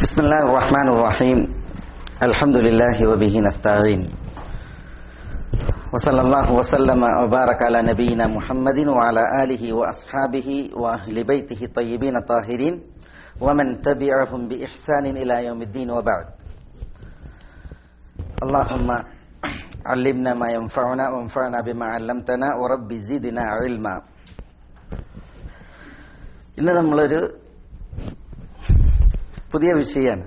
بسم الله الرحمن الرحيم الحمد لله وبه نستعين وصلى الله وسلم وبارك على نبينا محمد وعلى آله وأصحابه وأهل بيته الطيبين الطاهرين ومن تبعهم بإحسان إلى يوم الدين وبعد اللهم علمنا ما ينفعنا وانفعنا بما علمتنا ورب زدنا علما ഇന്ന് നമ്മളൊരു പുതിയ വിഷയമാണ്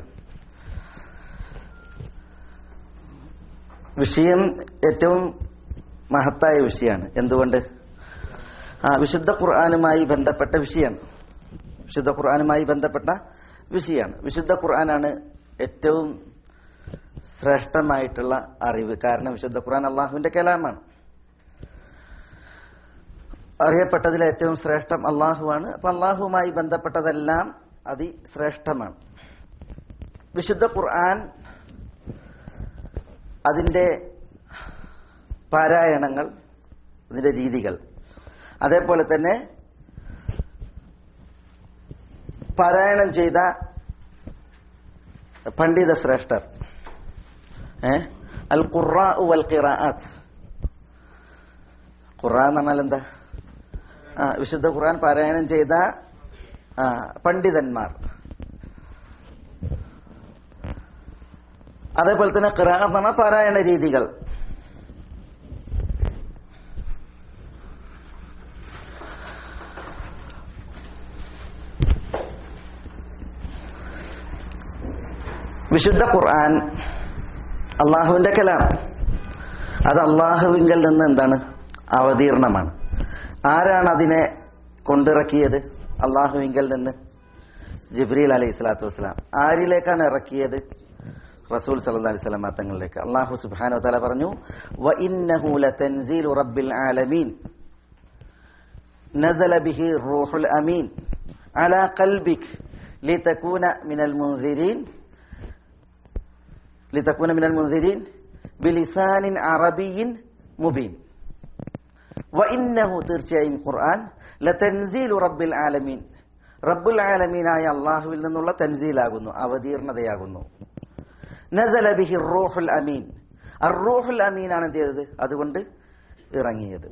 വിഷയം ഏറ്റവും മഹത്തായ വിഷയമാണ് എന്തുകൊണ്ട് ആ വിശുദ്ധ ഖുർആാനുമായി ബന്ധപ്പെട്ട വിഷയമാണ് വിശുദ്ധ ഖുർആാനുമായി ബന്ധപ്പെട്ട വിഷയമാണ് വിശുദ്ധ ഖുർആനാണ് ഏറ്റവും ശ്രേഷ്ഠമായിട്ടുള്ള അറിവ് കാരണം വിശുദ്ധ ഖുർആൻ അള്ളാഹുവിന്റെ കലാമാണ് അറിയപ്പെട്ടതിൽ ഏറ്റവും ശ്രേഷ്ഠം അള്ളാഹുവാണ് അപ്പൊ അള്ളാഹുവുമായി ബന്ധപ്പെട്ടതെല്ലാം അതിശ്രേഷ്ഠമാണ് വിശുദ്ധ ഖുർആൻ അതിന്റെ പാരായണങ്ങൾ അതിന്റെ രീതികൾ അതേപോലെ തന്നെ പാരായണം ചെയ്ത പണ്ഡിത ശ്രേഷ്ഠർ ഏ അൽ ഖുറാ വൽ ഖിറാഅത്ത് ഖുറാ എന്ന് പറഞ്ഞാൽ എന്താ ആ വിശുദ്ധ ഖുർആൻ പാരായണം ചെയ്ത ആ പണ്ഡിതന്മാർ അതേപോലെ തന്നെ ഖിറാഅത്ത് എന്ന് പറഞ്ഞാൽ പാരായണ രീതികൾ വിശുദ്ധ ഖുർആൻ അള്ളാഹുവിന്റെ കലാം അത് അള്ളാഹുവിങ്കൽ നിന്ന് എന്താണ് അവതീർണമാണ് ആരാണ് അതിനെ കൊണ്ടിറക്കിയത് അള്ളാഹുവിങ്കൽ നിന്ന് ജിബ്രീൽ അലൈഹി സ്വലാത്തു വസ്സലാം ആരിലേക്കാണ് ഇറക്കിയത് റസൂൽ സല്ലല്ലാഹു അലൈഹി വസല്ലം തങ്ങളിലേക്ക് അള്ളാഹു സുബ്ഹാനഹു വതആല പറഞ്ഞു വ ഇന്നഹു ലതൻസീലു റബ്ബിൽ ആലമീൻ നസല ബിഹി റൂഹുൽ അമീൻ അലാ ഖൽബിക് ലിതകൂന മിനൽ മുൻസിരീൻ ലിതകൂന മിനൽ മുൻസിരീൻ ബിലിസാനിൻ അറബിയിൻ മുബീൻ വ ഇന്നഹു തീർച്ചയായും ഖുർആൻ ലതൻസീലു റബ്ബിൽ ആലമീൻ റബ്ബുൽ ആലമീനായ അള്ളാഹുവിൽ നിന്നുള്ള തൻസീലാകുന്നു അവതീർണതയാകുന്നു നസല ബിഹി റൂഹുൽ അമീൻ അറൂഹുൽ അമീൻ ആണ് എന്ത് ചെയ്തത് അതുകൊണ്ട് ഇറങ്ങിയത്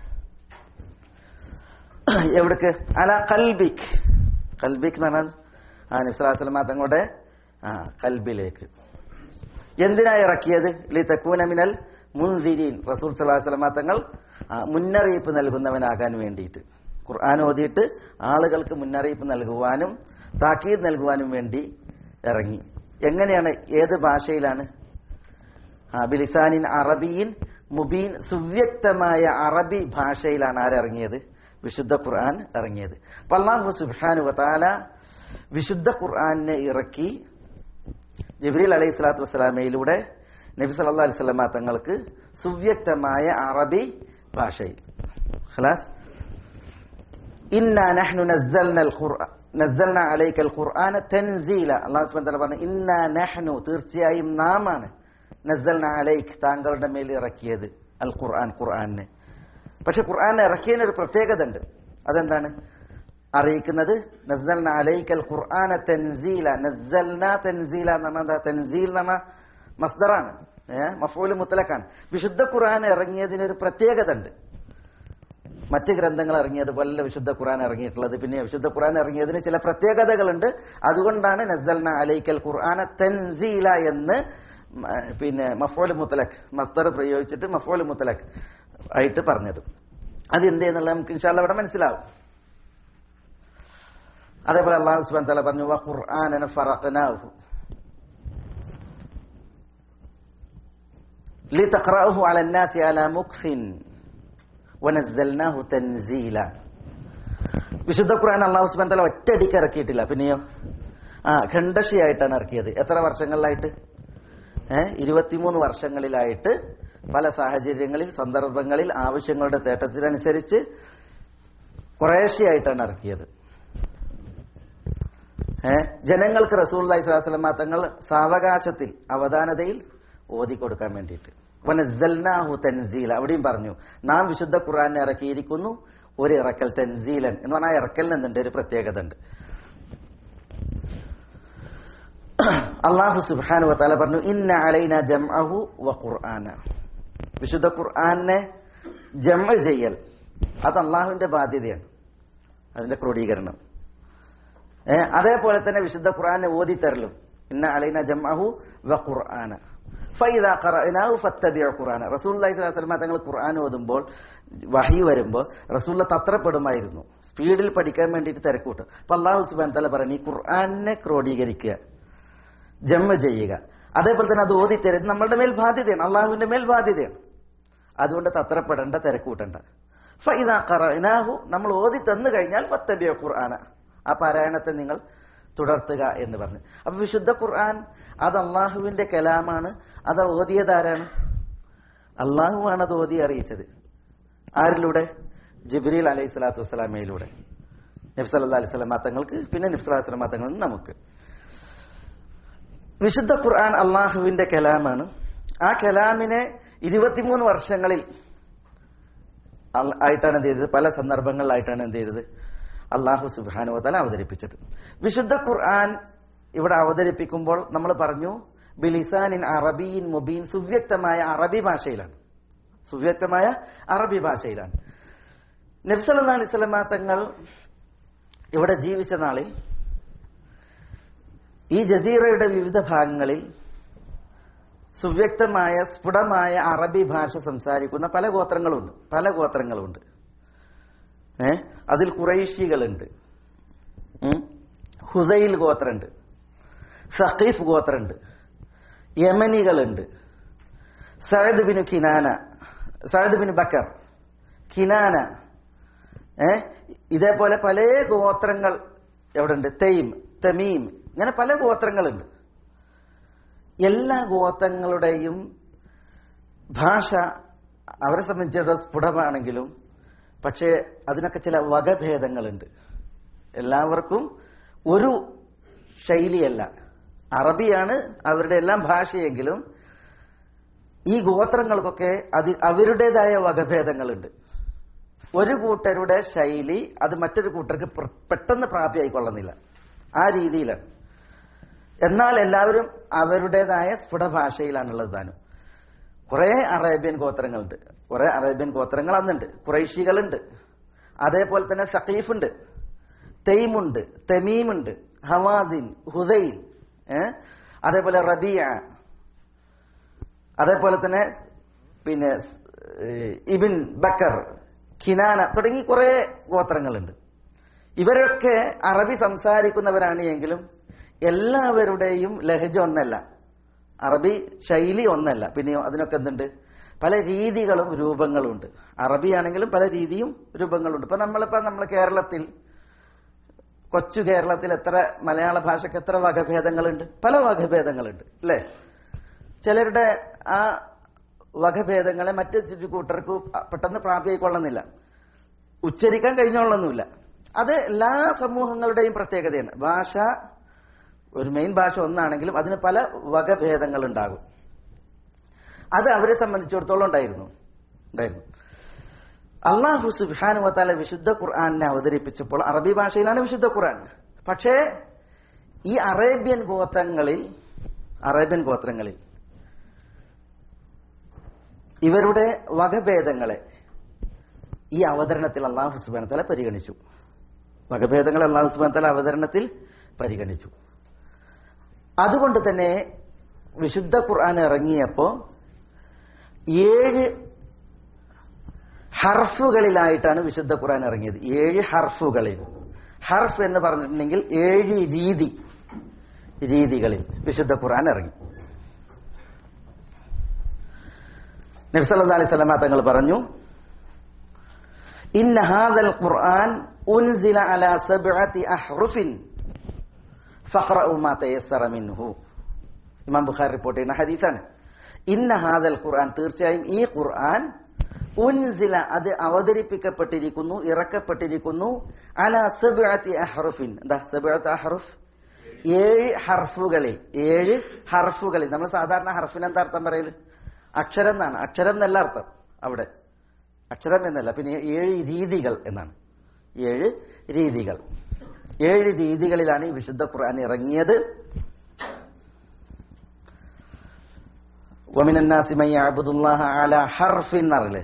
എവിടേക്ക് അല കൽബിക് കൽബിക് എന്ന് പറഞ്ഞാൽ ആ നിസ്ലാസ്ലമ തങ്ങളുടെ ആ കൽബിലേക്ക് എന്തിനാ ഇറക്കിയത് ലി തക്കൂന മിനൽ മുൻസിരീൻ റസൂൽ സലാഹുലമ തങ്ങൾ മുന്നറിയിപ്പ് നൽകുന്നവനാകാൻ വേണ്ടിയിട്ട് ഖുർആൻ ഓതിയിട്ട് ആളുകൾക്ക് മുന്നറിയിപ്പ് നൽകുവാനും താക്കീത് നൽകുവാനും വേണ്ടി ഇറങ്ങി എങ്ങനെയാണ് ഏത് ഭാഷയിലാണ് ബിലിസാനിൻ അറബിയിൻ മുബീൻ സുവ്യക്തമായ അറബി ഭാഷയിലാണ് ആരിറങ്ങിയത് വിശുദ്ധ ഖുർആൻ ഇറങ്ങിയത് അപ്പൊ അള്ളാഹു സുബാനു വതാല വിശുദ്ധ ഖുർആാനിനെ ഇറക്കി ജബ്രീൽ അലൈഹി സ്വലാത്തു വസ്സലാമയിലൂടെ നബി സല്ലാ അലൈഹി സ്വലാമ തങ്ങൾക്ക് സുവ്യക്തമായ അറബി ഭാഷയിൽ ഖലാസ് ഇന്നാ നഹ്നു നസ്സൽനൽ ഖുർആൻ നസ്സൽന അലൈക്കൽ ഖുർആന തൻസീല അല്ലാഹു സുബ്ഹാനഹു വതആല പറഞ്ഞു ഇന്നാ നഹ്നു തീർച്ചയായും നാമാണ് നസ്സൽന അലൈക്ക് താങ്കളുടെ മേൽ ഇറക്കിയത് അൽ ഖുർആൻ ഖുർആനെ പക്ഷെ ഖുർആൻ ഇറക്കിയതിന് ഒരു പ്രത്യേകത ഉണ്ട് അതെന്താണ് അറിയിക്കുന്നത് നസ്സൽന അലൈക്കൽ ഖുർആന തൻസീല നസ്സൽന തൻസീല എന്ന് പറഞ്ഞാൽ തൻസീൽ എന്ന് പറഞ്ഞാൽ മസ്ദറാണ് ഏഹ് മഫൂല് മുത്തലക്കാണ് വിശുദ്ധ ഖുർആൻ ഇറങ്ങിയതിന് ഒരു പ്രത്യേകത ഉണ്ട് മറ്റ് ഗ്രന്ഥങ്ങൾ ഇറങ്ങിയതുപോലെ വിശുദ്ധ ഖുർആൻ ഇറങ്ങിയിട്ടുള്ളത് പിന്നെ വിശുദ്ധ ഖുർആൻ ഇറങ്ങിയതിന് ചില പ്രത്യേകതകളുണ്ട് അതുകൊണ്ടാണ് നസൽന അലൈക്കൽ ഖുർആന തൻസീല എന്ന് പിന്നെ മഫോല് മുത്തലഖ് മസ്തർ പ്രയോഗിച്ചിട്ട് മഫോല് മുത്തലഖ് ആയിട്ട് പറഞ്ഞത് അത് എന്ത് എന്നുള്ള നമുക്ക് ഇൻഷാല്ല ഇവിടെ മനസ്സിലാവും അതേപോലെ അള്ളാഹു സുബാൻ തല പറഞ്ഞു വ ഖുർആന ഫറഖനാഹു لتقرأه على الناس على مكث വനസ്സൽനാഹു തൻസീല വിശുദ്ധ ഖുർആൻ അള്ളാഹു സുബാൻ തല ഒറ്റയടിക്ക് ഇറക്കിയിട്ടില്ല പിന്നെയോ ആ ഖണ്ഡശിയായിട്ടാണ് ഇറക്കിയത് എത്ര വർഷങ്ങളിലായിട്ട് ഏഹ് ഇരുപത്തിമൂന്ന് വർഷങ്ങളിലായിട്ട് പല സാഹചര്യങ്ങളിൽ സന്ദർഭങ്ങളിൽ ആവശ്യങ്ങളുടെ തേട്ടത്തിനനുസരിച്ച് കുറേശ്ശിയായിട്ടാണ് ഇറക്കിയത് ഏഹ് ജനങ്ങൾക്ക് റസൂൽ അലൈഹിസ്ലാം തങ്ങൾ സാവകാശത്തിൽ അവധാനതയിൽ ഓതി കൊടുക്കാൻ വേണ്ടിയിട്ട് വനസ്സൽനാഹു തൻസീല അവിടെയും പറഞ്ഞു നാം വിശുദ്ധ ഖുർആനെ ഇറക്കിയിരിക്കുന്നു ഒരു ഇറക്കൽ തൻസീലൻ എന്ന് പറഞ്ഞാൽ ഇറക്കലിന് എന്തുണ്ട് ഒരു പ്രത്യേകത ഉണ്ട് അള്ളാഹു സുബ്ഹാനു വതആല പറഞ്ഞു ഇന്ന അലൈന ജംഅഹു വ ഖുർആന വിശുദ്ധ ഖുർആനെ ജമ ചെയ്യൽ അത് അള്ളാഹുവിന്റെ ബാധ്യതയാണ് അതിന്റെ ക്രോഡീകരണം ഏ അതേപോലെ തന്നെ വിശുദ്ധ ഖുർആനെ ഓതിത്തരലും ഇന്ന അലൈന ജംഅഹു വ ഖുർആന ഫൈദ ഖറഅനാഹു ഫത്തബിഉ ഖുർആന റസൂലുള്ളാഹി സ്വല്ലല്ലാഹു അലൈഹി വസല്ലം തങ്ങൾ ഖുർആൻ ഓതുമ്പോൾ വഹി വരുമ്പോൾ റസൂലുള്ള തത്രപ്പെടുമായിരുന്നു സ്പീഡിൽ പഠിക്കാൻ വേണ്ടിയിട്ട് തിരക്കൂട്ടും അപ്പൊ അള്ളാഹു സുബാൻ തല പറഞ്ഞു ഈ ഖുർആനെ ക്രോഡീകരിക്കുക ജമ്മ ചെയ്യുക അതേപോലെ തന്നെ അത് ഓതിത്തരുന്നത് നമ്മളുടെ മേൽ ബാധ്യതയാണ് അള്ളാഹുവിന്റെ മേൽ ബാധ്യതയാണ് അതുകൊണ്ട് തത്രപ്പെടേണ്ട തിരക്കൂട്ടണ്ട ഫൈദ ഖറഅനാഹു നമ്മൾ ഓതി തന്നു കഴിഞ്ഞാൽ ഫത്തബിഉ ഖുർആന ആ പാരായണത്തെ നിങ്ങൾ തുടർത്തുക എന്ന് പറഞ്ഞു അപ്പൊ വിശുദ്ധ ഖുർആൻ അത് അള്ളാഹുവിന്റെ കലാമാണ് അത് ഓതിയതാരാണ് അള്ളാഹുവാണ് അത് ഓതി അറിയിച്ചത് ആരിലൂടെ ജിബ്രീൽ അലൈഹി സ്വലാത്തു വസ്സലാമയിലൂടെ നബ്സല്ലാ അലൈഹി സ്വലാം തങ്ങൾക്ക് പിന്നെ നബ്സല്ലാ വസ്ലാം തങ്ങൾ നമുക്ക് വിശുദ്ധ ഖുർആൻ അള്ളാഹുവിന്റെ കലാമാണ് ആ കലാമിനെ ഇരുപത്തിമൂന്ന് വർഷങ്ങളിൽ അൽ- ആയിട്ടാണ് എന്ത് ചെയ്തത് പല സന്ദർഭങ്ങളിലായിട്ടാണ് എന്ത് ചെയ്തത് അള്ളാഹു സുബാനുവതല അവതരിപ്പിച്ചത് വിശുദ്ധ ഖുർആൻ ഇവിടെ അവതരിപ്പിക്കുമ്പോൾ നമ്മൾ പറഞ്ഞു ബിലിസാനിൻ അറബിയിൻ മുബീൻ സുവ്യക്തമായ അറബി ഭാഷയിലാണ് സുവ്യക്തമായ അറബി ഭാഷയിലാണ് നബ്സല്ലാ അലിസ്ലമ തങ്ങൾ ഇവിടെ ജീവിച്ച നാളിൽ ഈ ജസീറയുടെ വിവിധ ഭാഗങ്ങളിൽ സുവ്യക്തമായ സ്ഫുടമായ അറബി ഭാഷ സംസാരിക്കുന്ന പല ഗോത്രങ്ങളുണ്ട് പല ഗോത്രങ്ങളുണ്ട് ഏ അതിൽ കുറേശികളുണ്ട് ഉം. ഹുദൈൽ ഗോത്രമുണ്ട് സഖീഫ് ഗോത്രമുണ്ട് യമനികളുണ്ട് Saad bin Kinana Saad bin Bakr Kinana ഏ ഇതേപോലെ പല ഗോത്രങ്ങൾ എവിടെ ഉണ്ട് തെയ്യം തമീം ഇങ്ങനെ പല ഗോത്രങ്ങളുണ്ട് എല്ലാ ഗോത്രങ്ങളുടെയും ഭാഷ അവരെ സംബന്ധിച്ചിടത്തോളം സ്ഫുടമാണെങ്കിലും പക്ഷേ അതിനൊക്കെ ചില വകഭേദങ്ങളുണ്ട് എല്ലാവർക്കും ഒരു ശൈലിയല്ല അറബിയാണ് അവരുടെ എല്ലാം ഭാഷയെങ്കിലും ഈ ഗോത്രങ്ങൾക്കൊക്കെ അത് അവരുടേതായ വകഭേദങ്ങളുണ്ട് ഒരു കൂട്ടരുടെ ശൈലി അത് മറ്റൊരു കൂട്ടർക്ക് പ്ര- പെട്ടെന്ന് പ്രാപ്തിയായിക്കൊള്ളുന്നില്ല ആ രീതിയിലാണ് എന്നാൽ എല്ലാവരും അവരുടേതായ സ്ഫുട ഭാഷയിലാണുള്ളത് താനും കുറെ അറേബ്യൻ ഗോത്രങ്ങളുണ്ട് കുറെ അറേബ്യൻ ഗോത്രങ്ങൾ അന്നുണ്ട് കുറൈശികളുണ്ട് അതേപോലെ തന്നെ സഖീഫ് ഉണ്ട് തെയ്മുണ്ട് തെമീമുണ്ട് ഹവാസിൻ ഹുദൈൽ ഏ? അതേപോലെ റബിയ അതേപോലെ തന്നെ പിന്നെ ഏഹ്, ഇബിൻ ബക്കർ ഖിനാന തുടങ്ങി കുറെ ഗോത്രങ്ങളുണ്ട് ഇവരൊക്കെ അറബി സംസാരിക്കുന്നവരാണ് എങ്കിലും എല്ലാവരുടെയും ലഹജ ഒന്നല്ല അറബി ശൈലി ഒന്നല്ല പിന്നെയോ അതിനൊക്കെ എന്തുണ്ട് പല രീതികളും രൂപങ്ങളും ഉണ്ട് അറബിയാണെങ്കിലും പല രീതിയും രൂപങ്ങളുണ്ട് ഇപ്പൊ നമ്മളിപ്പോ നമ്മൾ കേരളത്തിൽ കൊച്ചു കേരളത്തിൽ എത്ര മലയാള ഭാഷയ്ക്ക് എത്ര വകഭേദങ്ങളുണ്ട് പല വകഭേദങ്ങളുണ്ട് അല്ലേ ചിലരുടെ ആ വകഭേദങ്ങളെ മറ്റു ചുറ്റു കൂട്ടർക്ക് പെട്ടെന്ന് പ്രാപ്തിയായിക്കൊള്ളുന്നില്ല ഉച്ചരിക്കാൻ കഴിഞ്ഞോളൊന്നുമില്ല അത് എല്ലാ സമൂഹങ്ങളുടെയും പ്രത്യേകതയാണ് ഭാഷ ഒരു മെയിൻ ഭാഷ ഒന്നാണെങ്കിലും അതിന് പല വകഭേദങ്ങൾ ഉണ്ടാകും അത് അവരെ സംബന്ധിച്ചിടത്തോളം ഉണ്ടായിരുന്നു ഉണ്ടായിരുന്നു അള്ളാഹു സുബാനു വത്താല വിശുദ്ധ ഖുർആാനിനെ അവതരിപ്പിച്ചപ്പോൾ അറബി ഭാഷയിലാണ് വിശുദ്ധ ഖുർആൻ പക്ഷേ ഈ അറേബ്യൻ ഗോത്രങ്ങളിൽ അറേബ്യൻ ഗോത്രങ്ങളിൽ ഇവരുടെ വകഭേദങ്ങളെ ഈ അവതരണത്തിൽ അള്ളാഹു സുബാൻ തല പരിഗണിച്ചു വകഭേദങ്ങളെ അള്ളാഹു സുബാൻ തല അവതരണത്തിൽ പരിഗണിച്ചു അതുകൊണ്ട് തന്നെ വിശുദ്ധ ഖുർആൻ ഇറങ്ങിയപ്പോ ഏഴ് ഹർഫുകളിലായിട്ടാണ് വിശുദ്ധ ഖുർആൻ ഇറങ്ങിയത് ഏഴ് ഹർഫുകളിൽ ഹർഫ് എന്ന് പറഞ്ഞിട്ടുണ്ടെങ്കിൽ ഏഴ് രീതി രീതികളിൽ വിശുദ്ധ ഖുർആൻ ഇറങ്ങി നബ്സല്ലാ അലൈഹി സ്വലമ തങ്ങൾ പറഞ്ഞു ഇന്ന ഹാദൽ ഖുർആൻ ഉൻസില അലാ സബ്അത്തി അഹ്റുഫിൻ ഫഖറഉ മാ തയസ്സറ മിൻഹു ഇമാം ബുഖാരി റിപ്പോർട്ട് ചെയ്യുന്ന ഹദീസാണ് ഇന്ന ഹാദൽ ഖുർആൻ തീർച്ചയായും ഈ ഖുർആൻ ഉൻസില അത് അവതരിപ്പിക്കപ്പെട്ടിരിക്കുന്നു ഇറക്കപ്പെട്ടിരിക്കുന്നു അല സബ്അത്തി അഹ്റുഫിൻ എന്താ സബ്അത്ത് അഹ്റുഫ് ഏഴ് ഹർഫുകളിൽ ഏഴ് ഹർഫുകളിൽ നമ്മൾ സാധാരണ ഹർഫിന് എന്താ അർത്ഥം പറയല് അക്ഷരം എന്നാണ് അക്ഷരം എന്നല്ല അർത്ഥം അവിടെ അക്ഷരം എന്നല്ല പിന്നെ ഏഴ് രീതികൾ എന്നാണ് ഏഴ് രീതികൾ ഏഴ് രീതികളിലാണ് ഈ വിശുദ്ധ ഖുർആൻ ഇറങ്ങിയത് വമിനന്നാസി മൻ യഅബുദുല്ലാഹ അലാ ഹർഫിൻ എന്നറിയില്ലേ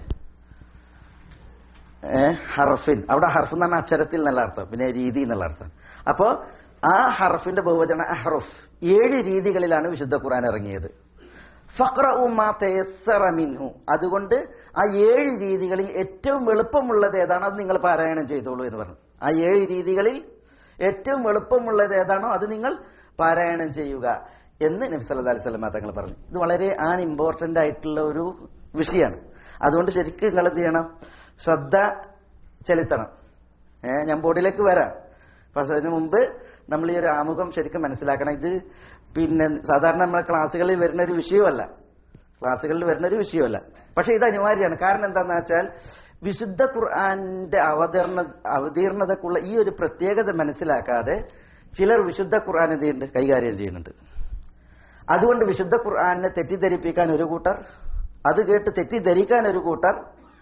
ഏ ഹർഫിൻ അവിടെ ഹർഫ് എന്ന് പറഞ്ഞാൽ അക്ഷരത്തിൽ എന്നുള്ള അർത്ഥം പിന്നെ രീതി എന്നുള്ള അർത്ഥം അപ്പോ ആ ഹർഫിന്റെ ബഹുവചന അഹ്റുഫ് ഏഴ് രീതികളിലാണ് വിശുദ്ധ ഖുർആൻ ഇറങ്ങിയത് ഫഖ്റഉ മാ തയസ്സറ മിൻഹു അതുകൊണ്ട് ആ ഏഴ് രീതികളിൽ ഏറ്റവും എളുപ്പമുള്ളത് ഏതാണോ അത് നിങ്ങൾ പാരായണം ചെയ്തോളൂ എന്ന് പറഞ്ഞു ആ ഏഴ് രീതികളിൽ ഏറ്റവും എളുപ്പമുള്ളത് ഏതാണോ അത് നിങ്ങൾ പാരായണം ചെയ്യുക എന്ന് നബി സല്ലല്ലാഹു അലൈഹി വസല്ലം തങ്ങൾ പറഞ്ഞു ഇത് വളരെ ആൻ ഇമ്പോർട്ടന്റ് ആയിട്ടുള്ള ഒരു വിഷയമാണ് അതുകൊണ്ട് ശരിക്കും നിങ്ങൾ എന്ത് ചെയ്യണം ശ്രദ്ധ ചെലുത്തണം ഏ ഞാൻ ബോർഡിലേക്ക് വരാം പക്ഷെ അതിനു മുമ്പ് നമ്മൾ ഈ ഒരു ആമുഖം ശരിക്കും മനസ്സിലാക്കണം ഇത് പിന്നെ സാധാരണ നമ്മളെ ക്ലാസ്സുകളിൽ വരുന്ന ഒരു വിഷയമല്ല ക്ലാസ്സുകളിൽ വരുന്ന ഒരു വിഷയമല്ല പക്ഷെ ഇത് അനിവാര്യമാണ് കാരണം എന്താണെന്ന് വെച്ചാൽ വിശുദ്ധ ഖുർആന്റെ അവതരണ അവതീർണതക്കുള്ള ഈ ഒരു പ്രത്യേകത മനസ്സിലാക്കാതെ ചിലർ വിശുദ്ധ ഖുർആൻ എന്ത് ചെയ്യുന്നുണ്ട് കൈകാര്യം ചെയ്യുന്നുണ്ട് അതുകൊണ്ട് വിശുദ്ധ ഖുർആനെ തെറ്റിദ്ധരിപ്പിക്കാൻ ഒരു കൂട്ടർ അത് കേട്ട് തെറ്റിദ്ധരിക്കാൻ ഒരു കൂട്ടർ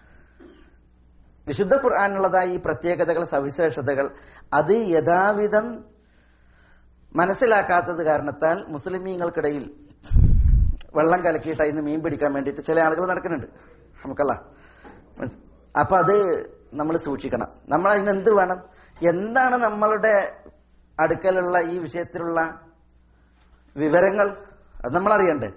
വിശുദ്ധ ഖുർആാനുള്ളതായ ഈ പ്രത്യേകതകൾ സവിശേഷതകൾ അത് യഥാവിധം മനസ്സിലാക്കാത്തത് കാരണത്താൽ മുസ്ലിമീങ്ങൾക്കിടയിൽ വെള്ളം കലക്കിയിട്ട് അതിന് മീൻ പിടിക്കാൻ വേണ്ടിയിട്ട് ചില ആളുകൾ നടക്കുന്നുണ്ട് നമുക്കല്ല അപ്പൊ അത് നമ്മൾ സൂക്ഷിക്കണം നമ്മൾ അതിന് എന്ത് വേണം എന്താണ് നമ്മളുടെ അടുക്കലുള്ള ഈ വിഷയത്തിലുള്ള വിവരങ്ങൾ അത് നമ്മൾ അറിയണ്ടേ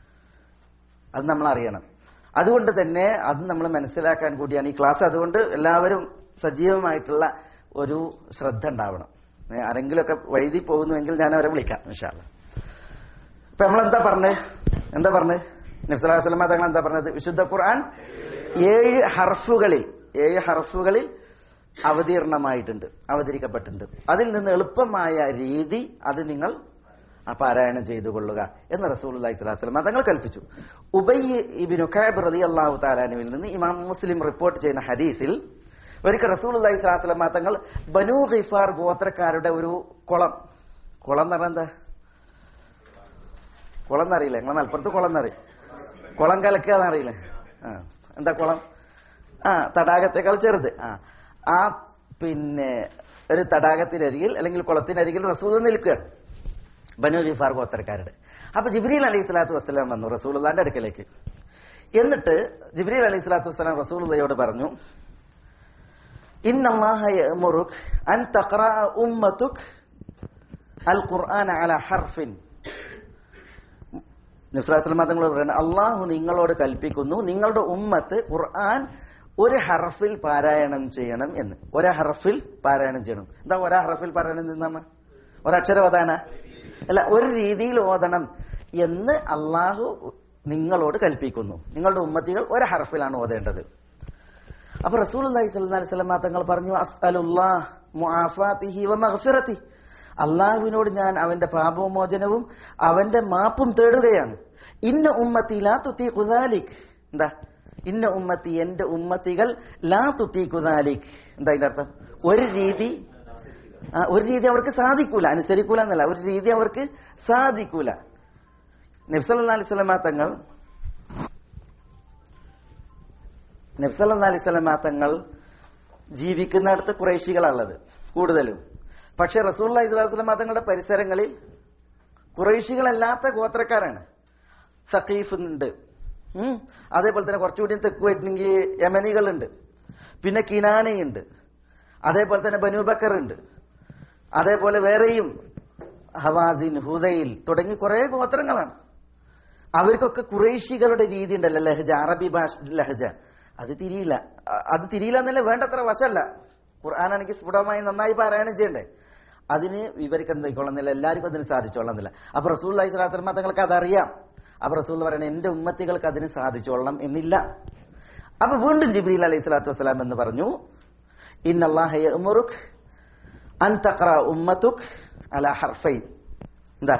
അത് നമ്മൾ അറിയണം അതുകൊണ്ട് തന്നെ അത് നമ്മൾ മനസ്സിലാക്കാൻ കൂടിയാണ് ഈ ക്ലാസ് അതുകൊണ്ട് എല്ലാവരും സജീവമായിട്ടുള്ള ഒരു ശ്രദ്ധ ഉണ്ടാവണം ഏ, ആരെങ്കിലുമൊക്കെ വഴുതി പോകുന്നുവെങ്കിൽ ഞാൻ അവരെ വിളിക്കാം ഇൻഷാല്ല ഇപ്പൊ നമ്മളെന്താ പറഞ്ഞത് എന്താ പറഞ്ഞത് നബ്സലാസ്ലമ തങ്ങൾ എന്താ പറഞ്ഞത് വിശുദ്ധ ഖുർആൻ ഏഴ് ഹർഫുകളിൽ ഏഴ് ഹർഫുകളിൽ അവതീർണമായിട്ടുണ്ട് അവതരിക്കപ്പെട്ടിട്ടുണ്ട് അതിൽ നിന്ന് എളുപ്പമായ രീതി അത് നിങ്ങൾ ആ പാരായണം ചെയ്തു കൊള്ളുക എന്ന് റസൂൽ അലൈഹി സ്വലാസ്ലം തങ്ങൾ കൽപ്പിച്ചു ഉബൈ ഇബിനു ഖാബ് റലി അള്ളാഹു താലാനുവിൽ നിന്ന് ഇമാം മുസ്ലിം റിപ്പോർട്ട് ചെയ്യുന്ന ഹദീസിൽ ഒരിക്കൽ റസൂൽ അലൈഹി സ്വലാസ്ലം തങ്ങൾ ബനു ഖിഫാർ ഗോത്രക്കാരുടെ ഒരു കുളം കുളം എന്ന് പറഞ്ഞാൽ എന്താ കുളം എന്നറിയില്ല നിങ്ങളെ മലപ്പുറത്ത് കുളം എന്നറിയും കുളം കലക്കുക എന്നറിയില്ലേ ആ എന്താ കുളം ആ തടാകത്തേക്കാൾ ചെറുത് ആ ആ പിന്നെ ഒരു തടാകത്തിനരികിൽ അല്ലെങ്കിൽ കുളത്തിനരികിൽ റസൂൽ നിൽക്കുകയാണ് ബനു ജിഫാർ ഗോത്രക്കാരുടെ അപ്പൊ ജിബ്രീൽ അലൈഹി സ്വലാത്തു വസ്സലാം വന്നു റസൂലുള്ളാന്റെ അടുക്കലേക്ക് എന്നിട്ട് ജിബ്രീൽ അലൈഹി സ്വലാത്തു വസ്സലാം റസൂലുള്ളയോട് പറഞ്ഞു ഇന്നല്ലാഹ യഅ്മുറുക് അൻ തഖറഅ ഉമ്മതുക് അൽ ഖുർആന അല ഹർഫിൻ നിസ്ലാസ്ലമ തങ്ങൾ പറയുന്നത് അള്ളാഹു നിങ്ങളോട് കൽപ്പിക്കുന്നു നിങ്ങളുടെ ഉമ്മത്ത് ഖുർആൻ ഒരു ഹർഫിൽ പാരായണം ചെയ്യണം എന്ന് ഒരു ഹർഫിൽ പാരായണം ചെയ്യണം എന്താ ഒരാ ഹർഫിൽ പാരായണം എന്നാണ് ഒരക്ഷരം ഓതാന അല്ല ഒരു രീതിയിൽ ഓതണം എന്ന് അള്ളാഹു നിങ്ങളോട് കൽപ്പിക്കുന്നു നിങ്ങളുടെ ഉമ്മത്തികൾ ഒരു ഹർഫിലാണ് ഓതേണ്ടത് അപ്പൊ റസൂൽ അലൈഹി സ്വല്ലി സ്വലമ തങ്ങൾ പറഞ്ഞു അസ്അലുല്ലാഹ് മുആഫാതിഹി വ മഗ്ഫിറതി അള്ളാഹുവിനോട് ഞാൻ അവന്റെ പാപമോചനവും അവന്റെ മാപ്പും തേടുകയാണ് ഇന്ന ഉമ്മത്തി ലാ തുത്തി കുദാലിക് എന്താ ഇന്ന ഉമ്മത്തി എന്റെ ഉമ്മത്തികൾ ലാ തുത്തി കുദാലിക് എന്താ അതിന്റെ അർത്ഥം ഒരു രീതി ആ, ഒരു രീതി അവർക്ക് സാധിക്കൂല അനുസരിക്കൂല എന്നല്ല ഒരു രീതി അവർക്ക് സാധിക്കൂല നബ്സല്ലാ അലൈഹി സ്വലമ തങ്ങൾ നബ്സല്ലാ അലൈഹി സ്വലമ തങ്ങൾ ജീവിക്കുന്നിടത്ത് കുറേശികളാണുള്ളത് കൂടുതലും പക്ഷെ റസൂൽ അലൈഹി സ്വലാസ്ലമ തങ്ങളുടെ പരിസരങ്ങളിൽ കുറേശികളല്ലാത്ത ഗോത്രക്കാരാണ് സഖീഫ് ഉണ്ട് ഉം. അതേപോലെ തന്നെ കുറച്ചുകൂടി തെക്ക് പോയിട്ടുണ്ടെങ്കിൽ യമനികളുണ്ട് പിന്നെ കിനാനയുണ്ട് അതേപോലെ തന്നെ ബനൂബക്കർ ഉണ്ട് അതേപോലെ വേറെയും ഹവാസിൻ ഹുദയിൽ തുടങ്ങി കുറെ ഗോത്രങ്ങളാണ് അവർക്കൊക്കെ കുറേശികളുടെ രീതി ഉണ്ടല്ലോ ലഹജ അറബി ഭാഷ ലഹജ അത് തിരിയില്ല അ- അത് തിരിയില്ല എന്നല്ല വേണ്ടത്ര വശമല്ല ഖുർആാനാണെങ്കിൽ സ്ഫുടമായി നന്നായി പാരായണം ചെയ്യണ്ടേ അതിന് വിവരിക്കാൻ എന്തൊക്കെയുള്ളന്നില്ല എല്ലാവർക്കും അതിന് സാധിച്ചോളന്നില്ല അപ്പൊ റസൂൽ അലൈഹി സ്വലാത്തു തങ്ങൾക്ക് അതറിയാം അപ്പൊ റസൂൽ പറയണേ എന്റെ ഉമ്മത്തികൾക്ക് അതിന് സാധിച്ചോളണം എന്നില്ല അപ്പൊ വീണ്ടും ജിബ്രീൽ അലൈഹി സ്വലാത്തു വസ്സലാം എന്ന് പറഞ്ഞു ഇന്നല്ലാഹുറുഖ് അൻ തഖറ ഉമ്മത്തുക് അല ഹർഫൈൻ എന്താ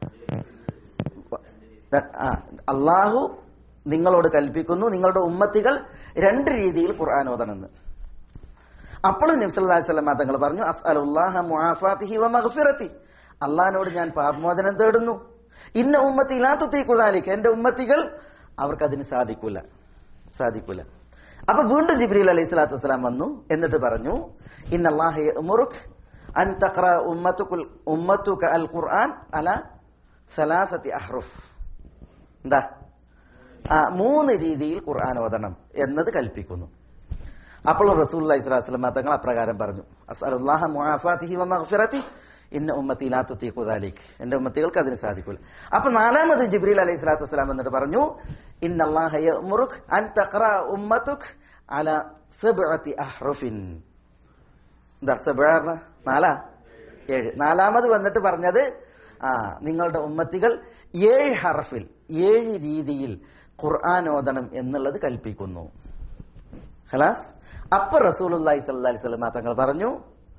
ആ, അള്ളാഹു നിങ്ങളോട് കൽപ്പിക്കുന്നു നിങ്ങളുടെ ഉമ്മത്തികൾ രണ്ട് രീതിയിൽ ഖുർആൻ ഓതണമെന്ന് അപ്പോൾ നബ്സല്ലാഹു വസ്ലം തങ്ങൾ പറഞ്ഞു അസ്അലുല്ലാഹ മുആഫാതിഹി വ മഗ്ഫിറതി അള്ളാഹിനോട് ഞാൻ പാപമോചനം തേടുന്നു ഇന്ന ഉമ്മത്തി ലാ തുത്തീക്കുദാലിക്ക് എന്റെ ഉമ്മത്തികൾ അവർക്ക് അതിന് സാധിക്കൂല സാധിക്കൂല അപ്പൊ വീണ്ടും ജിബ്രീൽ അലൈഹി സ്വലാത്തു വസ്സലാം വന്നു എന്നിട്ട് പറഞ്ഞു ഇന്നല്ലാഹ യഅ്മുറുക് അൻ തഖറ ഉമ്മത്തുകുൽ ഉമ്മത്തുക അൽ ഖുർആൻ അല സലാസത്തി അഹ്റുഫ് എന്താ ആ, മൂന്ന് രീതിയിൽ ഖുർആൻ ഓതണം എന്നത് കൽപ്പിക്കുന്നു അപ്പോൾ റസൂൽ അലൈഹിസ്ലാം തങ്ങൾ അപ്രകാരം പറഞ്ഞു അസ്അലുല്ലാഹ മുആഫാതിഹി വ മഗ്ഫിറതി ഇന്ന ഉമ്മത്തി ലാ തുതീഖു ദാലിക് എന്റെ ഉമ്മത്തികൾക്ക് അതിന് സാധിക്കില്ല അപ്പൊ നാലാമത് ജിബ്രീൽ അലൈഹി സ്വലാത്തു വസ്സലാം എന്നിട്ട് പറഞ്ഞു ഇന്നല്ലാഹ യഅ്മുറുക് അൻ തഖറ ഉമ്മതുക് അല സബ്അതി അഹ്റുഫിൻ എന്താ സബ്അ പറഞ്ഞ നാലാ ഏഴ് നാലാമത് വന്നിട്ട് പറഞ്ഞത് ആ നിങ്ങളുടെ ഉമ്മത്തികൾ ഏഴ് ഹർഫിൽ ഏഴ് രീതിയിൽ ഖുർആൻ ഓതണം എന്നുള്ളത് കൽപ്പിക്കുന്നു ഹലാസ് അപ്പൊ റസൂലുള്ളാഹി സ്വല്ലല്ലാഹി അലൈഹി വസല്ലം തങ്ങൾ പറഞ്ഞു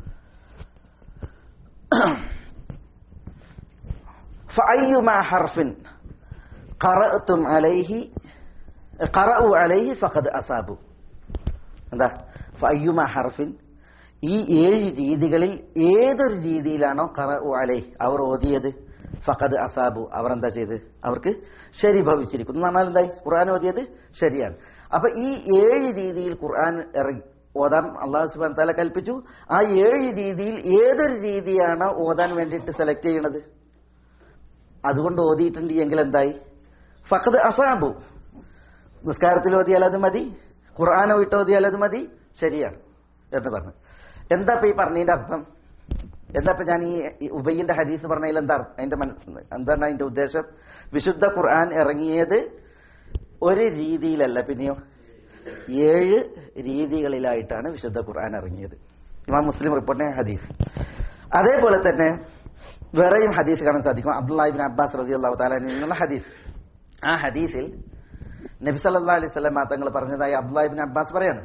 فأيما حرف قرأتم عليه قرأوا عليه فقد أصابوا എന്താ ഫയ്യുമ ഹർഫിൻ ഈ ഏഴ് രീതികളിൽ ഏതൊരു രീതിയിലാണോ ഖറഉ അലൈഹി അവർ ഓതിയത് ഫഖദ് അസാബു അവർ എന്താ ചെയ്ത് അവർക്ക് ശരി ഭവിച്ചിരിക്കുന്നു എന്ന് പറഞ്ഞാൽ എന്തായി ഖുർആൻ ഓതിയത് ശരിയാണ് അപ്പൊ ഈ ഏഴ് രീതിയിൽ ഖുർആൻ ഇറങ്ങി ഓതാൻ അള്ളാഹു സുബാൻ താല കൽപ്പിച്ചു ആ ഏഴ് രീതിയിൽ ഏതൊരു രീതിയാണ് ഓതാൻ വേണ്ടിയിട്ട് സെലക്ട് ചെയ്യണത് അതുകൊണ്ട് ഓതിയിട്ടുണ്ട് എങ്കിൽ എന്തായി ഫഖദ് അസാബു നിസ്കാരത്തിൽ ഓതിയാൽ അത് മതി ഖുർആാനോ ഇട്ട് ഓതിയാൽ അത് മതി ശരിയാണ് എന്ന് പറഞ്ഞു എന്താ ഇപ്പൊ ഈ പറഞ്ഞതിന്റെ അർത്ഥം എന്താ ഇപ്പൊ ഞാൻ ഈ ഈ ഉബയ്യന്റെ ഹദീസ് പറഞ്ഞതിൽ എന്താ അർത്ഥം? അതിന്റെ മനസ്സ് എന്താണ് അതിന്റെ ഉദ്ദേശം വിശുദ്ധ ഖുർആൻ ഇറങ്ങിയത് ഒരു രീതിയിലല്ല പിന്നെയോ ഏഴ് രീതികളിലായിട്ടാണ് വിശുദ്ധ ഖുർആൻ ഇറങ്ങിയത് ഇമാം മുസ്ലിം റിപ്പോർട്ടിനെ ഹദീസ് അതേപോലെ തന്നെ വേറെയും ഹദീസ് കാണാൻ സാധിക്കും അബ്ദുല്ലാഹിബിൻ അബ്ബാസ് റസി അള്ളാഹു താലാനിൽ നിന്നുള്ള ഹദീസ് ആ ഹദീസിൽ നബി സല്ലാ അലൈഹി സ്വലം തങ്ങൾ പറഞ്ഞതായി അബ്ദുല്ലാഹിബിൻ അബ്ബാസ് പറയാണ്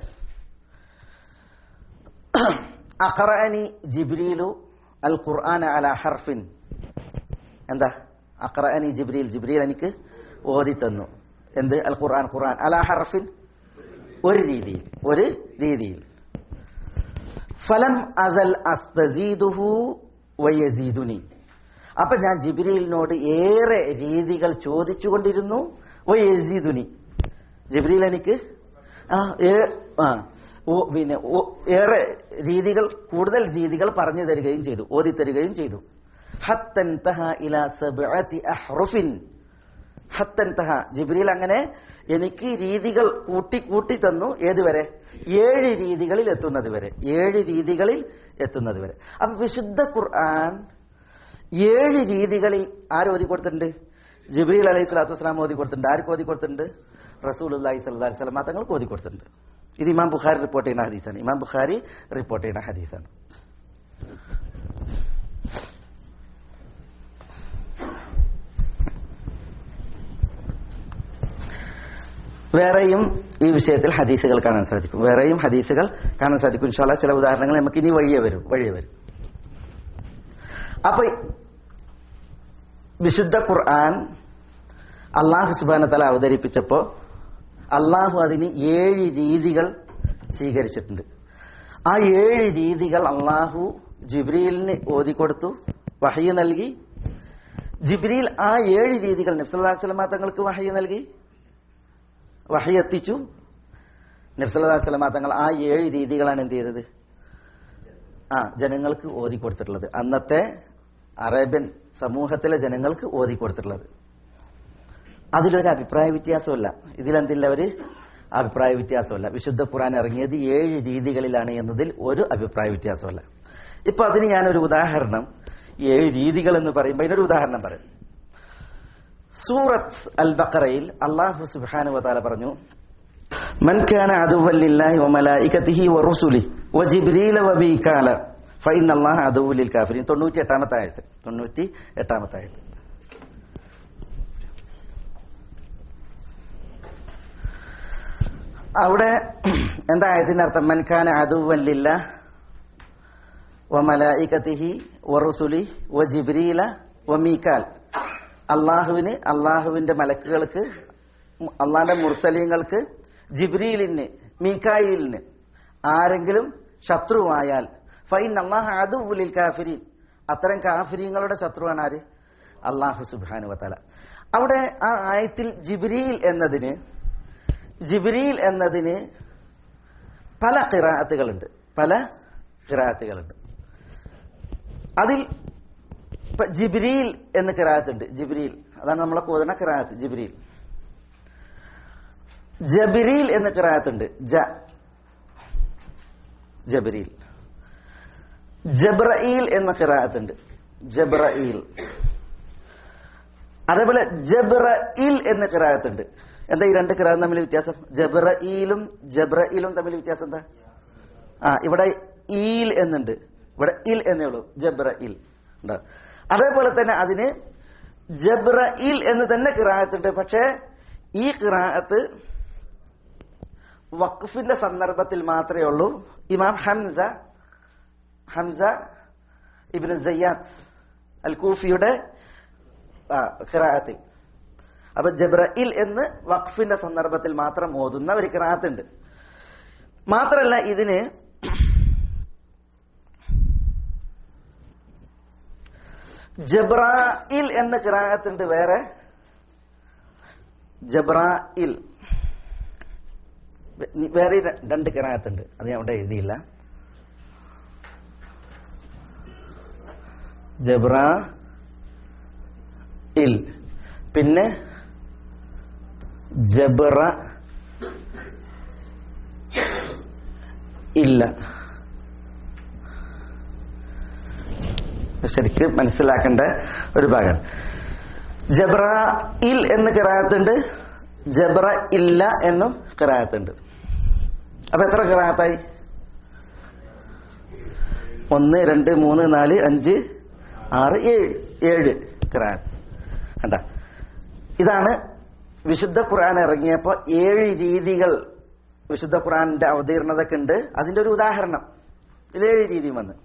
അഖറഅനി ജിബ്രീലു അൽ ഖുർആൻ അല ഹർഫിൻ എന്താ അഖറഅനി ജിബ്രീൽ ജിബ്രീൽ എനിക്ക് ഓതി തന്നു എന്ത് അൽ ഖുർആൻ ഖുർആൻ അല ഹർഫിൻ ഒരു രീതിയിൽ ഒരു രീതിയിൽ ഫലം അസൽ അസ്തസീദുഹു വയസീദുനി അപ്പൊ ഞാൻ ജിബ്രീലിനോട് ഏറെ രീതികൾ ചോദിച്ചുകൊണ്ടിരുന്നു വയസീദുനി ജിബ്രീൽ എനിക്ക് ആ ഏ- ആ ഓ പിന്നെ ഓ ഏറെ രീതികൾ കൂടുതൽ രീതികൾ പറഞ്ഞു തരികയും ചെയ്തു ഓതി തരികയും ചെയ്തു ഹത്തൻ തഹ ഇല സബ്അതി അഹ്റുഫിൻ ഹത്തൻ തഹ ജിബ്രീൽ അങ്ങനെ എനിക്ക് രീതികൾ കൂട്ടി കൂട്ടി തന്നു ഏതുവരെ ഏഴ് രീതികളിൽ എത്തുന്നത് വരെ ഏഴ് രീതികളിൽ എത്തുന്നത് വരെ അപ്പൊ വിശുദ്ധ ഖുർആൻ ഏഴ് രീതികളിൽ ആര് ഓതി കൊടുത്തിട്ടുണ്ട് ജിബ്രീൽ അലൈഹി സ്വലാത്തു വസ്സലാം ഓതി കൊടുത്തിട്ടുണ്ട് ആർക്ക് ഓതി കൊടുത്തിട്ടുണ്ട് റസൂൽ അള്ളാഹി സ്വല്ലാ വസ്ലം തങ്ങൾക്ക് ഓതി കൊടുത്തിട്ടുണ്ട് ഇത് ഇമാം ബുഖാരി റിപ്പോർട്ട് ചെയ്യുന്ന ഹദീസാണ് ഇമാം ബുഖാരി റിപ്പോർട്ട് ചെയ്യുന്ന ഹദീസാണ് വേറെയും ഈ വിഷയത്തിൽ ഹദീസുകൾ കാണാൻ സാധിക്കും വേറെയും ഹദീസുകൾ കാണാൻ സാധിക്കും ഇൻഷാല്ല ചില ഉദാഹരണങ്ങൾ നമുക്ക് ഇനി വഴിയെ വരും വഴിയെ വരും അപ്പൊ വിശുദ്ധ ഖുർആൻ അള്ളാഹു സുബാന തല അവതരിപ്പിച്ചപ്പോ അള്ളാഹു അതിന് ഏഴ് രീതികൾ സ്വീകരിച്ചിട്ടുണ്ട് ആ ഏഴ് രീതികൾ അള്ളാഹു ജിബ്രീലിന് ഓതിക്കൊടുത്തു വഹയ്യ നൽകി ജിബ്രീൽ ആ ഏഴ് രീതികൾ നബ്സല്ലാ സ്വലമ തങ്ങൾക്ക് വഹയ്യ നൽകി വഹി എത്തിച്ചു നബ്സല്ലാ സ്വലമ തങ്ങൾ ആ ഏഴ് രീതികളാണ് എന്ത് ചെയ്തത് ആ ജനങ്ങൾക്ക് ഓതി കൊടുത്തിട്ടുള്ളത് അന്നത്തെ അറേബ്യൻ സമൂഹത്തിലെ ജനങ്ങൾക്ക് ഓതി കൊടുത്തിട്ടുള്ളത് അതിലൊരു അഭിപ്രായ വ്യത്യാസമല്ല ഇതിലെന്തില്ല ഒരു അഭിപ്രായ വ്യത്യാസമല്ല വിശുദ്ധ ഖുർആൻ ഇറങ്ങിയത് ഏഴ് രീതികളിലാണ് എന്നതിൽ ഒരു അഭിപ്രായ വ്യത്യാസമല്ല ഇപ്പൊ അതിന് ഞാനൊരു ഉദാഹരണം ഏഴ് രീതികൾ എന്ന് പറയുമ്പോൾ അതിനൊരു ഉദാഹരണം പറയും സൂറത്ത് അൽ ബക്കറയിൽ അള്ളാഹു സുബാനു വതാല പറഞ്ഞു من كان عدوا لله وملائكته ورسله وجبريل وميكال فإن الله عدو للكافرين തൊണ്ണൂറ്റി എട്ടാമത്തെ ആയത്ത് തൊണ്ണൂറ്റി എട്ടാമത്തെ ആയത്ത് അവിടെ എന്താ ആയതിന്റെ അർത്ഥം മൻഖാന അതുവല്ലില്ല വമലായികത്തിഹി വറുസുലി വ ജിബ്രീല വ മീക്കാൽ അള്ളാഹുവിന് അള്ളാഹുവിന്റെ മലക്കുകൾക്ക് അള്ളാന്റെ മുർസലീങ്ങൾക്ക് ജിബ്രീലിന് മീക്കായിലിന് ആരെങ്കിലും ശത്രുവായാൽ ഫൈൻ അള്ളാഹ് അതുലിൽ കാഫിരീൻ അത്തരം കാഫിരീങ്ങളുടെ ശത്രുവാണ് ആര് അള്ളാഹു സുബാനു വത്തല അവിടെ ആ ആയത്തിൽ ജിബ്രീൽ എന്നതിന് ജിബ്രീൽ എന്നതിന് പല കിറാത്തുകളുണ്ട് പല കിറാത്തുകളുണ്ട് അതിൽ ഇപ്പൊ ജിബ്രീൽ എന്ന് കിറാത്തുണ്ട് ജിബ്രീൽ അതാണ് നമ്മളെ കോതണ കിറാത്ത് ജിബ്രീൽ ജബിരീൽ എന്ന് കിറാത്തുണ്ട് ജ ജബരീൽ ജബ്രഈൽ എന്ന കിറാത്തുണ്ട് ജബ്രഈൽ അതേപോലെ ജബ്രയിൽ എന്ന കിറാത്തുണ്ട് എന്താ ഈ രണ്ട് കിറാത്ത് തമ്മിൽ വ്യത്യാസം ജബ്രഈലും ജബ്രയിലും തമ്മിൽ വ്യത്യാസം എന്താ ആ ഇവിടെ ഈൽ എന്നുണ്ട് ഇവിടെ ഇൽ എന്നേ ഉള്ളൂ ജബ്രയിൽ ഉണ്ട് അതേപോലെ തന്നെ അതിന് ജബ്രയിൽ എന്ന് തന്നെ കിറാത്തുണ്ട് പക്ഷേ ഈ കിറാത്ത് വഖഫിന്റെ സന്ദർഭത്തിൽ മാത്രമേ ഉള്ളൂ ഇമാം ഹംസ ഹംസ ഇബ്നു സയ്യാദ് അൽ കൂഫിയുടെ ഖിറാത്തിൽ അപ്പൊ ജബ്രയിൽ എന്ന് വഖഫിന്റെ സന്ദർഭത്തിൽ മാത്രം ഓതുന്ന ഒരു ഖിറാത്തുണ്ട് മാത്രല്ല ഇതിന് ജബ്രായിൽ എന്ന ഖിറാത്തുണ്ട് വേറെ ജബ്രായിൽ വേറെ രണ്ട് കിറാത്തുണ്ട് അത് ഞാൻ അവിടെ എഴുതിയില്ല ജബ്ര ഇൽ പിന്നെ ജബ്ര ഇല്ല ശരിക്ക് മനസ്സിലാക്കേണ്ട ഒരു ഭാഗം ജബ്ര ഇൽ എന്ന് കിറാത്തുണ്ട് ജബ്ര ഇല്ല എന്നും കിറാത്തുണ്ട് അപ്പൊ എത്ര കിറാത്തായി ഒന്ന് രണ്ട് മൂന്ന് നാല് അഞ്ച് ആറ് ഏഴ് ഏഴ് കിറാത്ത് കണ്ട ഇതാണ് വിശുദ്ധ ഖുർആൻ ഇറങ്ങിയപ്പോ ഏഴ് രീതികൾ വിശുദ്ധ ഖുർആന്റെ അവതീർണതയൊക്കെ ഉണ്ട് അതിന്റെ ഒരു ഉദാഹരണം ഇതിലേഴ് രീതി വന്ന്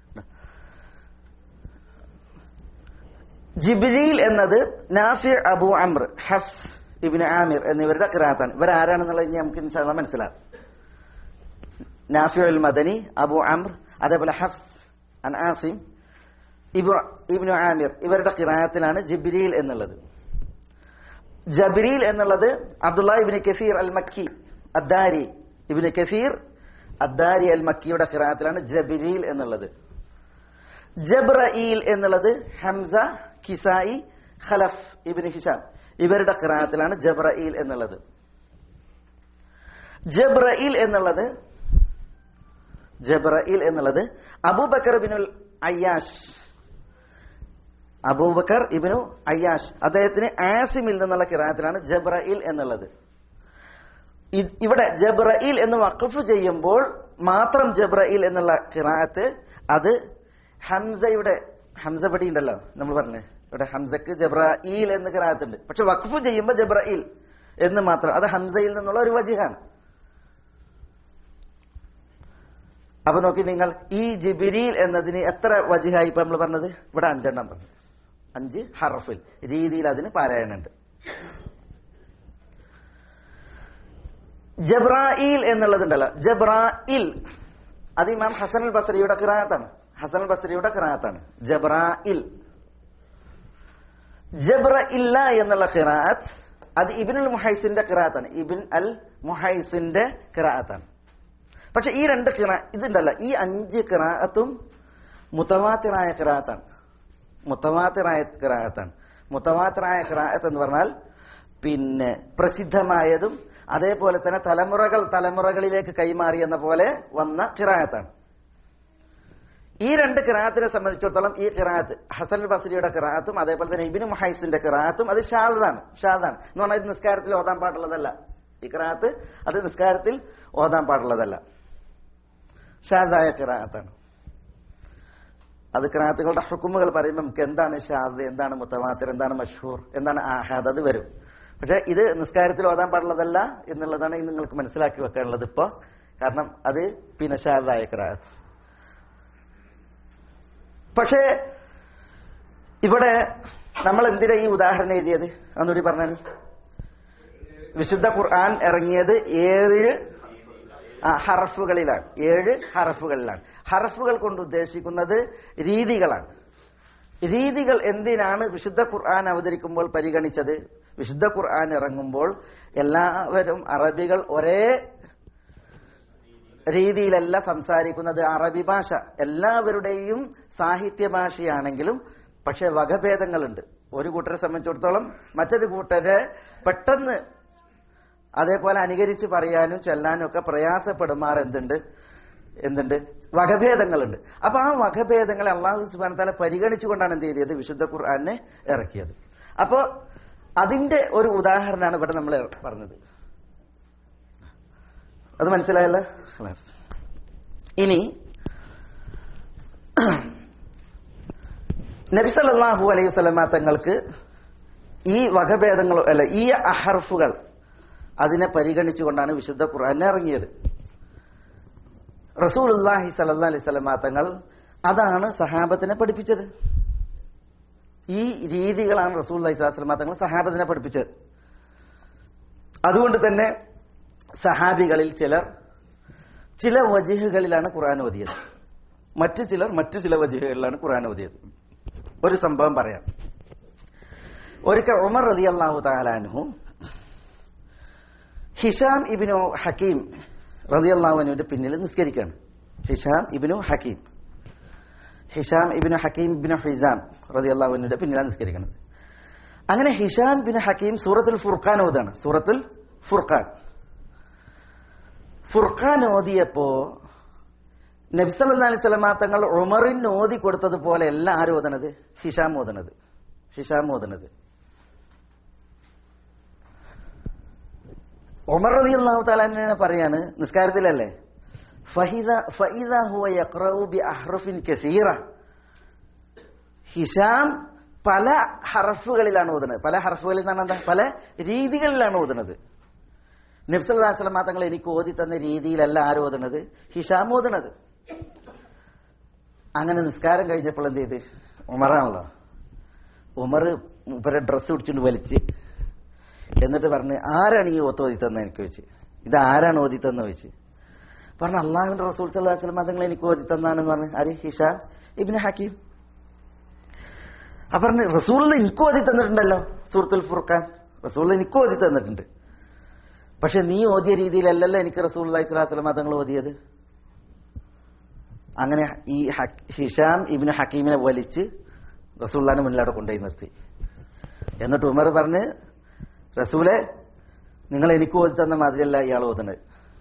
ജിബ്രീൽ എന്നത് നാഫി അബു അമ്ര ഹഫ്സ് ഇബിന് ആമിർ എന്നിവരുടെ കിറാത്താണ് ഇവരാരാണെന്നുള്ളത് ഇനി നമുക്ക് ഇൻഷാല്ല മനസ്സിലാവും നാഫി അൽ മദനി അബു അമ്ര അതേപോലെ ഹഫ്സ് അൻ ആസിം ഇബ്നു ആമിർ ഇവരുടെ കിറായത്തിലാണ് ജിബ്രീൽ എന്നുള്ളത് ജബ്രീൽ എന്നുള്ളത് അബ്ദുള്ള ഇബിന് കസീർ അൽ മക്കി അദ്ദാരി ഇബിന് കസീർ അദ്ദാരി അൽ മക്കിയുടെ കിറായത്തിലാണ് ജബ്രീൽ എന്നുള്ളത് ജബ്രഈൽ എന്നുള്ളത് Hamza Kisai Khalaf ibn Hisham ഇവരുടെ കിറായത്തിലാണ് ജബ്രഈൽ എന്നുള്ളത് ജബ്രഈൽ എന്നുള്ളത് ജബ്രഈൽ എന്നുള്ളത് Abu Bakr ibn ul Ayyash Abu Bakr ibn Ayyash അദ്ദേഹത്തിന് ആസിമിൽ നിന്നുള്ള കിറാത്തിലാണ് ജബ്രയിൽ എന്നുള്ളത് ഇവിടെ ജബ്രയിൽ എന്ന് വഖഫ് ചെയ്യുമ്പോൾ മാത്രം ജബ്രയിൽ എന്നുള്ള കിറാത്ത് അത് ഹംസയുടെ ഹംസ പടി ഉണ്ടല്ലോ നമ്മൾ പറഞ്ഞേ ഇവിടെ ഹംസക്ക് ജബ്രയിൽ എന്ന് കിറാത്തുണ്ട് പക്ഷെ വഖഫ് ചെയ്യുമ്പോൾ ജബ്രയിൽ എന്ന് മാത്രം അത് ഹംസയിൽ നിന്നുള്ള ഒരു വജിഹാണ് അപ്പൊ നോക്കി നിങ്ങൾ ഈ ജിബിരിൽ എന്നതിന് എത്ര വജിഹായി ഇപ്പൊ നമ്മൾ പറഞ്ഞത് ഇവിടെ അഞ്ചെണ്ണം പറഞ്ഞു അഞ്ച് ഹറഫിൽ രീതിയിൽ അതിന് പാരായണുണ്ട് ജബ്രായിൽ എന്നുള്ളതുണ്ടല്ലോ ജബ്രായിൽ അത് ഇമാം ഹസൻ അൽ ബസറിയുടെ കിറാത്താണ് ഹസൻ അൽ ബസറിയുടെ കിറാത്താണ് ജബ്രായിൽ ജബ്ര ഇല്ല എന്നുള്ള ഖിറാത്ത് അത് ഇബിൻ അൽ മുഹൈസിന്റെ ഖിറാത്താണ് ഇബിൻ അൽ മുഹൈസിന്റെ ഖിറാത്താണ് പക്ഷെ ഈ രണ്ട് ഖിറ ഇതുണ്ടല്ല ഈ അഞ്ച് ഖിറാത്തും മുത്തവാത്തിറായ ഖിറാത്താണ് മുത്തവാത്തിറായ ഖിറാത്താണ് മുത്തവാത്തിറായ ഖിറാത്ത് എന്ന് പറഞ്ഞാൽ പിന്നെ പ്രസിദ്ധമായതും അതേപോലെ തന്നെ തലമുറകൾ തലമുറകളിലേക്ക് കൈമാറി എന്ന പോലെ വന്ന ഖിറാത്താണ് ഈ രണ്ട് കിറാത്തിനെ സംബന്ധിച്ചിടത്തോളം ഈ കിറാത്ത് ഹസൻ ബസരിയുടെ കിറാത്തും അതേപോലെ തന്നെ ഇബിന് മുഹൈസിന്റെ കിറാത്തും അത് ഷാദാണ് ഷാദാണ് എന്ന് പറഞ്ഞാൽ ഇത് നിസ്കാരത്തിൽ ഓതാൻ പാടുള്ളതല്ല ഈ കിറാത്ത് അത് നിസ്കാരത്തിൽ ഓതാൻ പാടുള്ളതല്ല ഷാദായ കിറാത്താണ് അത് കിറാത്തുകളുടെ ഹുക്കുമുകൾ പറയുമ്പോൾ നമുക്ക് എന്താണ് ഷാദ് എന്താണ് മുത്തവാത്തിർ എന്താണ് മഷൂർ എന്താണ് ആഹാദ് അത് വരും പക്ഷെ ഇത് നിസ്കാരത്തിൽ ഓതാൻ പാടുള്ളതല്ല എന്നുള്ളതാണ് ഇനി നിങ്ങൾക്ക് മനസ്സിലാക്കി വെക്കാനുള്ളത് ഇപ്പോ കാരണം അത് പിന്നെ ഷാദായ കിറാത്ത് പക്ഷേ ഇവിടെ നമ്മൾ എന്തിനാ ഈ ഉദാഹരണം എഴുതിയത് അന്നുകൂടി പറഞ്ഞാണ് വിശുദ്ധ ഖുർആൻ ഇറങ്ങിയത് ഏഴ് ആ ഹറഫുകളിലാണ് ഏഴ് ഹറഫുകളിലാണ് ഹറഫുകൾ കൊണ്ട് ഉദ്ദേശിക്കുന്നത് രീതികളാണ് രീതികൾ എന്തിനാണ് വിശുദ്ധ ഖുർആൻ അവതരിക്കുമ്പോൾ പരിഗണിച്ചത് വിശുദ്ധ ഖുർആൻ ഇറങ്ങുമ്പോൾ എല്ലാവരും അറബികൾ ഒരേ രീതിയിലല്ല സംസാരിക്കുന്നത് അറബി ഭാഷ എല്ലാവരുടെയും സാഹിത്യ ഭാഷയാണെങ്കിലും പക്ഷെ വകഭേദങ്ങളുണ്ട് ഒരു കൂട്ടരെ സംബന്ധിച്ചിടത്തോളം മറ്റൊരു കൂട്ടരെ പെട്ടെന്ന് അതേപോലെ അനുകരിച്ച് പറയാനും ചെല്ലാനും ഒക്കെ പ്രയാസപ്പെടുമാർ എന്തുണ്ട് എന്തുണ്ട് വകഭേദങ്ങളുണ്ട് അപ്പൊ ആ വകഭേദങ്ങളെ അള്ളാഹു സുബാൻ താല പരിഗണിച്ചുകൊണ്ടാണ് എന്ത് ചെയ്തത് വിശുദ്ധ ഖുർആാനെ ഇറക്കിയത് അപ്പോ അതിന്റെ ഒരു ഉദാഹരണമാണ് ഇവിടെ നമ്മൾ പറഞ്ഞത് അത് മനസ്സിലായല്ലോ ഇനി നബി സല്ലല്ലാഹു അലൈഹി വസല്ലമ തങ്ങൾക്ക് ഈ വകഭേദങ്ങൾ അല്ല ഈ അഹർഫുകൾ അതിനെ പരിഗണിച്ചുകൊണ്ടാണ് വിശുദ്ധ ഖുർആൻ ഇറങ്ങിയത് റസൂലുള്ളാഹി സല്ലല്ലാഹു അലൈഹി വസല്ലമ തങ്ങൾ അതാണ് സഹാബത്തിനെ പഠിപ്പിച്ചത് ഈ രീതികളാണ് റസൂൽ അലൈഹി സ്വലാസ്ലമ തങ്ങൾ സഹാബത്തിനെ പഠിപ്പിച്ചത് അതുകൊണ്ട് തന്നെ സഹാബികളിൽ ചിലർ ചില വജിഹുകളിലാണ് ഖുർആൻ ഓതിയത് മറ്റു ചിലർ മറ്റു ചില വജിഹുകളിലാണ് ഖുർആൻ ഓതിയത് ഒരു സംഭവം പറയാം ഒരിക്കൽ ഉമർ റതി അള്ളാഹു താലാൻഹു ഹിഷാം ഇബിനു ഹക്കീം റതി അള്ളാഹുവിന്റെ പിന്നിൽ നിസ്കരിക്കുകയാണ് Hisham ibn Hakim Hisham ibn Hakim ibn Hisam റതി അള്ളാഹുവിന്റെ പിന്നിലാണ് നിസ്കരിക്കുന്നത് അങ്ങനെ ഹിഷാം ബിൻ ഹക്കീം സൂറത്തുൽ ഫുർഖാൻ ഓതാണ് സൂറത്തുൽ ഫുർഖാൻ ഫുർഖാൻ ഓതിയപ്പോ നബ്സല്ലാ അലൈഹി സ്വലമാ തങ്ങൾ ഉമറിന് ഓതി കൊടുത്തതുപോലെ അല്ല ആരും ഓതണത് ഹിഷാം ഓതണത് ഹിഷാം ഓതണത് ഉമർ റതി അള്ളാഹു താലാനെ പറയാണ് നിസ്കാരത്തിലല്ലേ ഫഹിദ ഫഇദ ഹുവ യഖ്റഉ ബി അഹ്റഫിൻ കസീറ ഹിഷാം പല ഹർഫുകളിലാണ് ഓതുന്നത് പല ഹർഫുകളിൽ നിന്നാണ് എന്താ പല രീതികളിലാണ് ഓതുന്നത് നബ്സല്ലാസ്ലമാ തങ്ങൾ എനിക്ക് ഓതി തന്ന രീതിയിലല്ല ആരും ഓതുന്നത് ഹിഷാം ഓതുന്നത് അങ്ങനെ നിസ്കാരം കഴിഞ്ഞപ്പോൾ എന്ത് ചെയ്ത് ഉമറാണല്ലോ ഉമർ ഇവരെ ഡ്രസ്സ് പിടിച്ചുകൊണ്ട് വലിച്ച് എന്നിട്ട് പറഞ്ഞ് ആരാണ് ഈ ഓത്ത് ഓതി തന്നെ എനിക്ക് വെച്ച് ഇത് ആരാണ് ഓതി തന്നെ വെച്ച് പറഞ്ഞു അള്ളാഹുവിന്റെ റസൂൽ സല്ലാഹു വസ്ലം തങ്ങൾ എനിക്ക് ഓതി തന്നാണെന്ന് പറഞ്ഞു ആര് ഹിഷാം ഇബിന് ഹക്കീം അപ്പൊ പറഞ്ഞു റസൂൽ എനിക്ക് ഓതി തന്നിട്ടുണ്ടല്ലോ സൂറത്തുൽ ഫുർഖാൻ റസൂൽ എനിക്ക് ഓതി തന്നിട്ടുണ്ട് പക്ഷെ നീ ഓതിയ രീതിയിലല്ലല്ലോ എനിക്ക് റസൂൽ അള്ളഹി സ്വലാഹു വസ്ലം തങ്ങൾ ഓതിയത് അങ്ങനെ ഈ ഹ- ഹിഷാം ഇബിന് ഹക്കീമിനെ വലിച്ച് റസൂള്ളാന്റെ മുന്നിലവിടെ കൊണ്ടുപോയി നിർത്തി എന്നിട്ട് ഉമർ പറഞ്ഞ് റസൂലെ നിങ്ങൾ എനിക്ക് ഓതി തന്ന മാതിരിയല്ല ഇയാൾ ഓതുന്നത്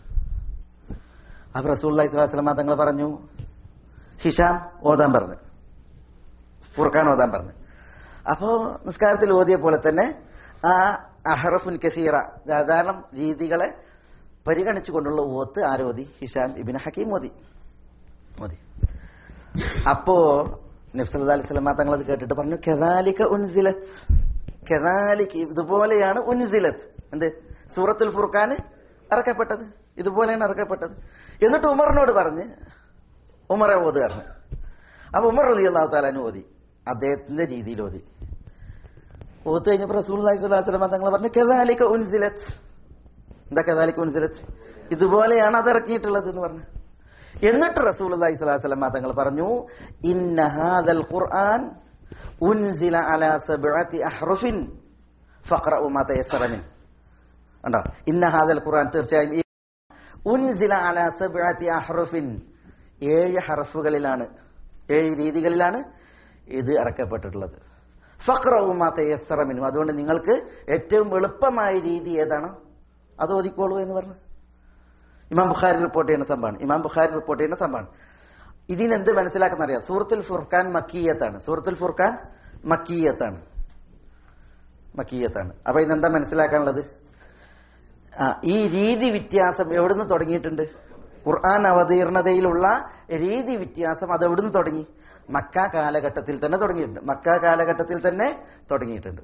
അപ്പൊ റസൂൽ അലൈഹി സ്വലാസ്ലമ തങ്ങൾ പറഞ്ഞു ഹിഷാം ഓതാൻ പറഞ്ഞു ഫുർഖാൻ ഓതാൻ പറഞ്ഞു അപ്പോ നിസ്കാരത്തിൽ ഓതിയ പോലെ തന്നെ ആ അഹറഫുൻ കസീറ സാധാരണ രീതികളെ പരിഗണിച്ചുകൊണ്ടുള്ള ഓത്ത് ആരോതി ഹിഷാം ഇബിൻ ഹക്കീം മോദി മോദി അപ്പോ നബ്സല്ലാ അലൈഹി സ്വലമ തങ്ങൾ അത് കേട്ടിട്ട് പറഞ്ഞു കെദാലിക്ക ഉൻസിലത്ത് കെദാലിക്ക് ഇതുപോലെയാണ് ഉൻസിലത്ത് എന്ത് സൂറത്തുൽ ഫുർഖാൻ ഇറക്കപ്പെട്ടത് ഇതുപോലെയാണ് ഇറക്കപ്പെട്ടത് എന്നിട്ട് ഉമറിനോട് പറഞ്ഞ് ഉമറെ ഓത് പറഞ്ഞു അപ്പൊ ഉമർ റലി അള്ളാഹു താലാനും ഓതി അദ്ദേഹത്തിന്റെ രീതിയിൽ ഓതി ഓത്ത് കഴിഞ്ഞപ്പോൾ റസൂൽ അലൈഹി സ്വലാഹു വസ്ലമ തങ്ങൾ പറഞ്ഞു കെദാലിക്ക ഉൻസിലത്ത് എന്താ കെദാലിക്ക ഉൻസിലത്ത് ഇതുപോലെയാണ് അത് ഇറക്കിയിട്ടുള്ളത് എന്ന് പറഞ്ഞു എന്നിട്ട് റസൂൽ അലൈഹി സ്വലാഹു വസ്ലമ തങ്ങൾ പറഞ്ഞു ഇന്ന ഹാദൽ ഖുർആൻ ഉൻസില അലാ സബ്അത്തി അഹ്റുഫിൻ ഫഖറഉ മാ തയസ്സറ മിൻ ഉണ്ടോ ഇന്ന ഹാദൽ ഖുർആൻ തീർച്ചയായും ഈ ഉൻസില അലാ സബ്അത്തി അഹ്റുഫിൻ ഏഴ് ഹർഫുകളിലാണ് ഏഴ് രീതികളിലാണ് ഇത് ഇറക്കപ്പെട്ടിട്ടുള്ളത് ഫഖറഉ മാ തയസ്സറ മിൻ അതുകൊണ്ട് നിങ്ങൾക്ക് ഏറ്റവും എളുപ്പമായ രീതി ഏതാണ് അത് ഓതിക്കോളൂ എന്ന് പറഞ്ഞു ഇമാം ബുഖാരി റിപ്പോർട്ട് ചെയ്യുന്ന സംഭവമാണ് ഇമാം ബുഖാരി റിപ്പോർട്ട് ചെയ്യുന്ന സംഭവമാണ് ഇതിന് എന്ത് മനസ്സിലാക്കുന്ന അറിയാം സൂറത്തുൽ ഫുർഖാൻ മക്കീയത്താണ് സൂറത്തുൽ ഫുർഖാൻ മക്കീയത്താണ് മക്കീയത്താണ് അപ്പൊ ഇതെന്താ മനസ്സിലാക്കാനുള്ളത് ആ, ഈ രീതി വ്യത്യാസം എവിടുന്ന് തുടങ്ങിയിട്ടുണ്ട് ഖുർആൻ അവതീർണതയിലുള്ള രീതി വ്യത്യാസം അത് എവിടുന്ന് തുടങ്ങി മക്ക കാലഘട്ടത്തിൽ തന്നെ തുടങ്ങിയിട്ടുണ്ട് മക്ക കാലഘട്ടത്തിൽ തന്നെ തുടങ്ങിയിട്ടുണ്ട്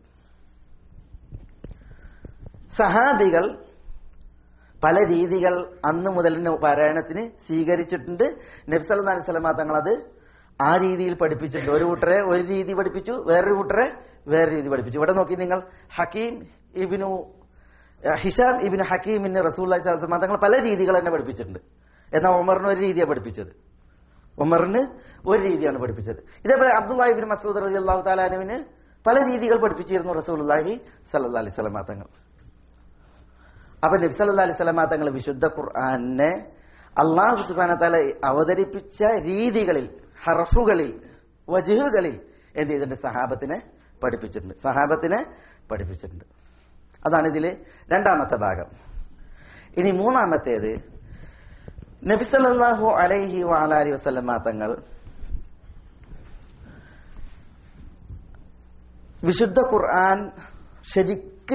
സഹാബികൾ പല രീതികൾ അന്ന് മുതൽ തന്നെ പാരായണത്തിന് സ്വീകരിച്ചിട്ടുണ്ട് നബ്സല്ലാ അലൈഹി സ്വലമ തങ്ങൾ അത് ആ രീതിയിൽ പഠിപ്പിച്ചിട്ടുണ്ട് ഒരു കൂട്ടരെ ഒരു രീതി പഠിപ്പിച്ചു വേറൊരു കൂട്ടരെ വേറെ രീതി പഠിപ്പിച്ചു ഇവിടെ നോക്കി നിങ്ങൾ ഹക്കീം ഇബിനു ഹിഷാം ഇബിന് ഹക്കീമിന് റസൂൽ അലൈഹി സ്വലമ തങ്ങൾ പല രീതികൾ തന്നെ പഠിപ്പിച്ചിട്ടുണ്ട് എന്നാൽ ഉമറിന് ഒരു രീതിയാണ് പഠിപ്പിച്ചത് ഉമറിന് ഒരു രീതിയാണ് പഠിപ്പിച്ചത് ഇതേപോലെ അബ്ദുല്ലാഹിബിൻ മസൂദ് റലി അള്ളാഹു താലാനുവിന് പല രീതികൾ പഠിപ്പിച്ചിരുന്നു റസൂൽ അള്ളാഹി സല്ലാ അലൈഹി സ്വലമ തങ്ങൾ അപ്പൊ നബി സല്ലല്ലാഹു അലൈഹി വസല്ലമ തങ്ങൾ വിശുദ്ധ ഖുർആനെ അള്ളാഹു സുബ്ഹാനഹു തആല അവതരിപ്പിച്ച രീതികളിൽ ഹർഫുകളിൽ വജുഹുകളിൽ എന്ത് ചെയ്തിട്ടുണ്ട് സഹാബത്തിനെ പഠിപ്പിച്ചിട്ടുണ്ട് സഹാബത്തിനെ പഠിപ്പിച്ചിട്ടുണ്ട് അതാണ് ഇതിലെ രണ്ടാമത്തെ ഭാഗം ഇനി മൂന്നാമത്തേത് നബിസല്ലാഹു അലൈഹി വാലാലി വസ്ലമ തങ്ങൾ വിശുദ്ധ ഖുർആൻ ശരിക്ക്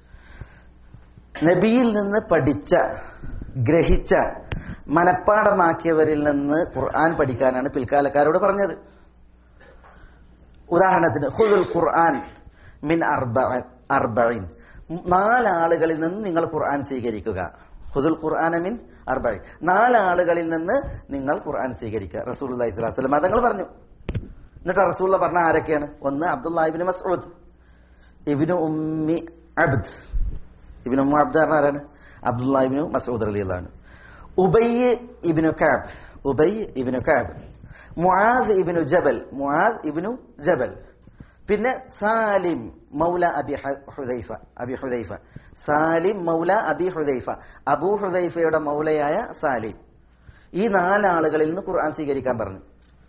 നബിയിൽ നിന്ന് പഠിച്ച ഗ്രഹിച്ച മനഃപ്പാടമാക്കിയവരിൽ നിന്ന് ഖുർആൻ പഠിക്കാനാണ് പിൽക്കാലക്കാരോട് പറഞ്ഞത് ഉദാഹരണത്തിന് ഹുദുൽ ഖുർആൻ മിൻ അർബഇൻ നാലാളുകളിൽ നിന്ന് നിങ്ങൾ ഖുർആൻ സ്വീകരിക്കുക ഹുദുൽ ഖുർആൻ മിൻ അർബഇൻ നാലാളുകളിൽ നിന്ന് നിങ്ങൾ ഖുർആൻ സ്വീകരിക്കുക റസൂൽ അലൈഹി സ്വലാത്തു വസ്ലം തങ്ങൾ പറഞ്ഞു എന്നിട്ട് റസൂള്ള പറഞ്ഞ ആരൊക്കെയാണ് ഒന്ന് അബ്ദുല്ലാഹിബിന് മസ്ഊദ് ഇബിനു ഉമ്മി അബ്ദ് ഇബിനു ഉമ്മ അബ്ദ് പറഞ്ഞ ആരാണ് അബ്ദുല്ലാഹിബിനു മസൂദ് അലി അള്ളഹാണ് Ubayy ibn Kab Ubayy ibn Kab Muadh ibn Jabal Muadh ibn Jabal പിന്നെ സാലിം മൗല അബി ഹുദൈഫ അബി ഹുദൈഫ സാലിം മൗല അബി ഹുദൈഫ അബൂ ഹുദൈഫയുടെ മൗലയായ സാലിം ഈ നാലാളുകളിൽ നിന്ന് ഖുർആൻ സ്വീകരിക്കാൻ പറഞ്ഞു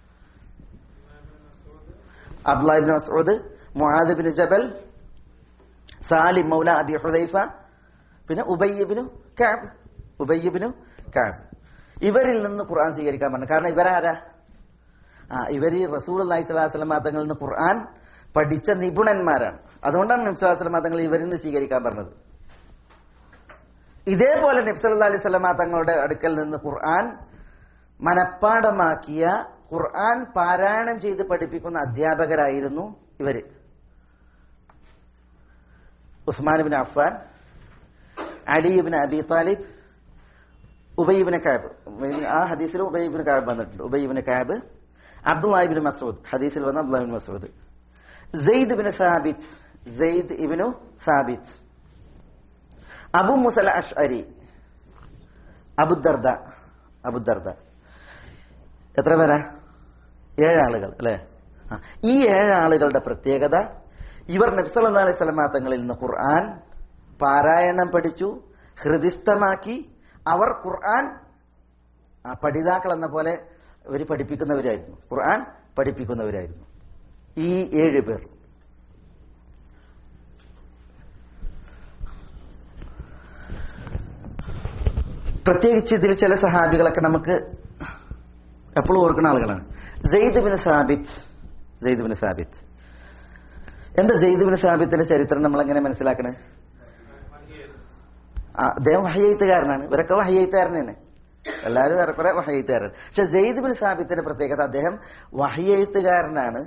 Abdullah ibn Masud Muadh bin Jabal Salim mawla Abi ഹുദൈഫ പിന്നെ ഉബയ്യബിനു കാബ് ഉബയ്യബിനു കാബ് ഇവരിൽ നിന്ന് ഖുർആൻ സ്വീകരിക്കാൻ പറഞ്ഞു കാരണം ഇവരാരാ ആ ഇവര് റസൂൽ അള്ളഹി സ്വലാസ്ലം തങ്ങളിൽ നിന്ന് ഖുർആൻ പഠിച്ച നിപുണന്മാരാണ് അതുകൊണ്ടാണ് നബ്സുല്ലാസ്ലം തങ്ങൾ ഇവരിൽ നിന്ന് സ്വീകരിക്കാൻ പറഞ്ഞത് ഇതേപോലെ നബ്സല്ലാ അലൈഹി സ്വലമ തങ്ങളുടെ അടുക്കൽ നിന്ന് ഖുർആൻ മനഃപ്പാടമാക്കിയ ഖുർആൻ പാരായണം ചെയ്ത് പഠിപ്പിക്കുന്ന അധ്യാപകരായിരുന്നു ഇവര് Usman bin Affan Ali bin Abi Talib Ubai bin Kab ആ ഹദീസിൽ ഉബൈബിന് കാബ് വന്നിട്ടുണ്ട് ഉബൈബിന് കാബ് അബ്ദുല്ലാഹിബിൻ മസൂദ് ഹദീസിൽ വന്ന Abdullah ibn Masud Zaid bin Thabit Zaid ibn Thabit Abu Musa Ashari Abu Darda Abu Darda എത്ര പേരാ ഏഴാളുകൾ അല്ലെ ഈ ഏഴാളുകളുടെ പ്രത്യേകത ഇവർ നബ്സല്ലാ അലൈഹി സ്വലമാ തങ്ങളിൽ നിന്ന് ഖുർആൻ പാരായണം പഠിച്ചു ഹൃദിസ്ഥമാക്കി അവർ ഖുർആൻ പഠിതാക്കൾ എന്ന പോലെ ഇവർ പഠിപ്പിക്കുന്നവരായിരുന്നു ഖുർആൻ പഠിപ്പിക്കുന്നവരായിരുന്നു ഈ ഏഴ് പേർ പ്രത്യേകിച്ച് ഇതിൽ ചില സഹാബികളൊക്കെ നമുക്ക് എപ്പോഴും ഓർക്കുന്ന ആളുകളാണ് Zaid bin Thabit Zaid bin Thabit എന്താ സെയ്ദ് ബിൻ സാബിത്തിന്റെ ചരിത്രം നമ്മൾ എങ്ങനെ മനസ്സിലാക്കണേ ആ അദ്ദേഹം വഹയ്യത്തുകാരനാണ് ഇവരൊക്കെ വഹയ്യത്തുകാരനാണ് എല്ലാവരും ഏറെക്കുറെ വഹയ്യത്തുകാരൻ പക്ഷെ സെയ്ദ് ബിൻ സാബിത്തിന്റെ പ്രത്യേകത അദ്ദേഹം വഹയ്യത്തുകാരനാണ്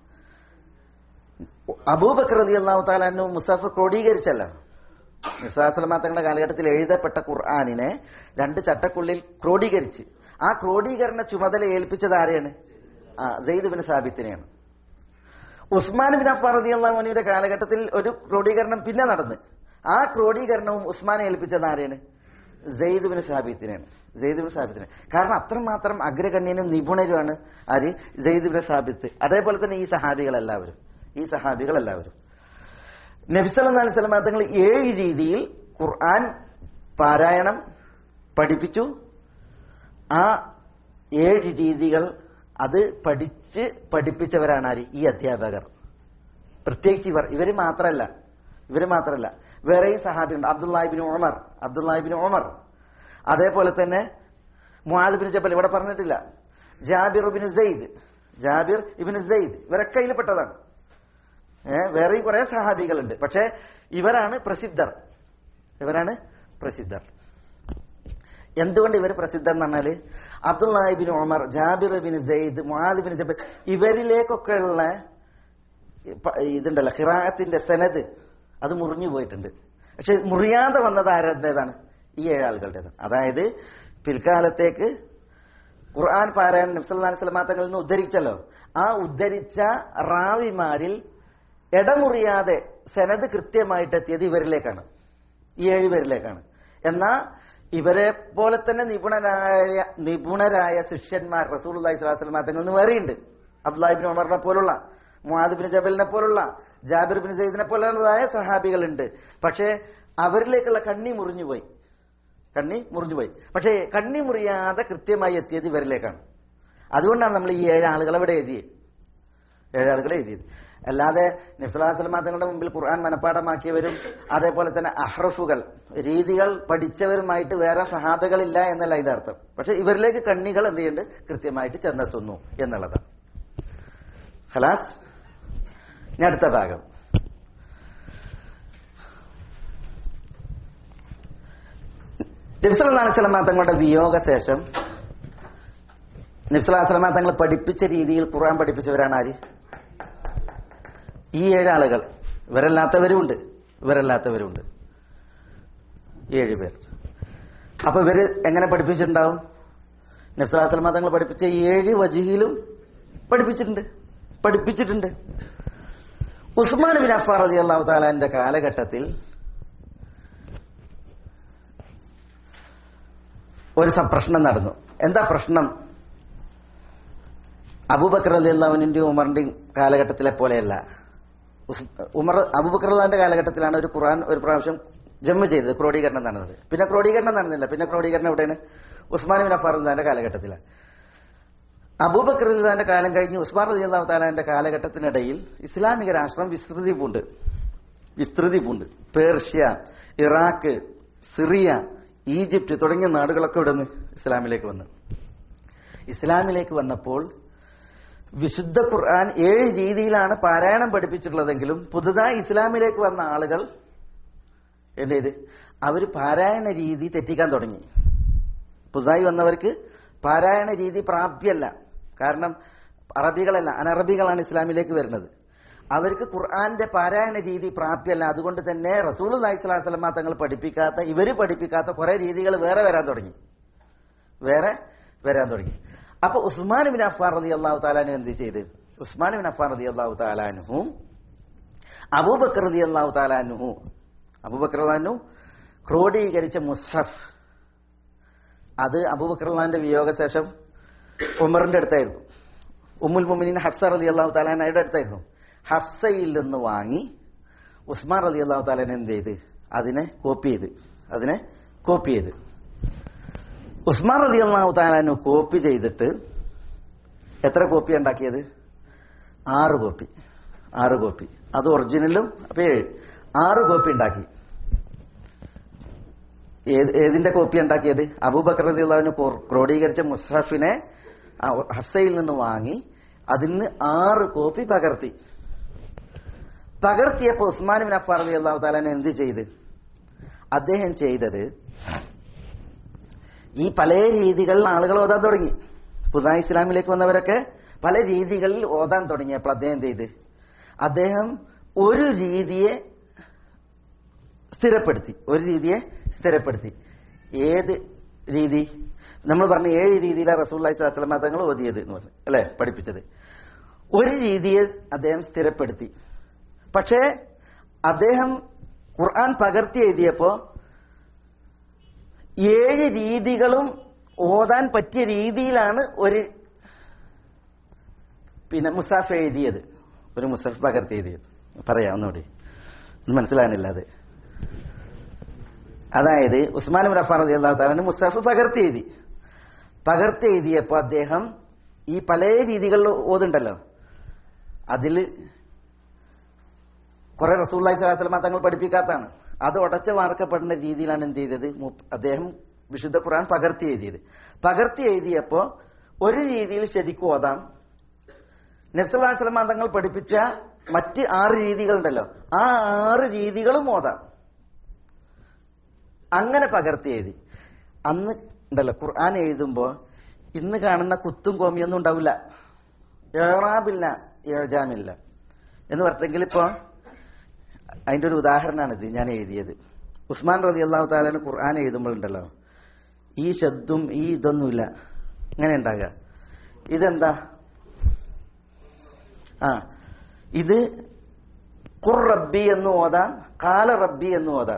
അബൂബക്കർ റതി അള്ളാഹു താലാനു മുസാഫ് ക്രോഡീകരിച്ചല്ലോ മിർസാസ്ലമാ തങ്ങളുടെ കാലഘട്ടത്തിൽ എഴുതപ്പെട്ട ഖുർആാനിനെ രണ്ട് ചട്ടക്കുള്ളിൽ ക്രോഡീകരിച്ച് ആ ക്രോഡീകരണ ചുമതല ഏൽപ്പിച്ചത് ആരെയാണ് ആ സെയ്ദ് ബിൻ സാബിത്തിനെയാണ് ഉസ്മാൻ ബിൻ അഫാർ റതി അള്ളാഹുവിന്റെ കാലഘട്ടത്തിൽ ഒരു ക്രോഡീകരണം പിന്നെ നടന്ന് ആ ക്രോഡീകരണവും ഉസ്മാനെ ഏൽപ്പിച്ചത് ആരെയാണ് സെയ്ദ് ബിൻ സാബിത്തിനെയാണ് സെയ്ദ് ബിൻ സാബിത്തിനെ കാരണം അത്രമാത്രം അഗ്രഗണ്യനും നിപുണരുമാണ് ആര് സെയ്ദ് ബിൻ സാബിത്ത് അതേപോലെ തന്നെ ഈ സഹാബികളെല്ലാവരും ഈ സഹാബികളെല്ലാവരും നബിസല്ലാ അലൈഹി സ്വലമ തങ്ങൾ ഏഴ് രീതിയിൽ ഖുർആൻ പാരായണം പഠിപ്പിച്ചു ആ ഏഴ് രീതികൾ അത് പഠിച്ച് പഠിപ്പിച്ചവരാണ് ആര് ഈ അധ്യാപകർ പ്രത്യേകിച്ച് ഇവർ ഇവര് മാത്രമല്ല ഇവര് മാത്രമല്ല വേറെയും സഹാബിയുണ്ട് അബ്ദുല്ലാഹിബിൻ ഉമർ അബ്ദുല്ലാഹിബിൻ ഉമർ അതേപോലെ തന്നെ മുഹാദ് ബിൻ ജബൽ ഇവിടെ പറഞ്ഞിട്ടില്ല ജാബിർ ഇബിൻ സെയ്ദ് ജാബിർ ഇബിൻ സെയ്ദ് ഇവരൊക്കെ അതിൽപ്പെട്ടതാണ് ഏഹ് വേറെയും കുറെ സഹാബികളുണ്ട് പക്ഷെ ഇവരാണ് പ്രസിദ്ധർ ഇവരാണ് പ്രസിദ്ധർ എന്തുകൊണ്ട് ഇവർ പ്രസിദ്ധർ എന്ന് പറഞ്ഞാല് Abdullah ibn Umar Jabir bin Zaid Muadh bin Jabal ഇവരിലേക്കൊക്കെ ഉള്ള ഇതുണ്ടല്ലോ ഖിറാഅത്തിന്റെ സനത് അത് മുറിഞ്ഞു പോയിട്ടുണ്ട് പക്ഷെ മുറിയാതെ വന്നത് ആരുടേതാണ് ഈ ഏഴാളുകളുടേത് അതായത് പിൽക്കാലത്തേക്ക് ഖുർആൻ പാരായണം നബ്സല്ലാ സ്വലമാ തങ്ങളിൽ നിന്ന് ഉദ്ധരിച്ചല്ലോ ആ ഉദ്ധരിച്ച റാവിമാരിൽ ഇടമുറിയാതെ സനത് കൃത്യമായിട്ട് എത്തിയത് ഇവരിലേക്കാണ് ഈ ഏഴുപേരിലേക്കാണ് എന്നാ ഇവരെ പോലെ തന്നെ നിപുണരായ നിപുണരായ ശിഷ്യന്മാർ റസൂൽ അള്ളഹി സ്വലാസ്ലമാ തങ്ങളിൽ നിന്ന് വേറെയുണ്ട് അബ്ദുല്ലാഹിബിൻ ഉമറിനെ പോലുള്ള മുഹാദ് ജബലിനെ പോലുള്ള ജാബിർ ബിൻ സയ്യിദിനെ പോലുള്ളതായ സഹാബികളുണ്ട് പക്ഷേ അവരിലേക്കുള്ള കണ്ണി മുറിഞ്ഞുപോയി കണ്ണി മുറിഞ്ഞുപോയി പക്ഷേ കണ്ണി മുറിയാതെ കൃത്യമായി എത്തിയത് ഇവരിലേക്കാണ് അതുകൊണ്ടാണ് നമ്മൾ ഈ ഏഴ് ആളുകൾ ഇവിടെ എഴുതിയത് ഏഴാളുകളെ എഴുതിയത് അല്ലാതെ നബ്സലാസ്ലമ തങ്ങളുടെ മുമ്പിൽ ഖുർആൻ മനഃപ്പാടമാക്കിയവരും അതേപോലെ തന്നെ അഹ്റഫുകൾ രീതികൾ പഠിച്ചവരുമായിട്ട് വേറെ സഹാബകളില്ല എന്നല്ല അതിന്റെ അർത്ഥം പക്ഷെ ഇവരിലേക്ക് കണ്ണികൾ എന്ത് ചെയ്യുന്നുണ്ട് കൃത്യമായിട്ട് ചെന്നെത്തുന്നു എന്നുള്ളതാണ് ഖലാസ് ഇനി അടുത്ത ഭാഗം നബ്സലാസ്ലമ തങ്ങളുടെ വിയോഗ ശേഷം നബ്സലാസ്ലമ തങ്ങൾ പഠിപ്പിച്ച രീതിയിൽ ഖുർആൻ പഠിപ്പിച്ചവരാണ് ആര് ഈ ഏഴ് ആളുകൾ ഇവരല്ലാത്തവരുമുണ്ട് ഇവരല്ലാത്തവരുമുണ്ട് ഏഴ് പേർ അപ്പൊ ഇവര് എങ്ങനെ പഠിപ്പിച്ചിട്ടുണ്ടാവും നബ്സലാസ്ലമ തങ്ങൾ പഠിപ്പിച്ച ഏഴ് വജിഹിലും പഠിപ്പിച്ചിട്ടുണ്ട് പഠിപ്പിച്ചിട്ടുണ്ട് ഉസ്മാൻ ബിൻ അഫാർ റതി അള്ളാഹു താലാന്റെ കാലഘട്ടത്തിൽ ഒരു സ- പ്രശ്നം നടന്നു എന്താ പ്രശ്നം അബൂബക്കർ അലി അള്ളാഹുവിന്റെയും ഉമറിന്റെയും കാലഘട്ടത്തിലെ പോലെയല്ല ഉസ്- ഉമർ അബൂബക്കർ അള്ളാഹിന്റെ കാലഘട്ടത്തിലാണ് ഒരു ഖുർആൻ ഒരു പ്രാവശ്യം ജമ്മു ചെയ്തത് ക്രോഡീകരണം നടന്നത് പിന്നെ ക്രോഡീകരണം നടന്നില്ല പിന്നെ ക്രോഡീകരണം എവിടെയാണ് ഉസ്മാൻ ബിൻ അഫാർ അള്ളാഹിന്റെ കാലഘട്ടത്തിലാണ് അബൂബക്കർ അള്ളാഹിന്റെ കാലം കഴിഞ്ഞ് ഉസ്മാൻ അലി അള്ളാഹു താലാന്റെ കാലഘട്ടത്തിനിടയിൽ ഇസ്ലാമിക രാഷ്ട്രം വിസ്തൃതി പൂണ്ട് വിസ്തൃതി പൂണ്ട് പേർഷ്യ ഇറാഖ് സിറിയ ഈജിപ്റ്റ് തുടങ്ങിയ നാടുകളൊക്കെ ഇവിടെ നിന്ന് ഇസ്ലാമിലേക്ക് വന്നു ഇസ്ലാമിലേക്ക് വന്നപ്പോൾ വിശുദ്ധ ഖുർആൻ ഏഴ് രീതിയിലാണ് പാരായണം പഠിപ്പിച്ചിട്ടുള്ളതെങ്കിലും പുതുതായി ഇസ്ലാമിലേക്ക് വന്ന ആളുകൾ എന്ത് ചെയ്ത് അവർ പാരായണ രീതി തെറ്റിക്കാൻ തുടങ്ങി പുതുതായി വന്നവർക്ക് പാരായണ രീതി പ്രാപ്യമല്ല കാരണം അറബികളല്ല അനറബികളാണ് ഇസ്ലാമിലേക്ക് വരുന്നത് അവർക്ക് ഖുർആന്റെ പാരായണ രീതി പ്രാപ്യമല്ല അതുകൊണ്ട് തന്നെ റസൂൽ അലൈഹി സ്വലാസ്ലമ തങ്ങൾ പഠിപ്പിക്കാത്ത ഇവര് പഠിപ്പിക്കാത്ത കുറെ രീതികൾ വേറെ വരാൻ തുടങ്ങി വേറെ വരാൻ തുടങ്ങി അപ്പൊ ഉസ്മാൻ ബിൻ അഫാർ റതി അള്ളാഹു താലാനു എന്ത് ചെയ്ത് ഉസ്മാൻ ബിൻ അഫാർ റതി അള്ളാഹു താലാനുഹും അബൂബക്കർ റതി അള്ളാഹു താലാനുഹു അബൂബക്കർ അള്ളാഹു ക്രോഡീകരിച്ച മുസ്ഹഫ് അത് അബൂബക്കർ അള്ളാഹിന്റെ വിയോഗശേഷം ഉമറിന്റെ അടുത്തായിരുന്നു ഉമ്മുൽ മുമിനിൻ ഹഫ്സ റലി അള്ളാഹു താലാനയുടെ അടുത്തായിരുന്നു ഹഫ്സയിൽ നിന്ന് വാങ്ങി ഉസ്മാൻ റലി അള്ളാഹു താലാൻ എന്ത് ചെയ്ത് അതിനെ കോപ്പി ചെയ്ത് അതിനെ കോപ്പി ചെയ്ത് ഉസ്മാൻ റലി അള്ളാഹു താലാനു കോപ്പി ചെയ്തിട്ട് എത്ര കോപ്പി ഉണ്ടാക്കിയത് ആറ് കോപ്പി ആറ് കോപ്പി അത് ഒറിജിനലും അപ്പൊ ഏഴ് ആറ് കോപ്പി ഉണ്ടാക്കി ഏത് ഏതിന്റെ കോപ്പി ഉണ്ടാക്കിയത് അബൂബക്കർ റളിയല്ലാഹുവിന് ക്രോ- ക്രോഡീകരിച്ച മുസ്ഹഫിനെ ആ ഹഫ്സയിൽ നിന്ന് വാങ്ങി അതിന് ആറ് കോപ്പി പകർത്തി പകർത്തിയപ്പോൾ ഉസ്മാൻ ബിൻ അഫാർ അലി അള്ളാഹു താലാൻ എന്ത് ചെയ്ത് അദ്ദേഹം ചെയ്തത് ഈ പല രീതികളിൽ ആളുകൾ ഓതാൻ തുടങ്ങി പുതുതായി ഇസ്ലാമിലേക്ക് വന്നവരൊക്കെ പല രീതികളിൽ ഓതാൻ തുടങ്ങിയപ്പോൾ അദ്ദേഹം എന്ത് ചെയ്ത് അദ്ദേഹം ഒരു രീതിയെ സ്ഥിരപ്പെടുത്തി ഒരു രീതിയെ സ്ഥിരപ്പെടുത്തി ഏത് രീതി നമ്മൾ പറഞ്ഞ ഏഴ് രീതിയിലാണ് റസൂള്ളി സ്വലമ തങ്ങൾ ഓതിയത് എന്ന് പറഞ്ഞു അല്ലെ പഠിപ്പിച്ചത് ഒരു രീതിയെ അദ്ദേഹം സ്ഥിരപ്പെടുത്തി പക്ഷേ അദ്ദേഹം ഖുർആൻ പകർത്തി എഴുതിയപ്പോ ഏഴ് രീതികളും ഓതാൻ പറ്റിയ രീതിയിലാണ് ഒരു പിന്നെ മുസാഫ് എഴുതിയത് ഒരു മുസാഫ് പകർത്തി എഴുതിയത് പറയാം ഒന്നുകൂടി ഒന്നും മനസ്സിലാകുന്നില്ല അത് അതായത് ഉസ്മാൻ ബിൻ അഫാൻ റളിയല്ലാഹു അള്ളാഹു താലാന് മുസാഫ് പകർത്തി എഴുതി പകർത്തി എഴുതിയപ്പോൾ അദ്ദേഹം ഈ പല രീതികളിൽ ഓതുണ്ടല്ലോ അതിൽ കുറെ റസൂള്ളി സ്വലാസ്ലമ തങ്ങൾ പഠിപ്പിക്കാത്തതാണ് അത് ഉടച്ച വാർക്കപ്പെടുന്ന രീതിയിലാണ് എന്ത് ചെയ്തത് മൂപ്പ- അദ്ദേഹം വിശുദ്ധ ഖുർആൻ പകർത്തി എഴുതിയത് പകർത്തി എഴുതിയപ്പോ ഒരു രീതിയിൽ ശരിക്കും ഓതാം നബ്സല്ലാസ്ലമ തങ്ങൾ പഠിപ്പിച്ച മറ്റ് ആറ് രീതികളുണ്ടല്ലോ ആ ആറ് രീതികളും ഓതാം അങ്ങനെ പകർത്തി എഴുതി അന്ന് ഉണ്ടല്ലോ ഖുർആൻ എഴുതുമ്പോ ഇന്ന് കാണുന്ന കുത്തും കോമിയൊന്നും ഉണ്ടാവില്ല ഏറാബില്ല ഏജാമില്ല എന്ന് പറഞ്ഞെങ്കിൽ ഇപ്പോ അതിന്റെ ഒരു ഉദാഹരണമാണിത് ഞാൻ എഴുതിയത് ഉസ്മാൻ റതി അള്ളാഹു താലാന് ഖുർആൻ എഴുതുമ്പോഴുണ്ടല്ലോ ഈ ശബ്ദും ഈ ഇതൊന്നുമില്ല ഇങ്ങനെ ഉണ്ടാകുക ഇതെന്താ ആ ഇത് ഖുർ റബ്ബി എന്ന് ഓതാം കാല റബ്ബി എന്ന് ഓതാം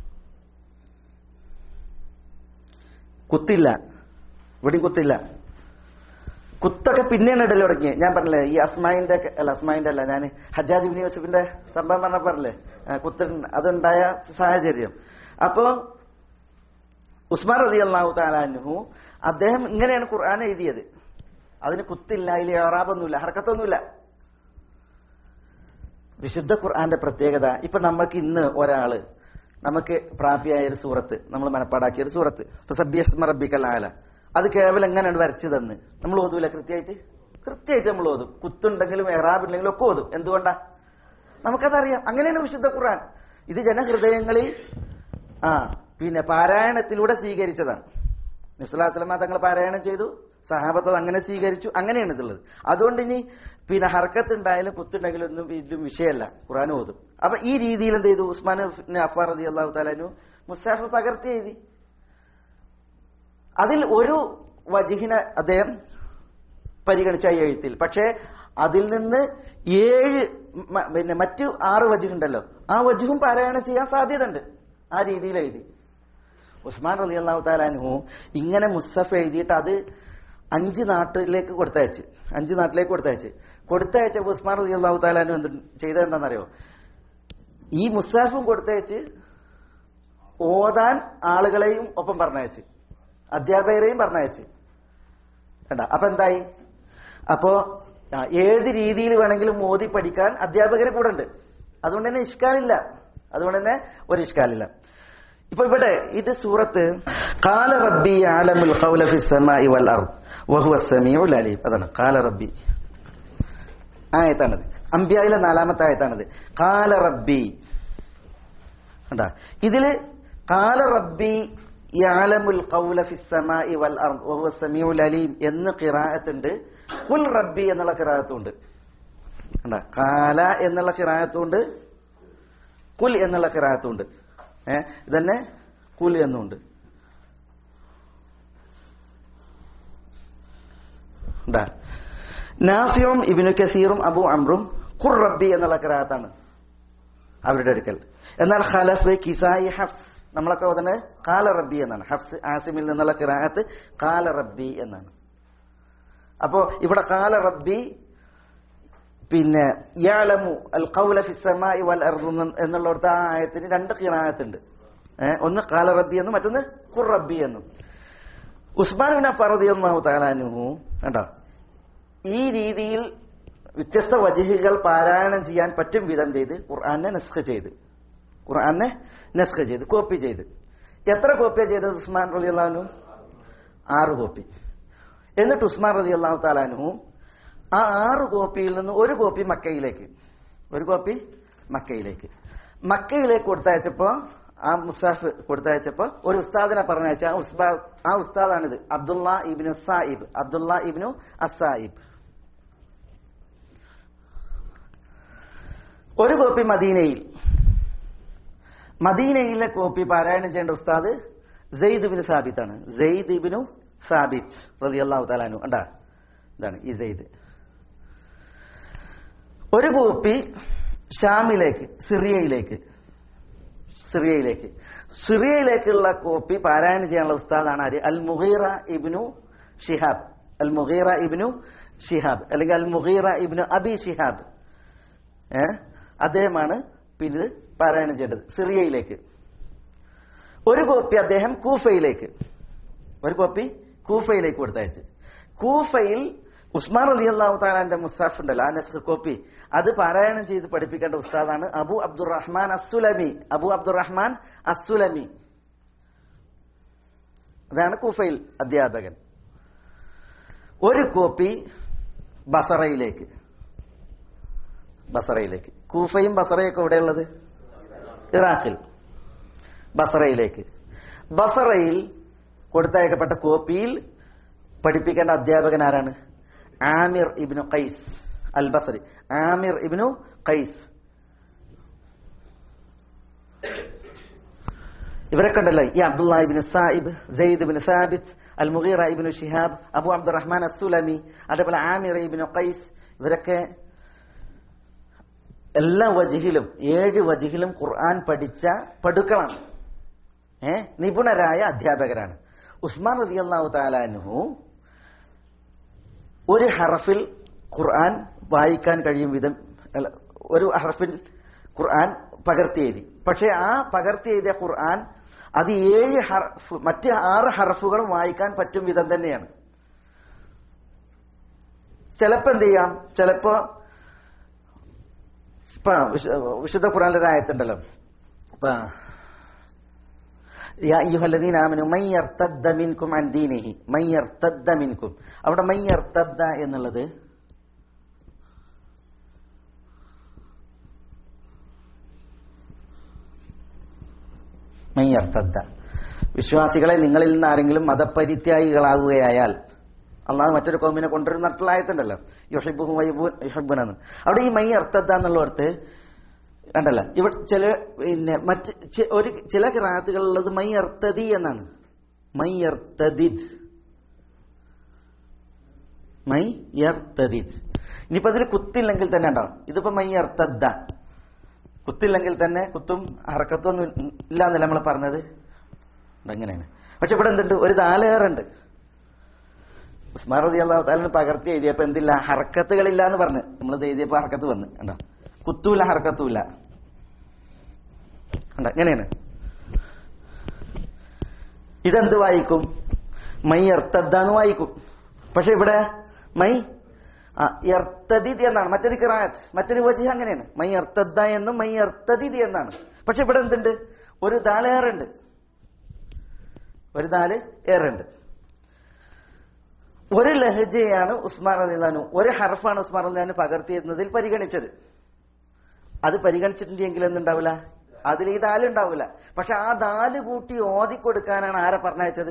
കുത്തില്ല ഇവിടെ കുത്തില്ല കുത്തൊക്കെ പിന്നെയാണ് ഇടൽ തുടങ്ങി ഞാൻ പറഞ്ഞില്ലേ ഈ അസ്മായിന്റെ ഒക്കെ- അല്ല അസ്മായിന്റെ അല്ല ഞാൻ ഹജ്ജാജ് ബിൻ യൂസഫിന്റെ സംഭവം പറഞ്ഞ പറഞ്ഞില്ലേ ആ, കുത്ത് അതുണ്ടായ സാഹചര്യം അപ്പോ ഉസ്മാൻ റതി അള്ളാഹു താലാനുഹു അദ്ദേഹം ഇങ്ങനെയാണ് ഖുർആൻ എഴുതിയത് അതിന് കുത്തില്ല അതിൽ ഏറാബൊന്നുമില്ല ഹർക്കത്തൊന്നുമില്ല വിശുദ്ധ ഖുർആന്റെ പ്രത്യേകത ഇപ്പൊ നമുക്ക് ഇന്ന് ഒരാള് നമുക്ക് പ്രാപ്തിയായ ഒരു സൂറത്ത് നമ്മൾ മനപ്പാടാക്കിയ ഒരു സൂറത്ത് ഇപ്പൊ സബ്യസ്മ റബ്ബിക്കൽ ആല അത് കേവലം എങ്ങനെയാണ് വരച്ചു തന്ന് നമ്മൾ ഓതൂല കൃത്യമായിട്ട് കൃത്യമായിട്ട് നമ്മൾ ഓതും കുത്തുണ്ടെങ്കിലും എറാബില്ലെങ്കിലും ഒക്കെ ഓതും എന്തുകൊണ്ടാ നമുക്കതറിയാം അങ്ങനെയാണ് വിശുദ്ധ ഖുർആൻ ഇത് ജനഹൃദയങ്ങളിൽ ആ പിന്നെ പാരായണത്തിലൂടെ സ്വീകരിച്ചതാണ് നിസ്ലാസ്ലമ തങ്ങൾ പാരായണം ചെയ്തു സഹാബത്ത് അത് അങ്ങനെ സ്വീകരിച്ചു അങ്ങനെയാണ് ഇതുള്ളത് അതുകൊണ്ട് ഇനി പിന്നെ ഹർക്കത്ത് ഉണ്ടായാലും കുത്തുണ്ടെങ്കിലും ഒന്നും ഇതിലും വിഷയമല്ല ഖുറാൻ ഓതും അപ്പൊ ഈ രീതിയിൽ എന്ത് ചെയ്തു ഉസ്മാൻ അഫാർ റതി അള്ളാഹു താലാനു മുസാഫ് പകർത്തി എഴുതി അതിൽ ഒരു വജിഹിനെ അദ്ദേഹം പരിഗണിച്ച ഈ എഴുത്തിൽ പക്ഷേ അതിൽ നിന്ന് ഏഴ് മ- പിന്നെ മറ്റു ആറ് വജുഹുണ്ടല്ലോ ആ വജുഹും പാരായണം ചെയ്യാൻ സാധ്യതയുണ്ട് ആ രീതിയിൽ എഴുതി ഉസ്മാൻ റലി അള്ളാഹു താലാൻഹു ഇങ്ങനെ മുസ്സഫ് എഴുതിയിട്ട് അത് അഞ്ച് നാട്ടിലേക്ക് കൊടുത്തയച്ച് അഞ്ച് നാട്ടിലേക്ക് കൊടുത്തയച്ച് കൊടുത്തയച്ച ഉസ്മാൻ റലി അള്ളാഹു താലാൻഹു എന്ത് ചെയ്തത് എന്താണെന്നറിയോ ഈ മുസ്സാഫും കൊടുത്തയച്ച് ഓതാൻ ആളുകളെയും ഒപ്പം പറഞ്ഞയച്ച് അധ്യാപകരെയും പറഞ്ഞയച്ച് കണ്ട അപ്പൊ എന്തായി അപ്പോ ആ, ഏത് രീതിയിൽ വേണമെങ്കിലും മോദി പഠിക്കാൻ അധ്യാപകർ കൂടെ ഉണ്ട് അതുകൊണ്ട് തന്നെ ഇഷ്കാലില്ല അതുകൊണ്ട് തന്നെ ഒരു ഇഷ്കാലില്ല ഇപ്പൊ ഇവിടെ ഇത് സൂറത്ത് കാല റബ്ബി ആലമുൽ ഖൗല ഫിസ് സമാഇ വൽ അർദ് വഹുവ സമീഉൽ അലീം അതാണ് കാല റബ്ബി ആയത്താണത് അംബിയായിലെ നാലാമത്തെ ആയത്താണത് കാല റബ്ബി കണ്ടാ ഇതില് കാല റബ്ബി യാലമുൽ ഖൗല ഫിസ് സമാഇ വൽ അർദ് വഹുവ സമീഉൽ അലീം എന്ന് ഖിറാഅത്തുണ്ട് കുൽ റബ്ബി എന്നുള്ള ഖിറാഅത്തുണ്ട് കണ്ടാ കാല എന്നുള്ള ഖിറാഅത്തുണ്ട് കുൽ എന്നുള്ള ഖിറാഅത്തുണ്ട് ഏ ഇതന്നെ കുൽ എന്നുണ്ട് ഉണ്ടാ നാഫിയും ഇബിനു കസീറും അബു അമ്രും ഖുർ റബ്ബി എന്നുള്ള ഖിറാഅത്താണ് അവരുടെ അടുക്കൽ എന്നാൽ ഖലഫ് കിസായി ഹഫ്സ് നമ്മളൊക്കെ തന്നെ കാല റബ്ബി എന്നാണ് ഹഫ്സ് ആസിമിൽ നിന്നുള്ള ഖിറാഅത്ത് കാല റബ്ബി എന്നാണ് അപ്പോ ഇവിടെ കാല റബ്ബി പിന്നെ യാലമു അൽ ഖൗല ഫി സമാഇ വൽ അർദ് എന്നുള്ളിടത്ത് ആ ആയത്തിന് രണ്ട് ഖിറാഅത്തുണ്ട് ഏഹ് ഒന്ന് കാല റബ്ബി എന്നും മറ്റൊന്ന് ഖുർ റബ്ബി എന്നും ഉസ്മാൻ ബിൻ അഫ്ഫാർ റളിയല്ലാഹു തആല അൻഹു കണ്ടോ ഈ രീതിയിൽ വ്യത്യസ്ത വജഹുകൾ പാരായണം ചെയ്യാൻ പറ്റും വിധം ചെയ്ത് ഖുർആനെ നസ്ഖ് ചെയ്ത് ഖുർആനെ നസ്ഖ് ചെയ്ത് കോപ്പി ചെയ്ത് എത്ര കോപ്പിയാണ് ചെയ്തത് ഉസ്മാൻ റലി അള്ളാഹു ആറ് കോപ്പി എന്നിട്ട് ഉസ്മാൻ റലി അള്ളാഹു താലാനു ആ ആറ് കോപ്പിയിൽ നിന്ന് ഒരു കോപ്പി മക്കയിലേക്ക് ഒരു കോപ്പി മക്കയിലേക്ക് മക്കയിലേക്ക് കൊടുത്തയച്ചപ്പോ ആ മുസാഫ് കൊടുത്തയച്ചപ്പോ ഒരു ഉസ്താദിനെ പറഞ്ഞയച്ച ആ ഉസ്താ ആ ഉസ്താദാണിത് അബ്ദുള്ള ഇബിനു സായിബ് അബ്ദുള്ള ഇബിനു അസായിബ് ഒരു കോപ്പി മദീനയിൽ മദീനയിലെ കോപ്പി പാരായണം ചെയ്യേണ്ട ഉസ്താദ് സെയ്ദ് ബിൻ സാബിത്താണ് സെയ്ദ് ഇബിനു സാബിത്ത് റളിയല്ലാഹു തആലാനു കണ്ടാ ഇതാണ് ഈ സെയ്ദ് ഒരു കോപ്പി ഷാമിലേക്ക് സിറിയയിലേക്ക് സിറിയയിലേക്ക് സിറിയയിലേക്കുള്ള കോപ്പി പാരായണം ചെയ്യാനുള്ള ഉസ്താദാണ് ആര് അൽ മുഹീറ ഇബ്നു ഷിഹാബ് അൽ മുഹീറ ഇബ്നു ഷിഹാബ് അല്ലെങ്കിൽ അൽ മുഹീറ ഇബ്നു അബി ഷിഹാബ് ഏ അദ്ദേഹമാണ് പിന്നെ ഇത് പാരായണം ചെയ്യേണ്ടത് സിറിയയിലേക്ക് ഒരു കോപ്പി അദ്ദേഹം കൂഫയിലേക്ക് ഒരു കോപ്പി കൂഫയിലേക്ക് കൊടുത്തയച്ച് കൂഫയിൽ ഉസ്മാൻ അലി അള്ളാഹു താലാന്റെ മുസാഫ് ഉണ്ടല്ലോ ആ നസ്ഖ് കോപ്പി അത് പാരായണം ചെയ്ത് പഠിപ്പിക്കേണ്ട ഉസ്താദാണ് അബു അബ്ദുറഹ്മാൻ അസുലമി അബു അബ്ദുറഹ്മാൻ അസുലമി അതാണ് കൂഫയിൽ അധ്യാപകൻ ഒരു കോപ്പി ബസറയിലേക്ക് ബസറയിലേക്ക് കൂഫയും ബസറയൊക്കെ എവിടെയുള്ളത് ഇറാഖിൽ ബസറയിലേക്ക് ബസറയിൽ കൊടുത്തയക്കപ്പെട്ട കോപ്പിയിൽ പഠിപ്പിക്കേണ്ട അധ്യാപകൻ ആരാണ് ആമിർ ഇബ്നു ഖൈസ് അൽ ബസറി ആമിർ ഇബ്നു ഖൈസ് ഇവരൊക്കെ ഉണ്ടല്ലോ ഈ അബ്ദുള്ള ഇബിൻ സായിബ് സെയ്ദ് ഇബിൻ സാബിത്ത് അൽ മുഗീറ ഇബിനു ഷിഹാബ് അബു അബ്ദുറഹ്മാൻ അസുലമി അതേപോലെ ആമിർ ഇബിനു ഖൈസ് ഇവരൊക്കെ എല്ലാ വജിഹിലും ഏഴ് വജിഹിലും ഖുർആൻ പഠിച്ച പടുക്കളാണ് ഏ നിപുണരായ അധ്യാപകരാണ് ഉസ്മാൻ റതി അള്ളാഹു താലാനുഹു ഒരു ഹറഫിൽ ഖുർആൻ വായിക്കാൻ കഴിയും വിധം അല്ല, ഒരു ഹറഫിൽ ഖുർആൻ പകർത്തി എഴുതി പക്ഷെ ആ പകർത്തി എഴുതിയ ഖുർആൻ അത് ഏഴ് ഹർഫ് മറ്റ് ആറ് ഹർഫുകളും വായിക്കാൻ പറ്റും വിധം തന്നെയാണ് ചിലപ്പോ എന്ത് ചെയ്യാം ചിലപ്പോ ഇപ്പൊ വിശു- വിശുദ്ധ ഖുറാനിലൊരു ആയത്തുണ്ടല്ലോ ഇപ്പൊ യാ അയ്യുഹല്ലദീന ആമനു മൻ യർതദ്ദ മിൻകും അൻ ദീനിഹി മൻ യർതദ്ദ മിൻകും അവിടെ മൻ യർതദ്ദ എന്നുള്ളത് മൻ യർതദ്ദ വിശ്വാസികളെ നിങ്ങളിൽ നിന്ന് ആരെങ്കിലും മതപരിത്യാഗികളാകുകയായാൽ അള്ളാഹ് മറ്റൊരു കോമിനെ കൊണ്ടുവരുന്നിട്ടുള്ള ആയത്തുണ്ടല്ലോ യുഹിബുഹു വൈബുൻ യുഹിബുനെന്ന് അവിടെ ഈ മൈ അർത്ഥദ്ദ എന്നുള്ളവർക്ക് കണ്ടല്ല ഇവിടെ ചില പിന്നെ മറ്റ് ചി- ഒരു ചില കിറാത്തുകളുള്ളത് മൈ അർത്തതി എന്നാണ് മൈ അർത്തദിദ് മൈ യർത്തദിദ് ഇനിയിപ്പോ അതിൽ കുത്തില്ലെങ്കിൽ തന്നെ ഉണ്ടാവും ഇതിപ്പോ മൈ അർത്തദ്ദ കുത്തില്ലെങ്കിൽ തന്നെ കുത്തും ഹറക്കത്തൊന്നും ഇല്ല എന്നല്ല നമ്മൾ പറഞ്ഞത് അങ്ങനെയാണ് പക്ഷെ ഇവിടെ എന്തുണ്ട് ഒരു ദാലേറുണ്ട് ഉസ്മാൻ റതി അള്ളാഹു താലിന് പകർത്തി എഴുതിയപ്പോ എന്തില്ല ഹർക്കത്തുകളില്ല എന്ന് പറഞ്ഞ് നമ്മൾ എഴുതിയപ്പോ ഹർക്കത്ത് വന്ന് കണ്ടോ കുത്തൂല ഹർക്കത്തൂല കണ്ടോ എങ്ങനെയാണ് ഇതെന്ത് വായിക്കും മൈ എർത്തദ്ദാന്ന് വായിക്കും പക്ഷെ ഇവിടെ മൈ ആ എർത്തദിത് എന്നാണ് മറ്റൊരു കിറായത്ത് മറ്റൊരു വജി അങ്ങനെയാണ് മൈ എർത്തദ്ദ എന്നും മൈ എർത്തദിത് എന്നാണ് പക്ഷെ ഇവിടെ എന്തുണ്ട് ഒരു ദാലേറുണ്ട് ഒരു നാല് ഏറുണ്ട് ഒരു ലഹജയാണ് ഉസ്മാൻ അലിലാനു ഒരു ഹർഫാണ് ഉസ്മാൻ അലിലാനു പകർത്തിയിരുന്നതിൽ പരിഗണിച്ചത് അത് പരിഗണിച്ചിട്ടുണ്ടെങ്കിൽ എന്തുണ്ടാവില്ല അതിൽ ഈ ദാല് ഉണ്ടാവില്ല പക്ഷെ ആ ദാല് കൂട്ടി ഓതി കൊടുക്കാനാണ് ആരെ പറഞ്ഞയച്ചത്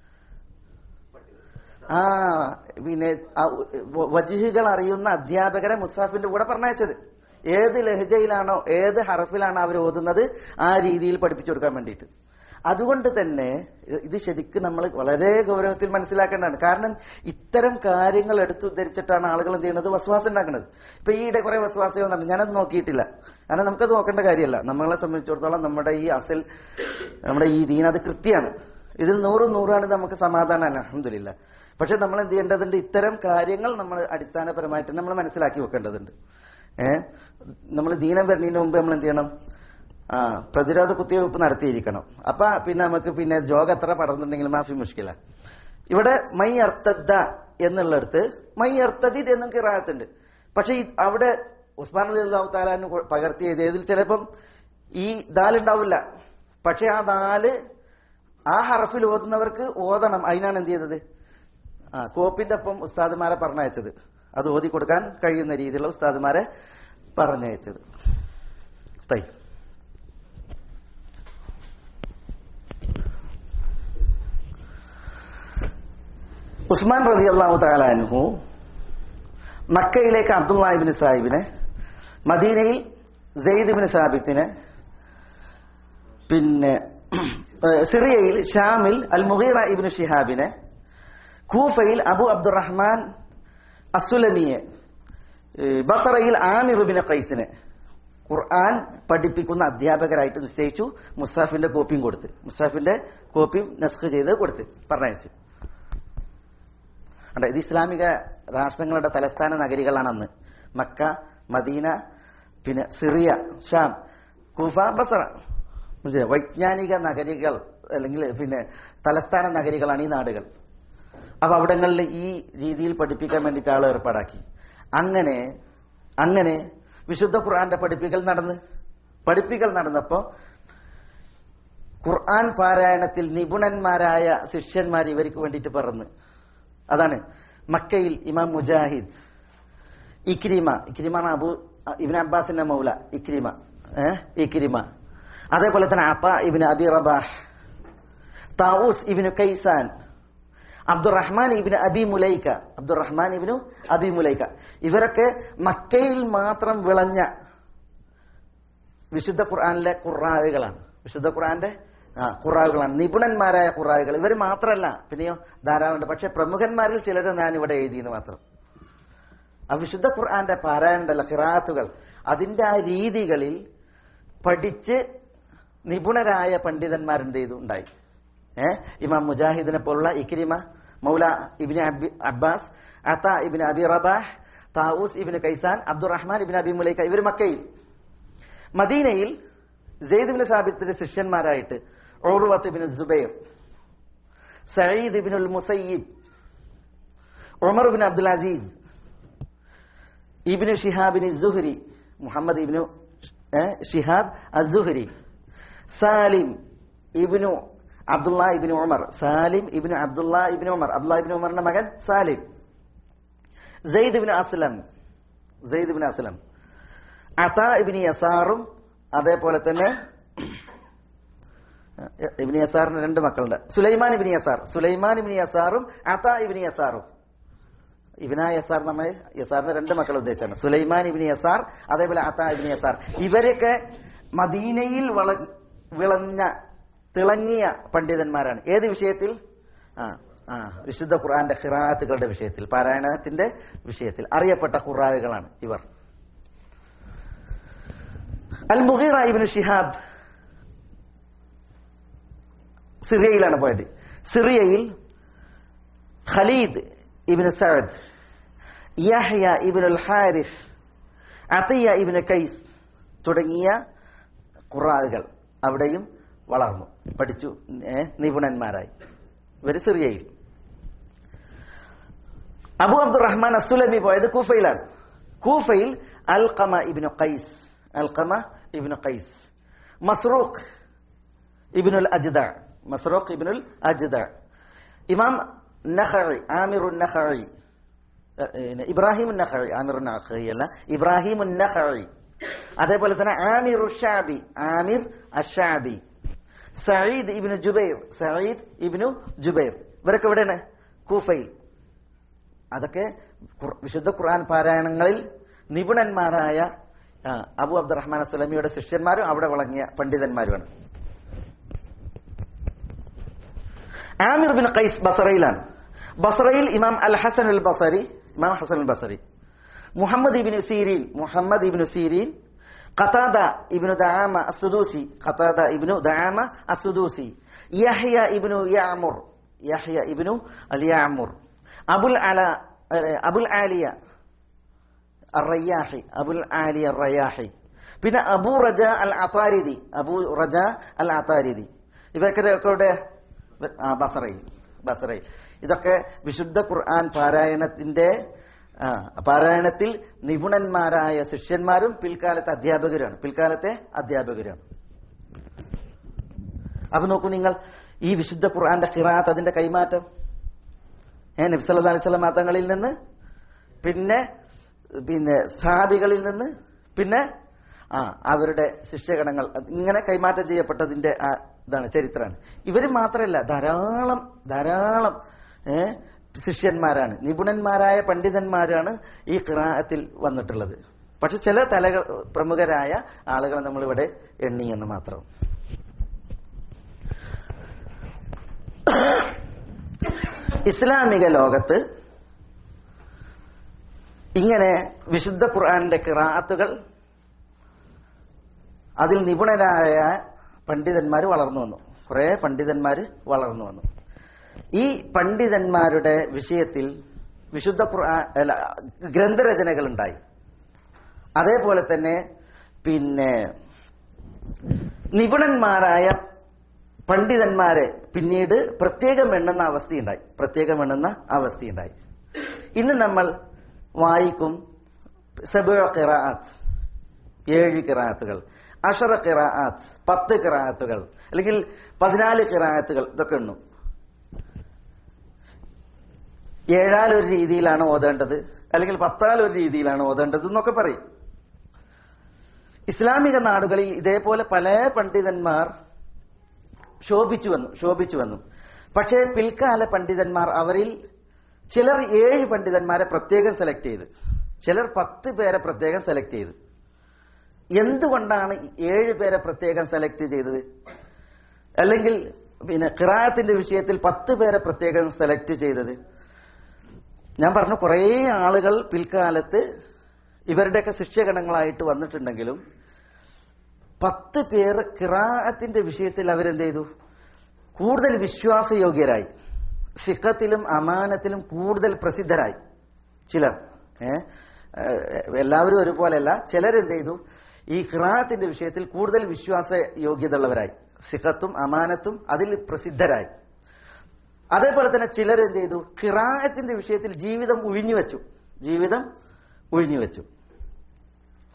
ആ പിന്നെ ആ വ- വജിഹുകൾ അറിയുന്ന അധ്യാപകരെ മുസാഫിന്റെ കൂടെ പറഞ്ഞയച്ചത് ഏത് ലഹജയിലാണോ ഏത് ഹറഫിലാണോ അവർ ഓതുന്നത് ആ രീതിയിൽ പഠിപ്പിച്ചു കൊടുക്കാൻ വേണ്ടിയിട്ട് അതുകൊണ്ട് തന്നെ ഇത് ശരിക്കും നമ്മൾ വളരെ ഗൗരവത്തിൽ മനസ്സിലാക്കേണ്ടതാണ് കാരണം ഇത്തരം കാര്യങ്ങൾ എടുത്തുദ്ധരിച്ചിട്ടാണ് ആളുകൾ എന്ത് ചെയ്യുന്നത് വസ്വാസം ഉണ്ടാക്കുന്നത് ഇപ്പൊ ഈയിടെ കുറെ വസ്വാസികൾ നടന്നു ഞാനത് നോക്കിയിട്ടില്ല കാരണം നമുക്കത് നോക്കേണ്ട കാര്യമല്ല നമ്മളെ സംബന്ധിച്ചിടത്തോളം നമ്മുടെ ഈ അസൽ നമ്മുടെ ഈ ദീൻ അത് കൃത്യമാണ് ഇതിൽ നൂറ് നൂറാണ് നമുക്ക് സമാധാനമല്ല അലഹമില്ല പക്ഷെ നമ്മൾ എന്ത് ചെയ്യേണ്ടതുണ്ട് ഇത്തരം കാര്യങ്ങൾ നമ്മൾ അടിസ്ഥാനപരമായിട്ട് നമ്മൾ മനസ്സിലാക്കി വെക്കേണ്ടതുണ്ട് ഏഹ് നമ്മൾ ദീനം വരുന്നതിന് മുമ്പ് നമ്മൾ എന്ത് ചെയ്യണം ആ പ്രതിരോധ കുത്തിവയ്പ്പ് നടത്തിയിരിക്കണം അപ്പൊ പിന്നെ നമുക്ക് പിന്നെ ജോഗ് എത്ര പടർന്നിട്ടുണ്ടെങ്കിലും മാഫി മുഷ്കില ഇവിടെ മൈ അർത്ഥദ്ദ എന്നുള്ളിടത്ത് മൈ അർത്ഥദിത് എന്നും കിറാത്തുണ്ട് പക്ഷെ ഈ- അവിടെ ഉസ്മാൻ അലി അള്ളാഹു താലാന് പകർത്തി എഴുതിയതിൽ ചിലപ്പം ഈ ദാലുണ്ടാവില്ല പക്ഷെ ആ ദാല് ആ ഹറഫിൽ ഓതുന്നവർക്ക് ഓതണം അതിനാണ് എന്ത് ചെയ്തത് ആ കോപ്പിന്റെ ഒപ്പം ഉസ്താദുമാരെ പറഞ്ഞയച്ചത് അത് ഓതി കൊടുക്കാൻ കഴിയുന്ന രീതിയിലുള്ള ഉസ്താദുമാരെ പറഞ്ഞയച്ചത് തൈ ഉസ്മാൻ റതി അള്ളാഹു താലാനുഹു മക്കയിലേക്ക് അബ്ദുല്ലാഹിബിൻ സാഹിബിനെ മദീനയിൽ സെയ്ദിബിൻ സാബിത്തിനെ പിന്നെ ഏഹ്, സിറിയയിൽ ഷാമിൽ അൽ മുഹീറ ഇബിന് ഷിഹാബിനെ കൂഫയിൽ അബു അബ്ദുറഹ്മാൻ അസുലമിയെ ഏഹ്, ബസറയിൽ ആമിറുബിന് ഖൈസിനെ ഖുർആൻ പഠിപ്പിക്കുന്ന അധ്യാപകരായിട്ട് നിശ്ചയിച്ചു മുസാഫിന്റെ കോപ്പിയും കൊടുത്ത് മുസാഫിന്റെ കോപ്പിയും നസ്ഖ് ചെയ്ത് കൊടുത്ത് പറഞ്ഞയച്ചു ഉണ്ട് ഇത് ഇസ്ലാമിക രാഷ്ട്രങ്ങളുടെ തലസ്ഥാന നഗരികളാണ് അന്ന് മക്ക മദീന പിന്നെ സിറിയ ഷാം കുഫ ബസറ മനസ്സിലായോ? വൈജ്ഞാനിക നഗരികൾ അല്ലെങ്കിൽ പിന്നെ തലസ്ഥാന നഗരികളാണ് ഈ നാടുകൾ അപ്പൊ അവിടങ്ങളിൽ ഈ രീതിയിൽ പഠിപ്പിക്കാൻ വേണ്ടിയിട്ട് ആൾ ഏർപ്പാടാക്കി അങ്ങനെ അങ്ങനെ വിശുദ്ധ ഖുർആന്റെ പഠിപ്പിക്കൽ നടന്ന് പഠിപ്പിക്കൽ നടന്നപ്പോ ഖുർആൻ പാരായണത്തിൽ നിപുണന്മാരായ ശിഷ്യന്മാർ ഇവർക്ക് വേണ്ടിയിട്ട് പറന്ന് അതാണ് മക്കയിൽ ഇമാം മുജാഹിദ് ഇക്രിമ ഇക്രിമ ആണ് അബു ഇബിൻ അബ്ബാസിന്റെ മൗല ഇക്രിമ ഏഹ് ഇക്രിമ അതേപോലെ തന്നെ അപ്പ ഇബിന് അബി റബാഹ് താവൂസ് ഇബിനു കൈസാൻ അബ്ദുറഹ്മാൻ ഇബിന് അബി മുലൈക്ക അബ്ദുറഹ്മാൻ ഇബിനു അബി മുലൈക്ക ഇവരൊക്കെ മക്കയിൽ മാത്രം വിളഞ്ഞ വിശുദ്ധ ഖുർആനിലെ ഖുറാവുകളാണ് വിശുദ്ധ ഖുർആന്റെ ആ ഖുറാവുകളാണ് നിപുണന്മാരായ ഖുറാവുകൾ ഇവർ മാത്രമല്ല പിന്നെയോ ധാരാളമുണ്ട് പക്ഷെ പ്രമുഖന്മാരിൽ ചിലരെ ഞാൻ ഇവിടെ എഴുതിയെന്ന് മാത്രം ആ വിശുദ്ധ ഖുർആന്റെ പാരായണുണ്ടല്ലോ ഖിറാത്തുകൾ അതിന്റെ ആ രീതികളിൽ പഠിച്ച് നിപുണരായ പണ്ഡിതന്മാരെന്ത് ചെയ്തു ഉണ്ടായി ഏ ഇമാം മുജാഹിദിനെ പോലുള്ള ഇക്രിമ മൗല ഇബിന് അബി അബ്ബാസ് അത്ത ഇബിന് അബി റബാഹ് താവൂസ് ഇബിന് കൈസാൻ അബ്ദുറഹ്മാൻ ഇബിൻ അബി മുലൈക്ക ഇവർ മക്കയിൽ മദീനയിൽ സെയ്ദ് സാബിത്തിന്റെ ശിഷ്യന്മാരായിട്ട് ഓറുവത്ത് ഇബിൻ Zubair Sayyid ibn ul Musayyib Umar bin Abdul Aziz ibn Shihab Zuhri Muhammad ibn ഏ, ഷിഹാബ് അസുഹരി സാലിം ഇബ്നു അബ്ദുള്ള ഇബ്നു ഉമർ സാലിം ഇബ്നു അബ്ദുള്ള ഇബ്നു ഉമർ അബ്ദുള്ള ഇബ്നു ഉമറിന്റെ മകൻ സാലിം സെയ്ദ് ഇബ്നു അസ്ലം സെയ്ദ് ഇബ്നു അസ്ലം അതാ ഇബ്നു യസാറും അതേപോലെ തന്നെ ഇബ്നു യസാറിന് രണ്ട് മക്കളുണ്ട് സുലൈമാൻ ഇബ്നു യസാർ സുലൈമാൻ ഇബ്നു യസാറും അതാ ഇബ്നു യസാറും ഇബിന യസാർ നമ്മൾ യസാറിന്റെ രണ്ട് മക്കൾ ഉദ്ദേശിച്ചാണ് സുലൈമാൻ ഇബിന് യസാർ അതേപോലെ അത്താ ഇബിന് യസാർ ഇവരൊക്കെ മദീനയിൽ വള വിളഞ്ഞ തിളങ്ങിയ പണ്ഡിതന്മാരാണ് ഏത് വിഷയത്തിൽ ആ ആ വിശുദ്ധ ഖുർആന്റെ ഖിറാത്തുകളുടെ വിഷയത്തിൽ പാരായണത്തിന്റെ വിഷയത്തിൽ അറിയപ്പെട്ട ഖുറാവുകളാണ് ഇവർ അൽ മുഗീറ ഇബ്നു ഷിഹാബ് സിറിയയിലാണ് പോയത് സിറിയയിൽ Khalid ibn Saad Yahya ibn ul Harith Atiyya ibn Qais തുടങ്ങിയ ഖുറാകൾ അവിടെയും വളർന്നു പഠിച്ചു ഏ, നിപുണന്മാരായി ഇവര് സിറിയയിൽ അബു അബ്ദുറഹ്മാൻ അസുലമി പോയത് കൂഫയിലാണ് കൂഫയിൽ അൽഖമ ഇബ്നു ഖൈസ് അൽഖമ ഇബ്നു ഖൈസ് മസ്റൂഖ് ഇബ്നുൽ അജ്ദ മസ്റൂഖ് ഇബ്നുൽ അജ്ദ ഇമാം നഖഇ ആമിറു നഖഇ ഇബ്രാഹിം നഖഇ ആമിറു നഖഇ അല്ല ഇബ്രാഹിം നഖഇ അതേപോലെ തന്നെ ആമിറു ഷാബി ആമിർ അഷാബി സഈദ് ഇബ്നു ജുബൈർ സഈദ് ഇബ്നു ജുബൈർ ഇവരൊക്കെ എവിടെയാണ് കൂഫയിൽ അതൊക്കെ ഖുർ- വിശുദ്ധ ഖുർആൻ പാരായണങ്ങളിൽ നിപുണന്മാരായ ആ, അബു അബ്ദുറഹ്മാൻ അസ്ലമിയുടെ ശിഷ്യന്മാരും അവിടെ വിളങ്ങിയ പണ്ഡിതന്മാരുമാണ് ആമിർ ബിൻ ഖൈസ് ബസറയിലാണ് ബസറയിൽ ഇമാം അൽ ഹസൻ അൽ ബസരി ഇമാം ഹസൻ അൽ ബസരി മുഹമ്മദ് ഇബിനു സീരീൻ മുഹമ്മദ് ഇബിനു സീരീൻ ഖതാദ ഇബ്നു ദആമ അസ്സുദൂസി ഖതാദ ഇബ്നു ദആമ അസ്സുദൂസി യഹ്യ ഇബ്നു യഅമുർ യഹ്യ ഇബ്നു അൽ യഅമുർ അബുൽ അല ഏഹ്, അബുൽ ആലിയ അറയ്യാഹി അബുൽ ആലിയ റയാഹി പിന്നെ അബു റജ അൽ അതാരിദി അബു റജ അൽ അതാരിദി ഇവരൊക്കെ ഇവിടെ ആ, ബസറയിൽ ബസറയിൽ ഇതൊക്കെ വിശുദ്ധ ഖുർആൻ പാരായണത്തിന്റെ ആ, പാരായണത്തിൽ നിപുണന്മാരായ ശിഷ്യന്മാരും പിൽക്കാലത്തെ അധ്യാപകരുമാണ് പിൽക്കാലത്തെ അധ്യാപകരാണ് അപ്പൊ നോക്കൂ നിങ്ങൾ ഈ വിശുദ്ധ ഖുർആന്റെ ഖിറാത്ത് അതിന്റെ കൈമാറ്റം ഏ നബ്സല്ലാ അലൈഹി സ്വലം മതങ്ങളിൽ നിന്ന് പിന്നെ പിന്നെ സഹാബികളിൽ നിന്ന് പിന്നെ ആ അവരുടെ ശിഷ്യഗണങ്ങൾ അത് ഇങ്ങനെ കൈമാറ്റം ചെയ്യപ്പെട്ടതിന്റെ ആ ഇതാണ് ചരിത്രമാണ് ഇവർ മാത്രമല്ല ധാരാളം ധാരാളം ഏ ശിഷ്യന്മാരാണ് നിപുണന്മാരായ പണ്ഡിതന്മാരാണ് ഈ ഖിറാഅത്തിൽ വന്നിട്ടുള്ളത് പക്ഷെ ചില തലകൾ പ്രമുഖരായ ആളുകൾ നമ്മളിവിടെ എണ്ണി എന്ന് മാത്രം ഇസ്ലാമിക ലോകത്ത് ഇങ്ങനെ വിശുദ്ധ ഖുർആന്റെ കിറാത്തുകൾ അതിൽ നിപുണരായ പണ്ഡിതന്മാർ വളർന്നു വന്നു കുറെ പണ്ഡിതന്മാർ വളർന്നു വന്നു ഈ പണ്ഡിതന്മാരുടെ വിഷയത്തിൽ വിശുദ്ധ ഖുർആൻ അല്ല, ഗ്രന്ഥരചനകൾ ഉണ്ടായി അതേപോലെ തന്നെ പിന്നെ നിപുണന്മാരായ പണ്ഡിതന്മാരെ പിന്നീട് പ്രത്യേകം എണ്ണുന്ന അവസ്ഥയുണ്ടായി പ്രത്യേകം എണ്ണുന്ന അവസ്ഥയുണ്ടായി ഇന്ന് നമ്മൾ വായിക്കും സബുഴ ഖിറാഅത്ത് ഏഴ് ഖിറാഅത്തുകൾ അഷറ ഖിറാഅത്ത് പത്ത് ഖിറാഅത്തുകൾ അല്ലെങ്കിൽ പതിനാല് ഖിറാഅത്തുകൾ ഇതൊക്കെ എണ്ണും ഏഴാലൊരു രീതിയിലാണ് ഓതേണ്ടത് അല്ലെങ്കിൽ പത്താലൊരു രീതിയിലാണ് ഓതേണ്ടത് എന്നൊക്കെ പറയും ഇസ്ലാമിക നാടുകളിൽ ഇതേപോലെ പല പണ്ഡിതന്മാർ ശോഭിച്ചു വന്നു ശോഭിച്ചു വന്നു പക്ഷേ പിൽക്കാല പണ്ഡിതന്മാർ അവരിൽ ചിലർ ഏഴ് പണ്ഡിതന്മാരെ പ്രത്യേകം സെലക്ട് ചെയ്ത് ചിലർ പത്ത് പേരെ പ്രത്യേകം സെലക്ട് ചെയ്തു എന്തുകൊണ്ടാണ് ഏഴ് പേരെ പ്രത്യേകം സെലക്ട് ചെയ്തത് അല്ലെങ്കിൽ പിന്നെ ഖിറായത്തിന്റെ വിഷയത്തിൽ പത്ത് പേരെ പ്രത്യേകം സെലക്ട് ചെയ്തത് ഞാൻ പറഞ്ഞു കുറേ ആളുകൾ പിൽക്കാലത്ത് ഇവരുടെയൊക്കെ ശിഷ്യഗണങ്ങളായിട്ട് വന്നിട്ടുണ്ടെങ്കിലും പത്ത് പേർ കിറാഅത്തിന്റെ വിഷയത്തിൽ അവരെന്ത് ചെയ്തു കൂടുതൽ വിശ്വാസയോഗ്യരായി സിഖത്തിലും അമാനത്തിലും കൂടുതൽ പ്രസിദ്ധരായി ചിലർ ഏ ഏഹ് എല്ലാവരും ഒരുപോലെയല്ല ചിലരെന്ത് ചെയ്തു ഈ ഖിറാഅത്തിന്റെ വിഷയത്തിൽ കൂടുതൽ വിശ്വാസ യോഗ്യതയുള്ളവരായി സിഖത്തും അമാനത്തും അതിൽ പ്രസിദ്ധരായി അതേപോലെ തന്നെ ചിലർ എന്ത് ചെയ്തു ഖിറാഅത്തിന്റെ വിഷയത്തിൽ ജീവിതം ഒഴിഞ്ഞു വെച്ചു ജീവിതം ഒഴിഞ്ഞു വെച്ചു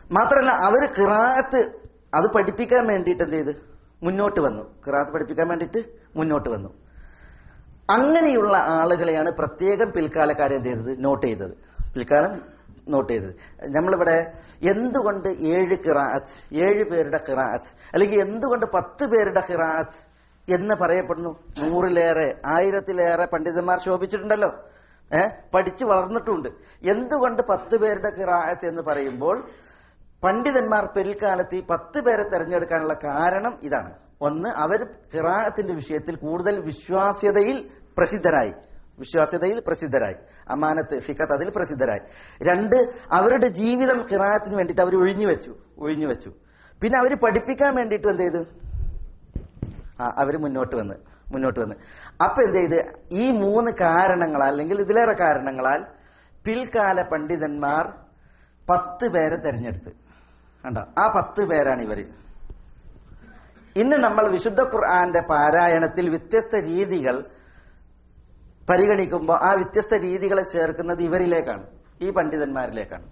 മാത്രമല്ല അവര് ഖിറാത്ത് അത് പഠിപ്പിക്കാൻ വേണ്ടിയിട്ട് എന്ത് ചെയ്ത് മുന്നോട്ട് വന്നു ഖിറാത്ത് പഠിപ്പിക്കാൻ വേണ്ടിയിട്ട് മുന്നോട്ട് വന്നു അങ്ങനെയുള്ള ആളുകളെയാണ് പ്രത്യേകം പിൽക്കാലക്കാരെ എന്ത് ചെയ്തത് നോട്ട് ചെയ്തത് പിൽക്കാലം നോട്ട് ചെയ്തത് നമ്മളിവിടെ എന്തുകൊണ്ട് ഏഴ് ഖിറാത്ത് ഏഴ് പേരുടെ ഖിറാത്ത് അല്ലെങ്കിൽ എന്തുകൊണ്ട് പത്ത് പേരുടെ ഖിറാത്ത് എന്ന് പറയപ്പെടുന്നു നൂറിലേറെ ആയിരത്തിലേറെ പണ്ഡിതന്മാർ ശോഭിച്ചിട്ടുണ്ടല്ലോ ഏഹ് പഠിച്ചു വളർന്നിട്ടുണ്ട് എന്തുകൊണ്ട് പത്ത് പേരുടെ ഖിറാത്ത് എന്ന് പറയുമ്പോൾ പണ്ഡിതന്മാർ പിൽക്കാലത്ത് ഈ പത്ത് പേരെ തെരഞ്ഞെടുക്കാനുള്ള കാരണം ഇതാണ് ഒന്ന് അവർ ഖിറാഅത്തിന്റെ വിഷയത്തിൽ കൂടുതൽ വിശ്വാസ്യതയിൽ പ്രസിദ്ധരായി വിശ്വാസ്യതയിൽ പ്രസിദ്ധരായി അമാനത്ത് ഫിക്കത്ത് അതിൽ പ്രസിദ്ധരായി രണ്ട് അവരുടെ ജീവിതം ഖിറാഅത്തിന് വേണ്ടിയിട്ട് അവർ ഒഴിഞ്ഞു വെച്ചു ഒഴിഞ്ഞു വെച്ചു പിന്നെ അവർ പഠിപ്പിക്കാൻ വേണ്ടിയിട്ട് എന്ത് ചെയ്തു ആ അവർ മുന്നോട്ട് വന്ന് മുന്നോട്ട് വന്ന് അപ്പൊ എന്ത് ചെയ്ത് ഈ മൂന്ന് കാരണങ്ങളാൽ അല്ലെങ്കിൽ ഇതിലേറെ കാരണങ്ങളാൽ പിൽക്കാല പണ്ഡിതന്മാർ പത്ത് പേരെ തെരഞ്ഞെടുത്ത് കണ്ടോ ആ പത്ത് പേരാണ് ഇവര് ഇന്ന് നമ്മൾ വിശുദ്ധ ഖുർആന്റെ പാരായണത്തിൽ വ്യത്യസ്ത രീതികൾ പരിഗണിക്കുമ്പോൾ ആ വ്യത്യസ്ത രീതികളെ ചേർക്കുന്നത് ഇവരിലേക്കാണ് ഈ പണ്ഡിതന്മാരിലേക്കാണ്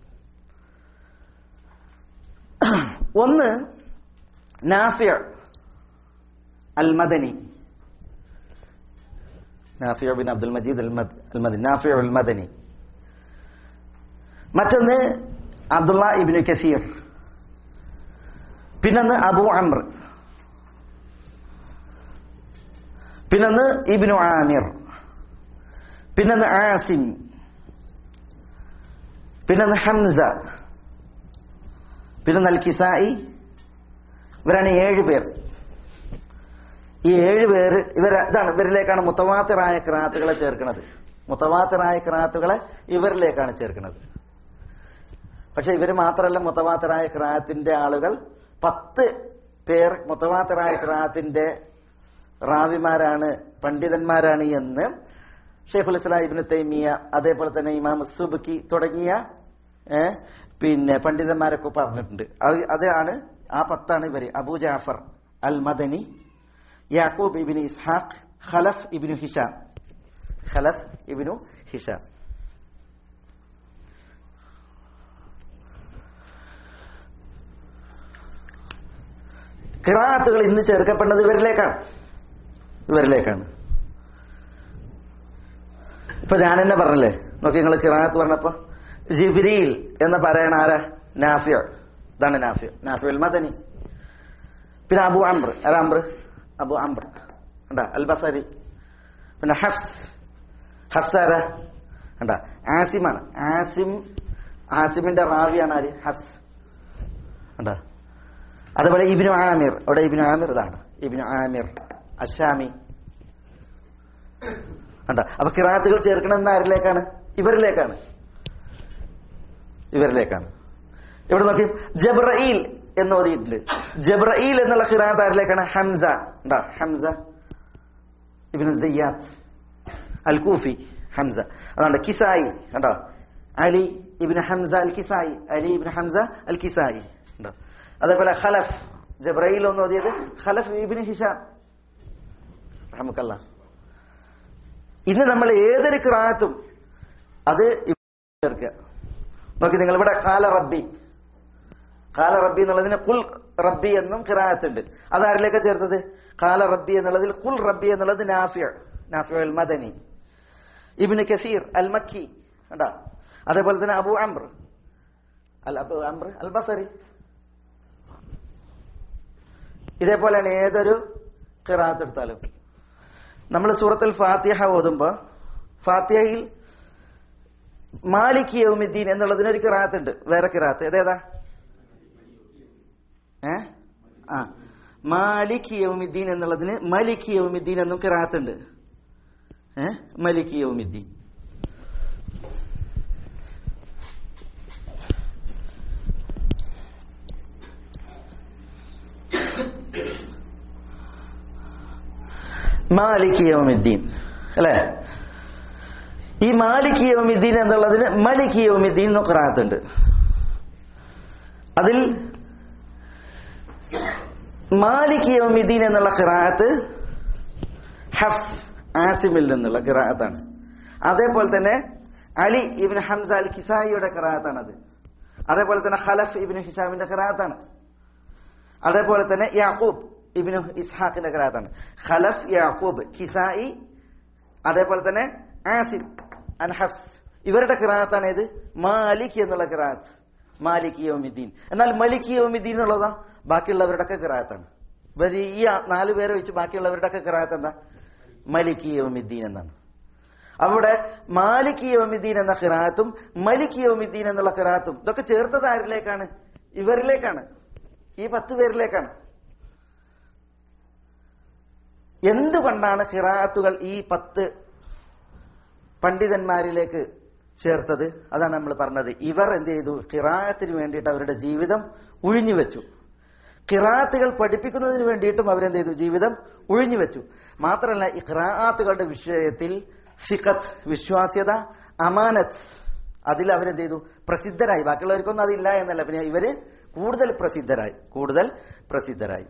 ഒന്ന് Nafi al Madani Nafi bin Abdul Majeed al മദ്- അൽ മദനി നാഫിയ അൽ മദനി മറ്റൊന്ന് അബ്ദുള്ള ഇബിനു കസീർ പിന്നൊന്ന് അബു അമ്ര പിന്നൊന്ന് ഇബിനു ആമിർ പിന്നൊന്ന് ആസിം പിന്നൊന്ന് ഹംസ പിന്നൊന്ന് അൽ കിസായി ഇവരാണ് ഏഴ് പേർ ഈ ഏഴ് പേര് ഇവർ ഇതാണ് ഇവരിലേക്കാണ് മുത്തവാത്തിറായ ക്രാത്തുകളെ ചേർക്കുന്നത് മുത്തവാത്തിറായ ക്രാത്തുകളെ ഇവരിലേക്കാണ് ചേർക്കുന്നത് പക്ഷെ ഇവര് മാത്രമല്ല മുത്തവാത്തറായ ക്രാത്തിന്റെ ആളുകൾ പത്ത് പേർ മുത്തവാത്തറായ ക്രാത്തിന്റെ റാവിമാരാണ് പണ്ഡിതന്മാരാണ് എന്ന് ഷെയ്ഖുൽ ഇസ്ലാം ഇബ്നു തൈമിയ അതേപോലെ തന്നെ ഇമാം സുബുക്കി തുടങ്ങിയ ഏ, പിന്നെ പണ്ഡിതന്മാരൊക്കെ പറഞ്ഞിട്ടുണ്ട് അത് അതാണ് ആ പത്താണ് ഇവര് Abu Jafar al Madani Yaqub ibn Ishaq Khalaf ibn Hisham Khalaf ibn Hisham ഖിറാത്തുകൾ ഇന്ന് ചേർക്കപ്പെടുന്നത് ഇവരിലേക്കാണ് ഇവരിലേക്കാണ് ഇപ്പൊ ഞാൻ തന്നെ പറഞ്ഞല്ലേ നോക്കി നിങ്ങൾ ഖിറാത്ത് പറഞ്ഞപ്പോ ജിബ്രീൽ എന്ന് പറയണ ആരാ നാഫിയ ഇതാണ് നാഫിയ നാഫിയുൽ മദനി പിന്നെ അബു അംർ ആരാ അംർ അബു അംർ കണ്ടാ അൽ ബസരി പിന്നെ ഹഫ്സ് ഹഫ്സ് ആരാ കണ്ടാ ആസിമാണ് ആസിം ആസിമിന്റെ റാവിയാണ് ആര് ഹഫ്സ് കണ്ടാ അതുപോലെ ഇബിനു ആമിർ അവിടെ ഇബിനു ആമിർ ഇതാണ് ഇബിനു ആമിർ അഷാമി കണ്ട അപ്പൊ കിറാത്തുകൾ ചേർക്കണമെന്ന് ആരിലേക്കാണ് ഇവരിലേക്കാണ് ഇവരിലേക്കാണ് ഇവിടെ നോക്കി ജബ്രഈൽ എന്ന് ഓതിയിട്ടുണ്ട് ജബ്രഈൽ എന്നുള്ള ഖിറാത്ത് ആരിലേക്കാണ് ഹംസ ഉണ്ടാ ഹംസ ഇബിനു സയ്യാത്ത് അൽ കൂഫി ഹംസ അതാണ് കിസായി കണ്ടോ അലി ഇബിന് ഹംസ അൽ കിസായി അലി ഇബിന് ഹംസ അൽ കിസായി ഉണ്ടോ അതേപോലെ ഖലഫ് ജബ്രയിൽ ഒന്ന് ഓതിയത് ഖലഫ് ഇബിന് ഹിഷാം റഹ്മക്കല്ലാ ഇന്ന് നമ്മൾ ഏതൊരു ക്രാത്തും അത് ഇവിടെ ചേർക്കുക നോക്കി നിങ്ങൾ ഇവിടെ കാല റബ്ബി കാല റബ്ബി എന്നുള്ളതിന് കുൽ റബ്ബി എന്നും കിറാത്തുണ്ട് അത് ആരിലേക്കാ ചേർത്തത് കാല റബ്ബി എന്നുള്ളതിൽ കുൽ റബ്ബി എന്നുള്ളത് നാഫിയ നാഫിയ അൽ മദനി ഇബിന് കസീർ അൽ മക്കി കണ്ടാ അതേപോലെ തന്നെ അബു അംർ അൽ അബു അംർ അൽ ബസരി ഇതേപോലെയാണ് ഏതൊരു ഖിറാത്ത് എടുത്താലും നമ്മൾ സൂറത്തുൽ ഫാത്തിഹ ഓതുമ്പോ ഫാത്തിഹയിൽ മാലിക് യൗമിദ്ദീൻ എന്നുള്ളതിനൊരു കിറാത്ത് ഉണ്ട് വേറെ കിറാത്ത് ഏതേതാ ഏ ആ മാലിക് യൗമിദ്ദീൻ എന്നുള്ളതിന് മലിക് യൗമിദ്ദീൻ എന്നും കിറാത്ത് ഉണ്ട് ഏ മലിക് യൗമിദ്ദീൻ മാലിക് യൗമിദ്ദീൻ അല്ലേ ഈ മാലിക് യൗമിദ്ദീൻ എന്നുള്ളതിന് മലിക് യൗമിദ്ദീൻ എന്ന് ഖിറാത്തുണ്ട് അതിൽ മാലിക് യൗമിദ്ദീൻ എന്നുള്ള ഖിറാത്ത് ഹഫ്സ് ആസിമിൽ നിന്നുള്ള ഖിറാത്താണ് അതേപോലെ തന്നെ അലി ഇബിൻ ഹംസ അൽ കിസായിയുടെ ഖിറാത്താണത് അതേപോലെ തന്നെ ഖലഫ് ഇബിന് ഹിഷാമിന്റെ ഖിറാത്താണ് അതേപോലെ തന്നെ യാക്കൂബ് ഇബിന് ഇസ്ഹാഖിന്റെ ഖിറാത്താണ് ഖലഫ് യാക്കൂബ് ഖിസായി അതേപോലെ തന്നെ ആസിം അൻഹഫ്സ് ഇവരുടെ ഖിറാത്താണ് ഏത് മാലിക് എന്നുള്ള ഖിറാത്ത് മാലിക് യോമിദ്ദീൻ എന്നാൽ മലിക് യോമിദ്ദീൻ എന്നുള്ളതാ ബാക്കിയുള്ളവരുടെ ഒക്കെ ഖിറാത്താണ് ഇവർ ഈ നാല് പേരെ വെച്ച് ബാക്കിയുള്ളവരുടെ ഒക്കെ ഖിറാത്ത് എന്താ മലിക് യോമിദ്ദീൻ എന്നാണ് അവിടെ മാലിക് യോമിദ്ദീൻ എന്ന ഖിറാത്തും മലിക് യോമിദ്ദീൻ എന്നുള്ള ഖിറാത്തും ഇതൊക്കെ ചേർത്തത് ആരിലേക്കാണ് ഇവരിലേക്കാണ് ഈ പത്ത് പേരിലേക്കാണ് എന്തുകൊണ്ടാണ് ഖിറാത്തുകൾ ഈ പത്ത് പണ്ഡിതന്മാരിലേക്ക് ചേർത്തത് അതാണ് നമ്മൾ പറഞ്ഞത് ഇവർ എന്ത് ചെയ്തു ഖിറാത്തിന് വേണ്ടിയിട്ട് അവരുടെ ജീവിതം ഉഴിഞ്ഞു വെച്ചു ഖിറാത്തുകൾ പഠിപ്പിക്കുന്നതിന് വേണ്ടിയിട്ടും അവരെന്ത് ചെയ്തു ജീവിതം ഉഴിഞ്ഞു വെച്ചു മാത്രമല്ല ഈ ഖിറാത്തുകളുടെ വിഷയത്തിൽ ഫിഖത്ത് വിശ്വാസ്യത അമാനത്ത് അതിൽ അവരെന്ത് ചെയ്തു പ്രസിദ്ധരായി ബാക്കിയുള്ളവർക്കൊന്നും അതില്ല എന്നല്ല പിന്നെ ഇവര് കൂടുതൽ പ്രസിദ്ധരായി കൂടുതൽ പ്രസിദ്ധരായി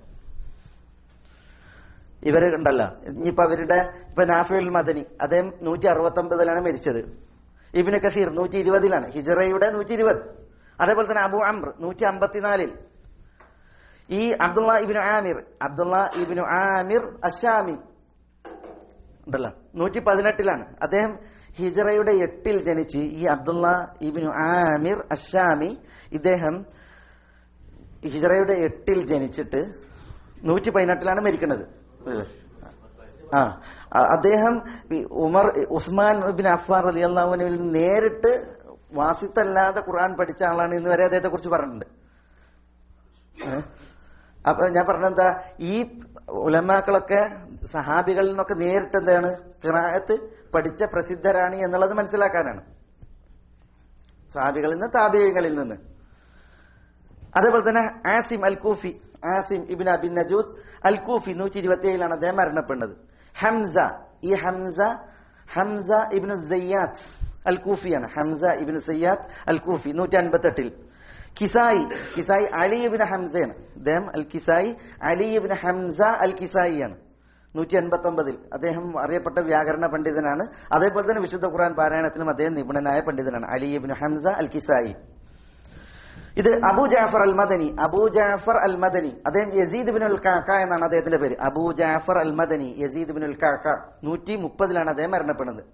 ഇവര് ഉണ്ടല്ലോ ഇനിയിപ്പോ അവരുടെ ഇപ്പൊ നാഫിൽ മദനി അദ്ദേഹം നൂറ്റി അറുപത്തി ഒമ്പതിലാണ് മരിച്ചത് ഇബിന് കസീർ നൂറ്റി ഇരുപതിലാണ് ഹിജറയുടെ നൂറ്റി ഇരുപത് അതേപോലെ തന്നെ അബു അംർ നൂറ്റി അമ്പത്തിനാലിൽ ഈ അബ്ദുള്ള ഇബിനു ആമിർ അബ്ദുള്ള ഇബിനു ആമിർ അഷാമി ഉണ്ടല്ലോ നൂറ്റി പതിനെട്ടിലാണ് അദ്ദേഹം ഹിജറയുടെ എട്ടിൽ ജനിച്ച് ഈ അബ്ദുള്ള ഇബിനു ആമിർ അഷാമി ഇദ്ദേഹം ഹിജറയുടെ എട്ടിൽ ജനിച്ചിട്ട് നൂറ്റി പതിനെട്ടിലാണ് മരിക്കുന്നത് ആ അ- അദ്ദേഹം ഈ ഉമർ ഉസ്മാൻ ബിൻ അഫ്ഫാർ അലി അള്ളാഹുവിനിൽ നേരിട്ട് വാസിത്തല്ലാതെ ഖുർആൻ പഠിച്ച ആളാണ് ഇന്ന് വരെ അദ്ദേഹത്തെ കുറിച്ച് പറഞ്ഞിട്ടുണ്ട് ഏ? അപ്പൊ ഞാൻ പറഞ്ഞെന്താ ഈ ഉലമാക്കളൊക്കെ സഹാബികളിൽ നിന്നൊക്കെ നേരിട്ട് എന്താണ് ഖിറായത്ത് പഠിച്ച പ്രസിദ്ധരാണ് എന്നുള്ളത് മനസ്സിലാക്കാനാണ് സഹാബികളിൽ നിന്ന് താബികളിൽ നിന്ന് അതേപോലെ തന്നെ ആസിം അൽ കൂഫി ആസിം ഇബിൻ അബിൻ നജൂദ് അൽ കൂഫി നൂറ്റി ഇരുപത്തി ഏഴിലാണ് അദ്ദേഹം മരണപ്പെടുന്നത് ഹംസ ഈ ഹംസ ഹംസ ഇബിന് സയ്യാത്ത് അൽ കൂഫിയാണ് ഹംസ ഇബിന് സയ്യാത്ത് അൽ കൂഫി നൂറ്റി അൻപത്തി എട്ടിൽ കിസായി കിസായി അലി ഇബിന് ഹംസയാണ് അദ്ദേഹം അൽ കിസായി അലി ഇബിന് ഹംസ അൽ കിസായിയാണ് നൂറ്റി അൻപത്തി ഒമ്പതിൽ അദ്ദേഹം അറിയപ്പെട്ട വ്യാകരണ പണ്ഡിതനാണ് അതേപോലെ തന്നെ വിശുദ്ധ ഖുർആൻ പാരായണത്തിലും അദ്ദേഹം നിപുണനായ പണ്ഡിതനാണ് അലി ഇബിന് ഹംസ അൽ കിസായി ഇത് Abu Jafar al Madani Abu Jafar al Madani അദ്ദേഹം യസീദ് ബിൻ ഉൽ കാക്ക എന്നാണ് അദ്ദേഹത്തിന്റെ പേര് Abu Jafar al Madani Yazid bin ul Qaqa നൂറ്റി മുപ്പതിലാണ് അദ്ദേഹം മരണപ്പെടുന്നത്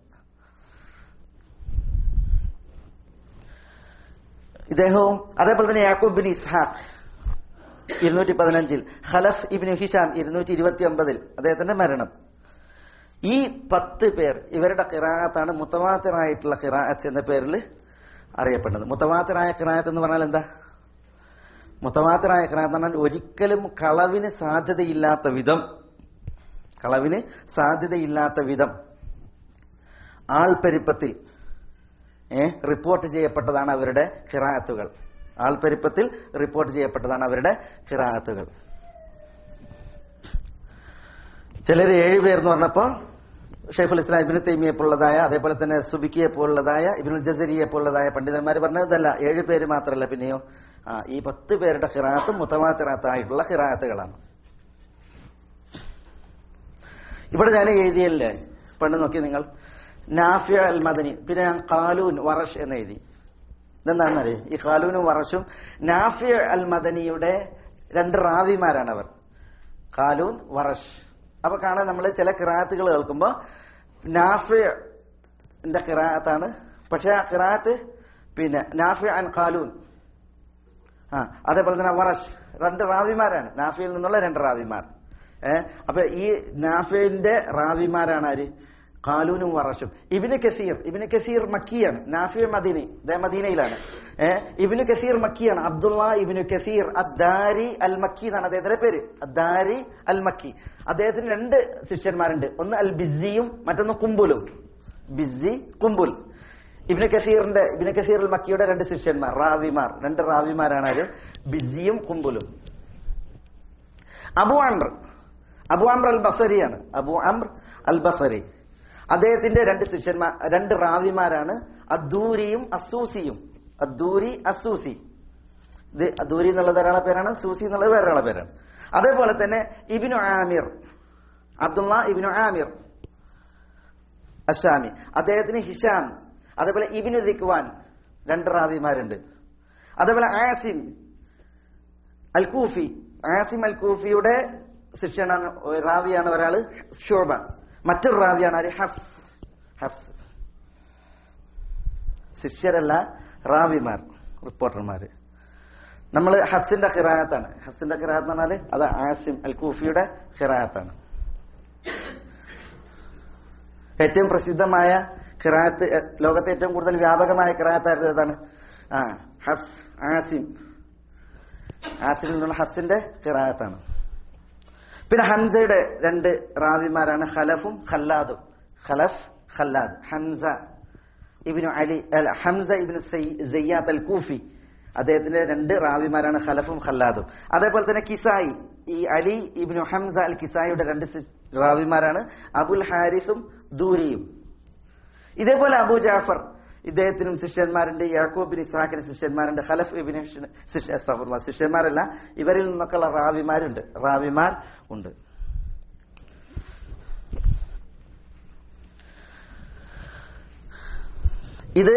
ഇദ്ദേഹവും അതേപോലെ തന്നെ യാക്കൂബ് ബിൻ ഇസ്ഹാഖ് ഇരുന്നൂറ്റി പതിനഞ്ചിൽ ഖലഫ് ഇബിൻ ഹിഷാം ഇരുന്നൂറ്റി ഇരുപത്തി ഒമ്പതിൽ അദ്ദേഹത്തിന്റെ മരണം ഈ പത്ത് പേർ ഇവരുടെ ഖിറാഅത്താണ് മുത്തവാത്തിറായിട്ടുള്ള ഖിറാഅത്ത് എന്ന പേരിൽ അറിയപ്പെടുന്നത് മുത്തവാത്തിറായ ഖിറാഅത്ത് എന്ന് പറഞ്ഞാൽ എന്താ മുത്തവാത്തിറായ ഖിറാഅത്ത് എന്ന് പറഞ്ഞാൽ ഒരിക്കലും കളവിന് സാധ്യതയില്ലാത്ത വിധം കളവിന് സാധ്യതയില്ലാത്ത വിധം ആൾപ്പെരുപ്പത്തിൽ ഏ, റിപ്പോർട്ട് ചെയ്യപ്പെട്ടതാണ് അവരുടെ ഖിറാഅത്തുകൾ ആൾപ്പെരുപ്പത്തിൽ റിപ്പോർട്ട് ചെയ്യപ്പെട്ടതാണ് അവരുടെ ഖിറാഅത്തുകൾ ചിലർ ഏഴുപേർ എന്ന് പറഞ്ഞപ്പോ ഷെയ്ഖുൽ ഇസ്ലാം ഇബിന് തൈമിയെ പോലുള്ളതായ അതേപോലെ തന്നെ സുബിക്കിയെ പോലുള്ളതായ ഇബിനുൽ ജസരിയെ പോലുള്ളതായ പണ്ഡിതന്മാർ പറഞ്ഞതല്ല ഏഴ് പേര് മാത്രമല്ല പിന്നെയോ ആ ഈ പത്ത് പേരുടെ ഖിറാത്തും മുത്തവാത്തിറാത്തായിട്ടുള്ള ഖിറാത്തുകളാണ് ഇവിടെ ഞാൻ എഴുതിയല്ലേ പണ്ട് നോക്കി നിങ്ങൾ നാഫിയ അൽ മദനി പിന്നെ ഞാൻ കാലൂൻ വറഷ് എന്ന് എഴുതി ഇതെന്താണെന്നറിയോ ഈ കാലൂനും വറഷും നാഫിയ അൽ മദനിയുടെ രണ്ട് റാവിമാരാണ് അവർ കാലൂൻ വറഷ് അപ്പൊ കാണാൻ നമ്മൾ ചില കിറാത്തുകൾ കേൾക്കുമ്പോ നാഫിന്റെ കിറാത്താണ് പക്ഷെ ആ കിറാത്ത് പിന്നെ നാഫി അൻ കാലൂൻ ആ അതേപോലെ തന്നെ വറഷ് രണ്ട് റാവിമാരാണ് നാഫിയിൽ നിന്നുള്ള രണ്ട് റാവിമാർ ഏ അപ്പൊ ഈ നാഫിന്റെ റാവിമാരാണ് ആര് കാലൂനും വറഷും ഇബിന് കസീർ ഇബിന് കസീർ മക്കിയാണ് നാഫി മദീനി ദേ മദീനയിലാണ് ഏ ഇബിന് കസീർ മക്കിയാണ് അബ്ദുള്ള ഇബിന് കസീർ അദ്ദാരി അൽ മക്കി എന്നാണ് അദ്ദേഹത്തിന്റെ പേര് അദ്ദാരി അൽ മക്കി അദ്ദേഹത്തിന് രണ്ട് ശിഷ്യന്മാരുണ്ട് ഒന്ന് അൽ ബിസിയും മറ്റൊന്ന് കുംബുലും ബിസി കുംബുൽ ഇബിന് കസീറിന്റെ ഇബിന് കസീർ അൽ മക്കിയുടെ രണ്ട് ശിഷ്യന്മാർ റാവിമാർ രണ്ട് റാവിമാരാണ് അത് ബിസിയും കുംബുലും അബു അംർ അബു അംർ അൽ ബസരിയാണ് അബു അംർ അൽ ബസരി അദ്ദേഹത്തിന്റെ രണ്ട് ശിഷ്യന്മാർ രണ്ട് റാവിമാരാണ് അദ്ദൂരിയും അസൂസിയും അദ്ദൂരി അസൂസി ഇത് അദ്ദൂരി എന്നുള്ളത് ഒരാളെ പേരാണ് സൂസി എന്നുള്ളത് വേറൊരാളെ പേരാണ് അതേപോലെ തന്നെ ഇബിനു ആമിർ അബ്ദുള്ള ഇബിനു ആമിർ അഷാമി അദ്ദേഹത്തിന് ഹിഷാം അതേപോലെ ഇബിനു ദിക്വാൻ രണ്ട് റാവിമാരുണ്ട് അതേപോലെ ആസിം അൽ കൂഫി ആസിം അൽ കൂഫിയുടെ ശിഷ്യനാണ് റാവിയാണ് ഒരാള് ഷോബ മറ്റൊരു റാവിയാണ് ആര് ഹഫ്സ് ഹഫ്സ് ശിഷ്യരല്ല റാവിമാർ റിപ്പോർട്ടർമാര് നമ്മൾ ഹഫ്സിന്റെ ഖിറായത്താണ് ഹഫ്സിന്റെ ഖിറായത്ത് എന്ന് പറഞ്ഞാല് അത് ആസിം അൽ കൂഫിയുടെ ഖിറായത്താണ് ഏറ്റവും പ്രസിദ്ധമായ ഖിറായത്ത് എ, ലോകത്തെ ഏറ്റവും കൂടുതൽ വ്യാപകമായ ഖിറായത്തായിരുന്നു ഏതാണ് ആ ഹഫ്സ് ആസിം ആസിമിൽ നിന്നുള്ള ഹഫ്സിന്റെ ഖിറായത്താണ് പിന്നെ ഹംസയുടെ രണ്ട് റാവിമാരാണ് ഖലഫും ഖല്ലാദും ഖലഫ് ഖല്ലാദ് ഹംസ ഇബിനു അലി അല്ല, ഹംസ ഇബിന് സയ്യാത്ത് അൽ കൂഫി അദ്ദേഹത്തിന്റെ രണ്ട് റാവിമാരാണ് ഖലഫും ഖല്ലാദും അതേപോലെ തന്നെ കിസായി ഈ അലി ഇബിനു ഹംസ അൽ കിസായിയുടെ രണ്ട് സി- റാവിമാരാണ് അബുൽ ഹാരിസും ദൂരിയും ഇതേപോലെ അബു ജാഫർ ഇദ്ദേഹത്തിനും ശിഷ്യന്മാരുണ്ട് യാക്കൂബ് ബിൻ ഇസ്ഹാഖിന് ശിഷ്യന്മാരുണ്ട് ഖലഫ് ഇബിന് ശിഷ്യ അസ്തഗ്ഫിറുല്ലാഹ്. ശിഷ്യന്മാരല്ല ഇവരിൽ നിന്നൊക്കെയുള്ള റാവിമാരുണ്ട് റാവിമാർ ഉണ്ട് ഇത്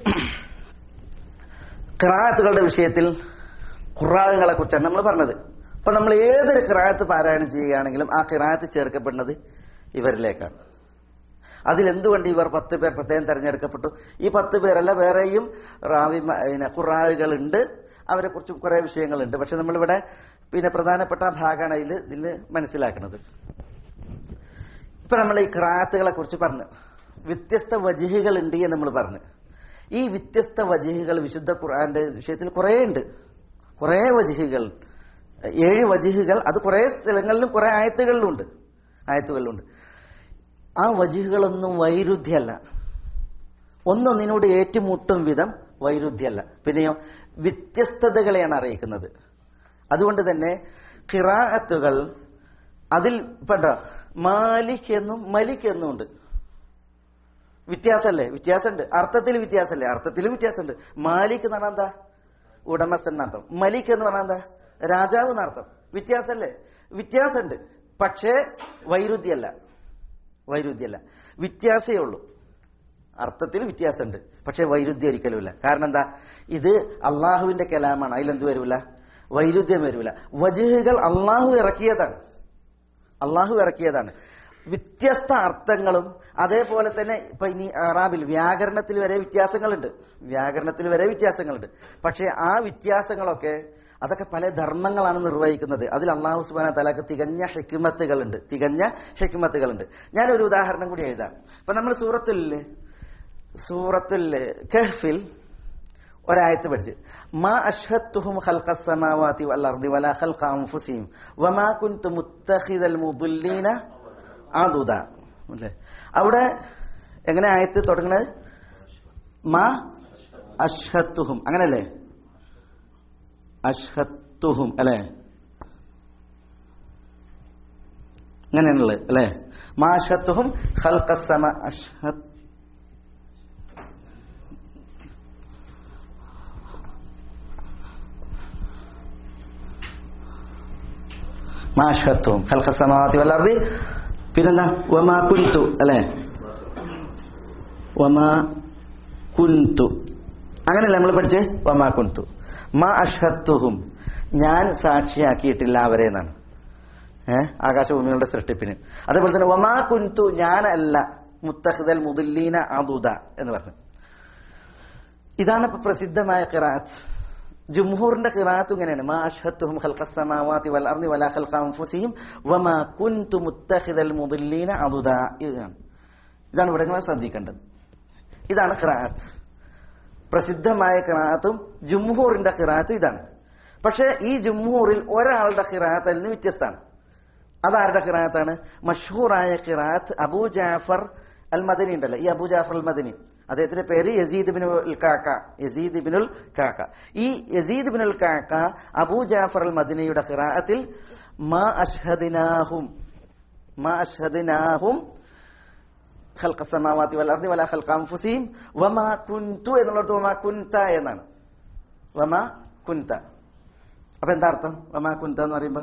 ഖിറാത്തുകളുടെ വിഷയത്തിൽ ഖുറാങ്ങളെ കുറിച്ചാണ് നമ്മൾ പറഞ്ഞത് അപ്പൊ നമ്മൾ ഏതൊരു ഖിറാത്ത് പാരായണം ചെയ്യുകയാണെങ്കിലും ആ ഖിറാത്ത് ചേർക്കപ്പെടുന്നത് ഇവരിലേക്കാണ് അതിലെന്തുകൊണ്ട് ഇവർ പത്ത് പേർ പ്രത്യേകം തെരഞ്ഞെടുക്കപ്പെട്ടു ഈ പത്ത് പേരല്ല വേറെയും റാവി പിന്നെ ഖുറാവുകളുണ്ട് അവരെ കുറിച്ച് കുറെ വിഷയങ്ങളുണ്ട് പക്ഷെ നമ്മളിവിടെ പിന്നെ പ്രധാനപ്പെട്ട ഭാഗമാണ് ഇതിൽ ഇതിൽ മനസ്സിലാക്കുന്നത് ഇപ്പൊ നമ്മൾ ഈ ഖിറാത്തുകളെ കുറിച്ച് പറഞ്ഞു വ്യത്യസ്ത വജിഹുകൾ ഉണ്ട് എന്ന് നമ്മൾ പറഞ്ഞു ഈ വ്യത്യസ്ത വജിഹുകൾ വിശുദ്ധ ഖുർആന്റെ വിഷയത്തിൽ കുറേ ഉണ്ട് കുറേ വജിഹുകൾ ഏഴ് വജിഹുകൾ അത് കുറേ സ്ഥലങ്ങളിലും കുറേ ആയത്തുകളിലുണ്ട് ആയത്തുകളിലുണ്ട് ആ വജിഹുകളൊന്നും വൈരുദ്ധ്യമല്ല ഒന്നൊന്നിനോട് ഏറ്റുമുട്ടും വിധം വൈരുദ്ധ്യമല്ല പിന്നെയോ വ്യത്യസ്തതകളെയാണ് അറിയിക്കുന്നത് അതുകൊണ്ട് തന്നെ ഖിറാഅത്തുകൾ അതിൽ പെട്ട മാലിക് എന്നും മലിക് എന്നും ഉണ്ട് വ്യത്യാസമല്ലേ വ്യത്യാസമുണ്ട് അർത്ഥത്തിൽ വ്യത്യാസമല്ലേ അർത്ഥത്തിലും വ്യത്യാസമുണ്ട് മാലിക് എന്ന് പറഞ്ഞാൽ എന്താ ഉടമസ്ഥൻ എന്നർത്ഥം മലിക് എന്ന് പറഞ്ഞാൽ എന്താ രാജാവ് എന്നർത്ഥം വ്യത്യാസമല്ലേ വ്യത്യാസമുണ്ട് പക്ഷേ വൈരുദ്ധ്യമല്ല വൈരുദ്ധ്യമല്ല വ്യത്യാസമേ ഉള്ളൂ അർത്ഥത്തിൽ വ്യത്യാസമുണ്ട് പക്ഷെ വൈരുദ്ധ്യം ഒരിക്കലുമില്ല കാരണം എന്താ ഇത് അള്ളാഹുവിന്റെ കലാമാണ് അതിലെന്ത് വരൂല വൈരുദ്ധ്യം വരൂല വജുഹുകൾ അള്ളാഹു ഇറക്കിയതാണ് അള്ളാഹു ഇറക്കിയതാണ് വ്യത്യസ്ത അർത്ഥങ്ങളും അതേപോലെ തന്നെ ഇപ്പൊ ഇനി അറാബിൽ വ്യാകരണത്തിൽ വരെ വ്യത്യാസങ്ങളുണ്ട് വ്യാകരണത്തിൽ വരെ വ്യത്യാസങ്ങളുണ്ട് പക്ഷെ ആ വ്യത്യാസങ്ങളൊക്കെ അതൊക്കെ പല ധർമ്മങ്ങളാണ് നിർവഹിക്കുന്നത് അതിൽ അള്ളാഹു സുബാന തലാക്ക് തികഞ്ഞ ഹെക്മത്തുകളുണ്ട് തികഞ്ഞ ഹെക്മത്തുകളുണ്ട് ഞാനൊരു ഉദാഹരണം കൂടി എഴുതാം ഇപ്പൊ നമ്മൾ സൂറത്തിൽ സൂറത്തിൽ കഹ്ഫിൽ ഒരായത്ത് പഠിച്ച് മാ അഷ്ഹത്തുഹും ഖൽഖ സമാവാതി വൽ അർദി വലാ ഖൽഖ അൻഫുസിഹിം വമാ കുൻതു മുത്തഖിദൽ മുദല്ലിന ആദുദ അല്ലേ അവിടെ എങ്ങനെ ആയത്ത് തുടങ്ങുന്നത് മാ അഷ്ഹത്തുഹും അങ്ങനല്ലേ അഷ്ഹത്തുഹും അല്ലേ അങ്ങനെയാണുള്ളത് അല്ലേ മാ അഷ്ഹത്തുഹും ഖൽഖ സമ അഷ്ഹത്ത് മാഷത്തും ഖൽഖ സമാവാതി വല്ലർദി പിന്നെന്താ വമാ കുൻതു അല്ലേ വമാ കുൻതു അങ്ങനെയല്ല നമ്മൾ പഠിച്ച് വമാ കുൻതു മാ അഷ്ഹത്തുഹും ഞാൻ സാക്ഷിയാക്കിയിട്ടില്ല അവരെ എന്നാണ് ഏഹ് ആകാശഭൂമികളുടെ സൃഷ്ടിപ്പിന് അതേപോലെ തന്നെ വമാ കുൻതു ഞാനല്ല മുത്തഖിദൽ മുദല്ലീന അദുദ എന്ന് പറഞ്ഞു ഇതാണ് ഇപ്പൊ പ്രസിദ്ധമായ ഖിറാത്ത് ജുംഹൂറിന്റെ ഖിറാത്ത് ഇങ്ങനെയാണ് മാ അഷ്ഹത്തുഹും ഖൽഖ സമാവാതി വൽ അർദി വലാ ഖൽഖ അൻഫുസിഹിം വമാ കുൻതു മുത്തഖിദൽ മുദല്ലീന അദുദ ഇതാണ് ഇതാണ് ഇവിടെ നിങ്ങൾ ശ്രദ്ധിക്കേണ്ടത് ഇതാണ് ഖിറാത്ത് പ്രസിദ്ധമായ ഖിറാത്തും ജുംഹൂറിന്റെ ഖിറാത്തും ഇതാണ് പക്ഷേ ഈ ജുംഹൂറിൽ ഒരാളുടെ ഖിറാത്ത് അതിൽ നിന്ന് വ്യത്യസ്തമാണ് അതാരുടെ ഖിറാത്താണ് മഷൂറായ ഖിറാത്ത് അബൂ ജാഫർ അൽ മദനി ഉണ്ടല്ലോ ഈ അബൂ ജാഫർ അൽ മദനി അദ്ദേഹത്തിന്റെ പേര് യസീദ് ബിനുൽ കാക്ക യസീദ് ബിനുൽ കാക്ക ഈ യസീദ് ബിനുൽ കാക്ക അബൂ ജാഫർ അൽ മദനിയുടെ ഖിറാഅത്തിൽ മാ അഷ്ഹദിനാഹും മാ അഷ്ഹദിനാഹും ഖൽഖ സമാവാതി വൽ അർദി വലാ ഖൽഖ അൻഫുസിഹിം വമാ കുൻതു എന്നുള്ളത് വമാ കുൻത എന്നാണ് വമാ കുൻത അപ്പൊ എന്താ അർത്ഥം വമാ കുൻത എന്ന് പറയുമ്പോ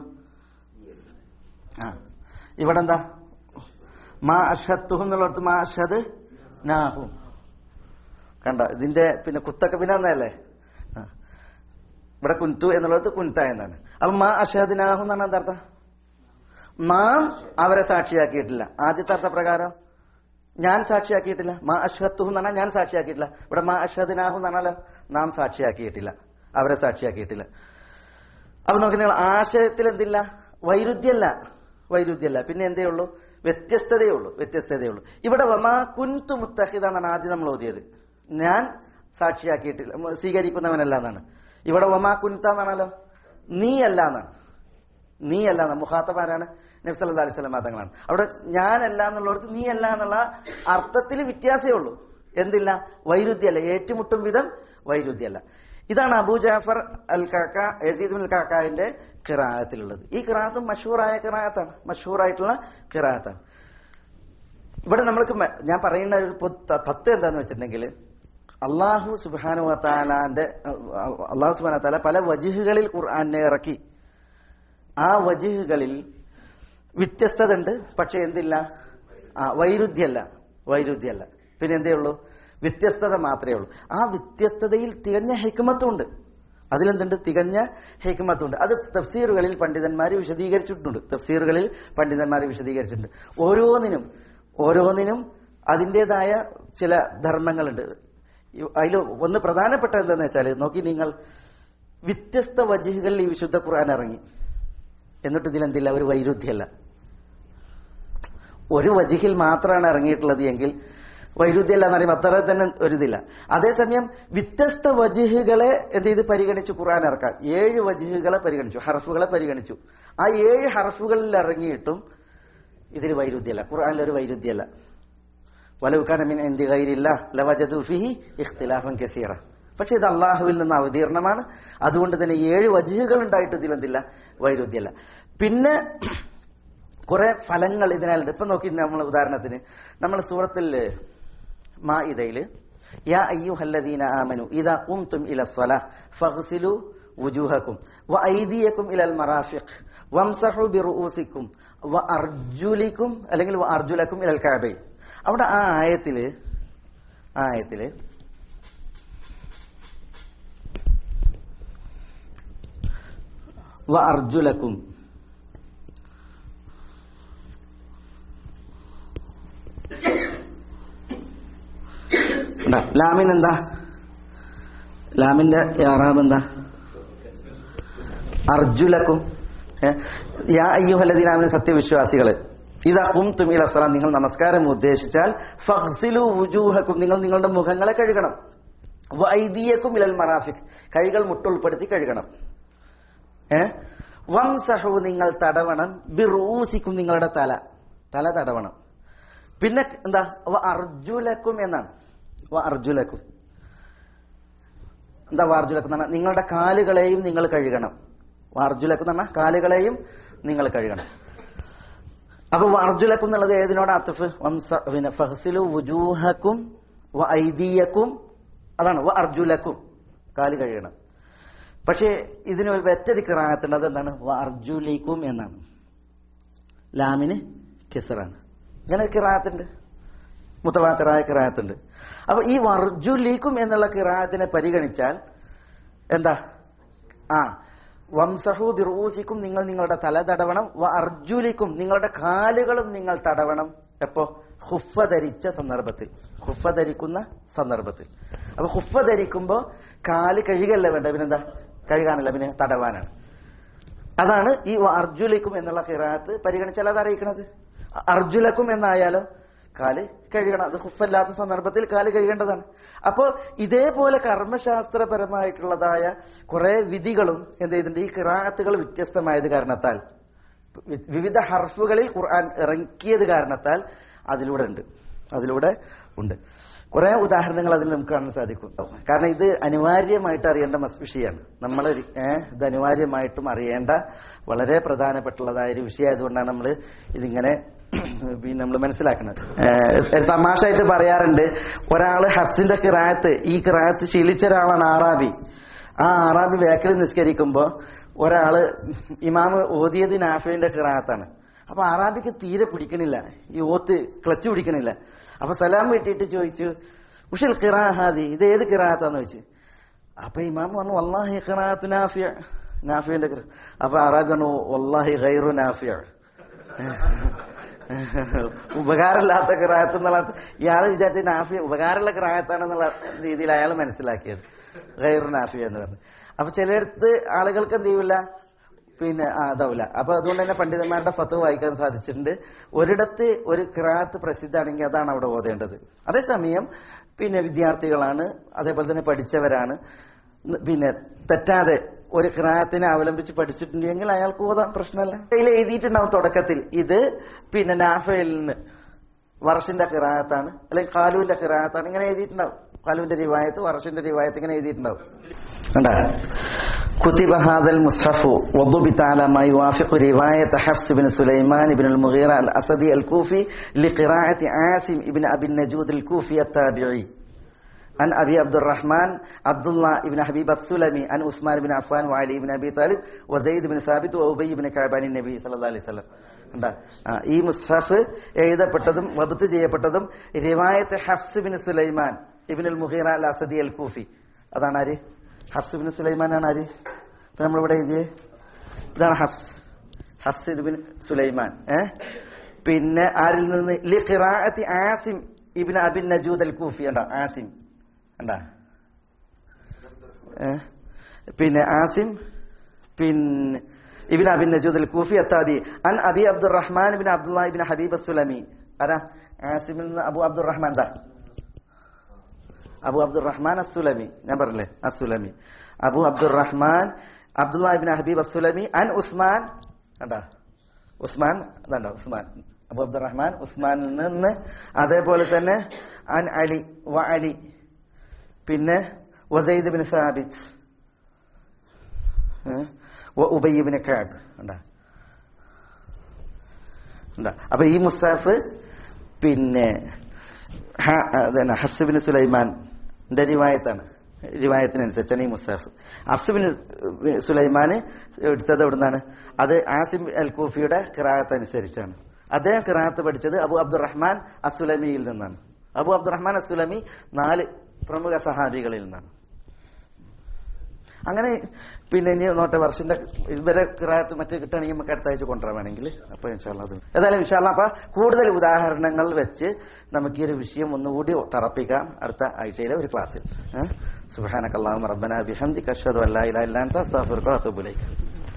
ആ ഇവിടെ എന്താ മാ അഷത്തുഹും എന്നുള്ളടത്ത് മാ അഷദ് നാഹും കണ്ട ഇതിന്റെ പിന്നെ കുത്തൊക്കെ പിന്നെ എന്നല്ലേ ഇവിടെ കുന്തു എന്നുള്ളത് കുന്ത എന്നാണ് അപ്പൊ മാ അഷഹദിനാഹു എന്നാണ് എന്താ അർത്ഥം മാം അവരെ സാക്ഷിയാക്കിയിട്ടില്ല ആദ്യത്തെ അർത്ഥപ്രകാരം ഞാൻ സാക്ഷിയാക്കിയിട്ടില്ല മാ അഷ്ഹത്തുഹു എന്ന് പറഞ്ഞാൽ ഞാൻ സാക്ഷിയാക്കിയിട്ടില്ല ഇവിടെ മാ അഷ്ഹദിനാഹു എന്ന് പറഞ്ഞാലോ നാം സാക്ഷിയാക്കിയിട്ടില്ല അവരെ സാക്ഷിയാക്കിയിട്ടില്ല അപ്പൊ നോക്കി നിങ്ങൾ ആശയത്തിൽ എന്തില്ല വൈരുദ്ധ്യമല്ല വൈരുദ്ധ്യമല്ല പിന്നെ എന്തേ ഉള്ളൂ വ്യത്യസ്തതയേ ഉള്ളൂ വ്യത്യസ്തതയേ ഉള്ളൂ ഇവിടെ വമാ കുൻതു മുത്തഹിദ എന്നാണ് ആദ്യം നമ്മൾ ഓതിയത് ഞാൻ സാക്ഷിയാക്കിയിട്ടില്ല ഉം, സ്വീകരിക്കുന്നവനല്ല എന്നാണ് ഇവിടെ വമാ കുൻത എന്നാണല്ലോ നീ അല്ല എന്നാണ് നീ അല്ല എന്നാണ് മുഖാത്തമാരാണ് നബ്സല്ലാ അലൈഹി സ്വലം തങ്ങളാണ് അവിടെ ഞാനല്ല എന്നുള്ളവർക്ക് നീ അല്ല എന്നുള്ള അർത്ഥത്തിൽ വ്യത്യാസമേ ഉള്ളൂ എന്തില്ല വൈരുദ്ധ്യമല്ല ഏറ്റുമുട്ടും വിധം വൈരുദ്ധ്യമല്ല ഇതാണ് അബൂ ജാഫർ അൽ കാക്ക യസീദ് അൽ കാക്കാവിന്റെ കിറായത്തിലുള്ളത് ഈ കിറാത്തും മഷൂറായ കിറായത്താണ് മഷൂറായിട്ടുള്ള കിറായത്താണ് ഇവിടെ നമ്മൾക്ക് മ- ഞാൻ പറയുന്ന ഒരു പൊതു ത- തത്വം എന്താന്ന് വെച്ചിട്ടുണ്ടെങ്കിൽ അള്ളാഹു സുബാനു താലാന്റെ അള്ളാഹു സുബാന താല പല വജിഹുകളിൽ ഖുർആാനെ ഇറക്കി ആ വജിഹുകളിൽ വ്യത്യസ്തത ഉണ്ട് പക്ഷെ എന്തില്ല ആ വൈരുദ്ധ്യമല്ല വൈരുദ്ധ്യമല്ല പിന്നെ എന്തേ ഉള്ളൂ വ്യത്യസ്തത മാത്രമേ ഉള്ളൂ ആ വ്യത്യസ്തതയിൽ തികഞ്ഞ ഹെക്മത്തുണ്ട് അതിലെന്തുണ്ട് തികഞ്ഞ ഹെക്മത്തുണ്ട് അത് തഫ്സീറുകളിൽ പണ്ഡിതന്മാർ വിശദീകരിച്ചിട്ടുണ്ട് തഫ്സീറുകളിൽ പണ്ഡിതന്മാർ വിശദീകരിച്ചിട്ടുണ്ട് ഓരോന്നിനും ഓരോന്നിനും അതിൻ്റെതായ ചില ധർമ്മങ്ങളുണ്ട് അതിൽ ഒന്ന് പ്രധാനപ്പെട്ട എന്താണെന്ന് വെച്ചാൽ നോക്കി നിങ്ങൾ വ്യത്യസ്ത വജിഹുകളിൽ ഈ വിശുദ്ധ ഖുർആൻ ഇറങ്ങി എന്നിട്ട് ഇതിലെന്തില്ല ഒരു വൈരുദ്ധ്യമല്ല ഒരു വജിഹിൽ മാത്രമാണ് ഇറങ്ങിയിട്ടുള്ളത് എങ്കിൽ വൈരുദ്ധ്യമല്ല എന്ന് പറയുമ്പോൾ അത്ര തന്നെ ഒരു ഇതില്ല അതേസമയം വ്യത്യസ്ത വജിഹുകളെ എന്ത് ചെയ്ത് പരിഗണിച്ചു ഖുർആൻ ഇറക്കാം ഏഴ് വജിഹുകളെ പരിഗണിച്ചു ഹർഫുകളെ പരിഗണിച്ചു ആ ഏഴ് ഹർഫുകളിൽ ഇറങ്ങിയിട്ടും ഇതിൽ വൈരുദ്ധ്യമല്ല ഖുർആനിൽ ഒരു വൈരുദ്ധ്യമല്ല വലവുക്കാനമിൻ എന്തി കൈരില്ല ലവജദു ഫിഹി ഇഖ്തിലാഫൻ കസീറ പക്ഷെ ഇത് അള്ളാഹുവിൽ നിന്ന് അവതീർണമാണ് അതുകൊണ്ട് തന്നെ ഏഴ് വജിഹുകൾ ഉണ്ടായിട്ട് ഇതിലെന്തില്ല വൈരുദ്ധ്യമല്ല പിന്നെ കുറെ ഫലങ്ങൾ ഇതിനാലുണ്ട് ഇപ്പൊ നോക്കി നമ്മൾ ഉദാഹരണത്തിന് നമ്മൾ സൂറത്തിൽ മാ ഇതയില് യാ അയ്യുഹല്ലദീന ആമനു ഇദാ ഖുംതും ഇല സ്വല ഫഗ്സിലു വുജൂഹക്കും വ ഐദിയക്കും ഇലൽ മറാഫിഖ് വംസഹു ബിറുഊസിക്കും വ അർജുലിക്കും അല്ലെങ്കിൽ വ അർജുലക്കും ഇലൽ കഅബൈൻ അവിടെ ആ ആയത്തില് ആ ആയത്തില് വ അർജുലക്കും ലാമിൻ എന്താ ലാമിന്റെ യാറാബ് എന്താ അർജുലക്കും ഏ? യാ അയ്യുഹല്ലദീനാമിന് സത്യവിശ്വാസികള് ഇതാ കുംതും ഇല സലാം നിങ്ങൾ നമസ്കാരം ഉദ്ദേശിച്ചാൽ ഫഹ്സിലു വുജൂഹക്കും നിങ്ങൾ നിങ്ങളുടെ മുഖങ്ങളെ കഴുകണം വൈദിയക്കും ഇലൽ മറാഫിക് കൈകൾ മുട്ടുൾപ്പെടുത്തി കഴുകണം ഏ വംസഹു നിങ്ങൾ തടവണം ബിറൂസിക്കും നിങ്ങളുടെ തല തല തടവണം പിന്നെ എന്താ വ അർജുലക്കും എന്നാണ് വ അർജുലക്കും എന്താ വാർജുലക്കും എന്ന് പറഞ്ഞാൽ നിങ്ങളുടെ കാലുകളെയും നിങ്ങൾ കഴുകണം വാർജുലക്കും എന്ന് പറഞ്ഞാൽ കാലുകളെയും നിങ്ങൾ കഴുകണം അപ്പൊ അർജുലക്കും എന്നുള്ളത് ഏതിനോട് അത്തഫ് വംസ പിന്നെ ഫഹസിലു വുജൂഹക്കും വ ഐദിയക്കും അതാണ് വ അർജുലക്കും കാല് കഴുകണം പക്ഷേ ഇതിന് ഒരു വെറ്റരി കിറാത്തുണ്ട് അതെന്താണ് വ അർജുലിക്കും എന്നാണ് ലാമിന് കിസറാണ് ഇങ്ങനെ കിറാത്തുണ്ട് മുത്തവാത്തറായ കിറാത്തുണ്ട് അപ്പൊ ഈ വർജുലിക്കും എന്നുള്ള കിറാത്തിനെ പരിഗണിച്ചാൽ എന്താ ആ വംസഹു ബിറൂസിക്കും നിങ്ങൾ നിങ്ങളുടെ തല തടവണം വ അർജുലിക്കും നിങ്ങളുടെ കാലുകളും നിങ്ങൾ തടവണം എപ്പോ ഹുഫ ധരിച്ച സന്ദർഭത്തിൽ ഹുഫ ധരിക്കുന്ന സന്ദർഭത്തിൽ അപ്പൊ ഹുഫ ധരിക്കുമ്പോ കാല് കഴുകല്ല വേണ്ട പിന്നെന്താ കഴുകാനല്ല പിന്നെ തടവാനാണ് അതാണ് ഈ വ അർജുലിക്കും എന്നുള്ള കിറാത്ത് പരിഗണിച്ചാൽ അത് അറിയിക്കണത് അർജുലക്കും എന്നായാലോ കാല് കഴുകണം അത് ഹുഫല്ലാത്ത സന്ദർഭത്തിൽ കാല് കഴുകേണ്ടതാണ് അപ്പോൾ ഇതേപോലെ കർമ്മശാസ്ത്രപരമായിട്ടുള്ളതായ കുറെ വിധികളും എന്ത് ചെയ്തിട്ടുണ്ട് ഈ കിറാത്തുകൾ വ്യത്യസ്തമായത് കാരണത്താൽ വി- വിവിധ ഹർഫുകളിൽ ഖുർആൻ ഇറക്കിയത് കാരണത്താൽ അതിലൂടെ ഉണ്ട് അതിലൂടെ ഉണ്ട് കുറെ ഉദാഹരണങ്ങൾ അതിൽ നമുക്ക് കാണാൻ സാധിക്കും കാരണം ഇത് അനിവാര്യമായിട്ട് അറിയേണ്ട മസ് വിഷയമാണ് നമ്മൾ ഇത് അനിവാര്യമായിട്ടും അറിയേണ്ട വളരെ പ്രധാനപ്പെട്ടുള്ളതായ ഒരു വിഷയമായതുകൊണ്ടാണ് നമ്മൾ ഇതിങ്ങനെ പിന്നെ നമ്മൾ മനസ്സിലാക്കുന്നത് ഏഹ് ഒരു തമാശയായിട്ട് പറയാറുണ്ട് ഒരാള് ഹഫ്സിന്റെ കിറായത്ത് ഈ കിറായത്ത് ശീലിച്ച ഒരാളാണ് ആറാബി ആ ആറാബി വേക്കൽ നിസ്കരിക്കുമ്പോ ഒരാള് ഇമാമ് ഓതിയത് നാഫിന്റെ കിറായത്താണ് അപ്പൊ ആറാബിക്ക് തീരെ പിടിക്കണില്ല ഈ ഓത്ത് ക്ലച്ച് പിടിക്കണില്ല അപ്പൊ സലാം വീട്ടിയിട്ട് ചോദിച്ചു ഉഷിൽ കിറാഹാദി ഇത് ഏത് കിറാത്താന്ന് ചോദിച്ചു അപ്പൊ ഇമാം പറഞ്ഞു വല്ലാഹി ഖിറാഅത്ത് നാഫിയ നാഫിയന്റെ ഖിറ- അപ്പൊ അറാബി പറഞ്ഞു വല്ലാഹി ഗൈറു നാഫിയ ഉപകാരമില്ലാത്ത കിറായത്ത് എന്നുള്ള ഇയാൾ വിചാരിച്ച നാഫി ഉപകാരമുള്ള കിറായത്താണെന്നുള്ള രീതിയിൽ അയാൾ മനസ്സിലാക്കിയത് ഗൈറു നാഫിയ എന്ന് പറഞ്ഞു അപ്പൊ ചിലയിടത്ത് ആളുകൾക്ക് എന്ത് ചെയ്യൂല പിന്നെ ആ അതാവില്ല അപ്പൊ അതുകൊണ്ട് തന്നെ പണ്ഡിതന്മാരുടെ ഫത്ത് വായിക്കാൻ സാധിച്ചിട്ടുണ്ട് ഒരിടത്ത് ഒരു കിറാത്ത് പ്രസിദ്ധമാണെങ്കിൽ അതാണ് അവിടെ ഓതേണ്ടത് അതേസമയം പിന്നെ വിദ്യാർത്ഥികളാണ് അതേപോലെ തന്നെ പഠിച്ചവരാണ് ന്ന് പിന്നെ തെറ്റാതെ ഒരു കിറാത്തിനെ അവലംബിച്ച് പഠിച്ചിട്ടുണ്ടെങ്കിൽ അയാൾക്ക് ഓതാൻ പ്രശ്നമല്ല കയ്യിൽ എഴുതിയിട്ടുണ്ടാവും തുടക്കത്തിൽ ഇത് പിന്നെ നാഫയിൽ നിന്ന് വർഷിന്റെ കിറാത്താണ് അല്ലെങ്കിൽ കാലുവിന്റെ കിറാത്താണ് ഇങ്ങനെ എഴുതിയിട്ടുണ്ടാവും കാലുവിന്റെ റിവായത്ത് വർഷിന്റെ റിവായത്ത് ഇങ്ങനെ എഴുതിയിട്ടുണ്ടാവും കണ്ടാ كتب هذا المصحف وضبط على ما يوافق رواية حفص بن سليمان بن المغيرة الأسدي الكوفي لقراءة عاصم بن أبي النجود الكوفي التابعي عن أبي عبد الرحمن عبد الله بن حبيب السلمي عن عثمان بن عفان وعلي بن أبي طالب وزيد بن ثابت وأبي بن كعب عن النبي صلى الله عليه وسلم ഉണ്ടാ ആ, ഈ മുസ്ഹഫ് എഴുതപ്പെട്ടതും വബത്ത് ചെയ്യപ്പെട്ടതും റിവായത്ത് ഹഫ്സ് ബിൻ സുലൈമാൻ ഇബിനുൽ മുഹീറ അൽ അസദി അൽ കൂഫി അതാണ് ആര് ഹഫ്സ് ബിൻ സുലൈമാൻ ആണ് ആര് ഇപ്പൊ നമ്മളിവിടെ എഴുതിയേ ഇതാണ് ഹഫ്സ് ഹഫ്സ് ബിൻ സുലൈമാൻ ഏ പിന്നെ ആരിൽ നിന്ന് ലി ഖിറാഅത്തി ആസിം ഇബ്നു അബിൻ നജൂദ് അൽ കൂഫി ഉണ്ടോ ആസിം ഉണ്ടാ ഏ പിന്നെ ആസിം പിന്നെ ഇബിൻ അബിൻ നജൂദ് അൽ കൂഫി അത്താബി അൻ Abi Abdurrahman ibn Abdullah ibn Habib as Sulami ആരാ ആസിമിൽ നിന്ന് അബു അബ്ദുറഹ്മാൻ ദാ അബു അബ്ദുറഹ്മാൻ അസുലമി ഞാൻ പറഞ്ഞില്ലേ as Sulami Abu Abdurrahman Abdullah ibn Habib as Sulami അൻ ഉസ്മാൻ കണ്ടാ ഉസ്മാൻ അതാണ്ടോ ഉസ്മാൻ അബു അബ്ദുറഹ്മാൻ ഉസ്മാനിൽ നിന്ന് അതേപോലെ തന്നെ അൻ അലി വ അലി പിന്നെ വസൈദ് ബിൻ സാബിത്ത് ഏ? വ ഉബയ്യ് ബിൻ കഅബ് ഉണ്ടാ ഉണ്ടാ അപ്പൊ ഈ മുസാഫ് പിന്നെ ഹ- അതന്നെ ഹഫ്സ് ബിൻ സുലൈമാന്റെ റിവായത്താണ് റിവായത്തിനനുസരിച്ചാണ് ഈ മുസാഫ് ഹഫ്സ് ബിൻ സുലൈമാന് എടുത്തത് എവിടുന്നാണ് അത് ആസിം അൽ കൂഫിയുടെ കിറാത്ത് അനുസരിച്ചാണ് അദ്ദേഹം കിറാത്ത് പഠിച്ചത് അബു അബ്ദുറഹ്മാൻ അസുലമിയിൽ നിന്നാണ് അബു അബ്ദുറഹ്മാൻ അസുലമി നാല് പ്രമുഖ സഹാബികളിൽ നിന്നാണ് അങ്ങനെ പിന്നെ ഇനി നോട്ടെ വർഷന്റെ ഇവരെ കിറാത്ത് മറ്റേ കിട്ടുകയാണെങ്കിൽ നമുക്ക് അടുത്ത ആഴ്ച കൊണ്ടുവരാൻ വേണമെങ്കിൽ അപ്പൊ ഇൻഷാല്ല അത് ഏതായാലും ഇൻഷാല്ല അപ്പൊ കൂടുതൽ ഉദാഹരണങ്ങൾ വെച്ച് നമുക്ക് ഈ ഒരു വിഷയം ഒന്നുകൂടി തറപ്പിക്കാം അടുത്ത ആഴ്ചയിലെ ഒരു ക്ലാസ്സിൽ സുബാനക്കല്ലാഹു റബ്ബന ബിഹംദിക അഷ്ഹദു അല്ലാ ഇലാഹ ഇല്ല അൻത അസ്തഗ്ഫിറുക വ അത്തൂബു ഇലൈക്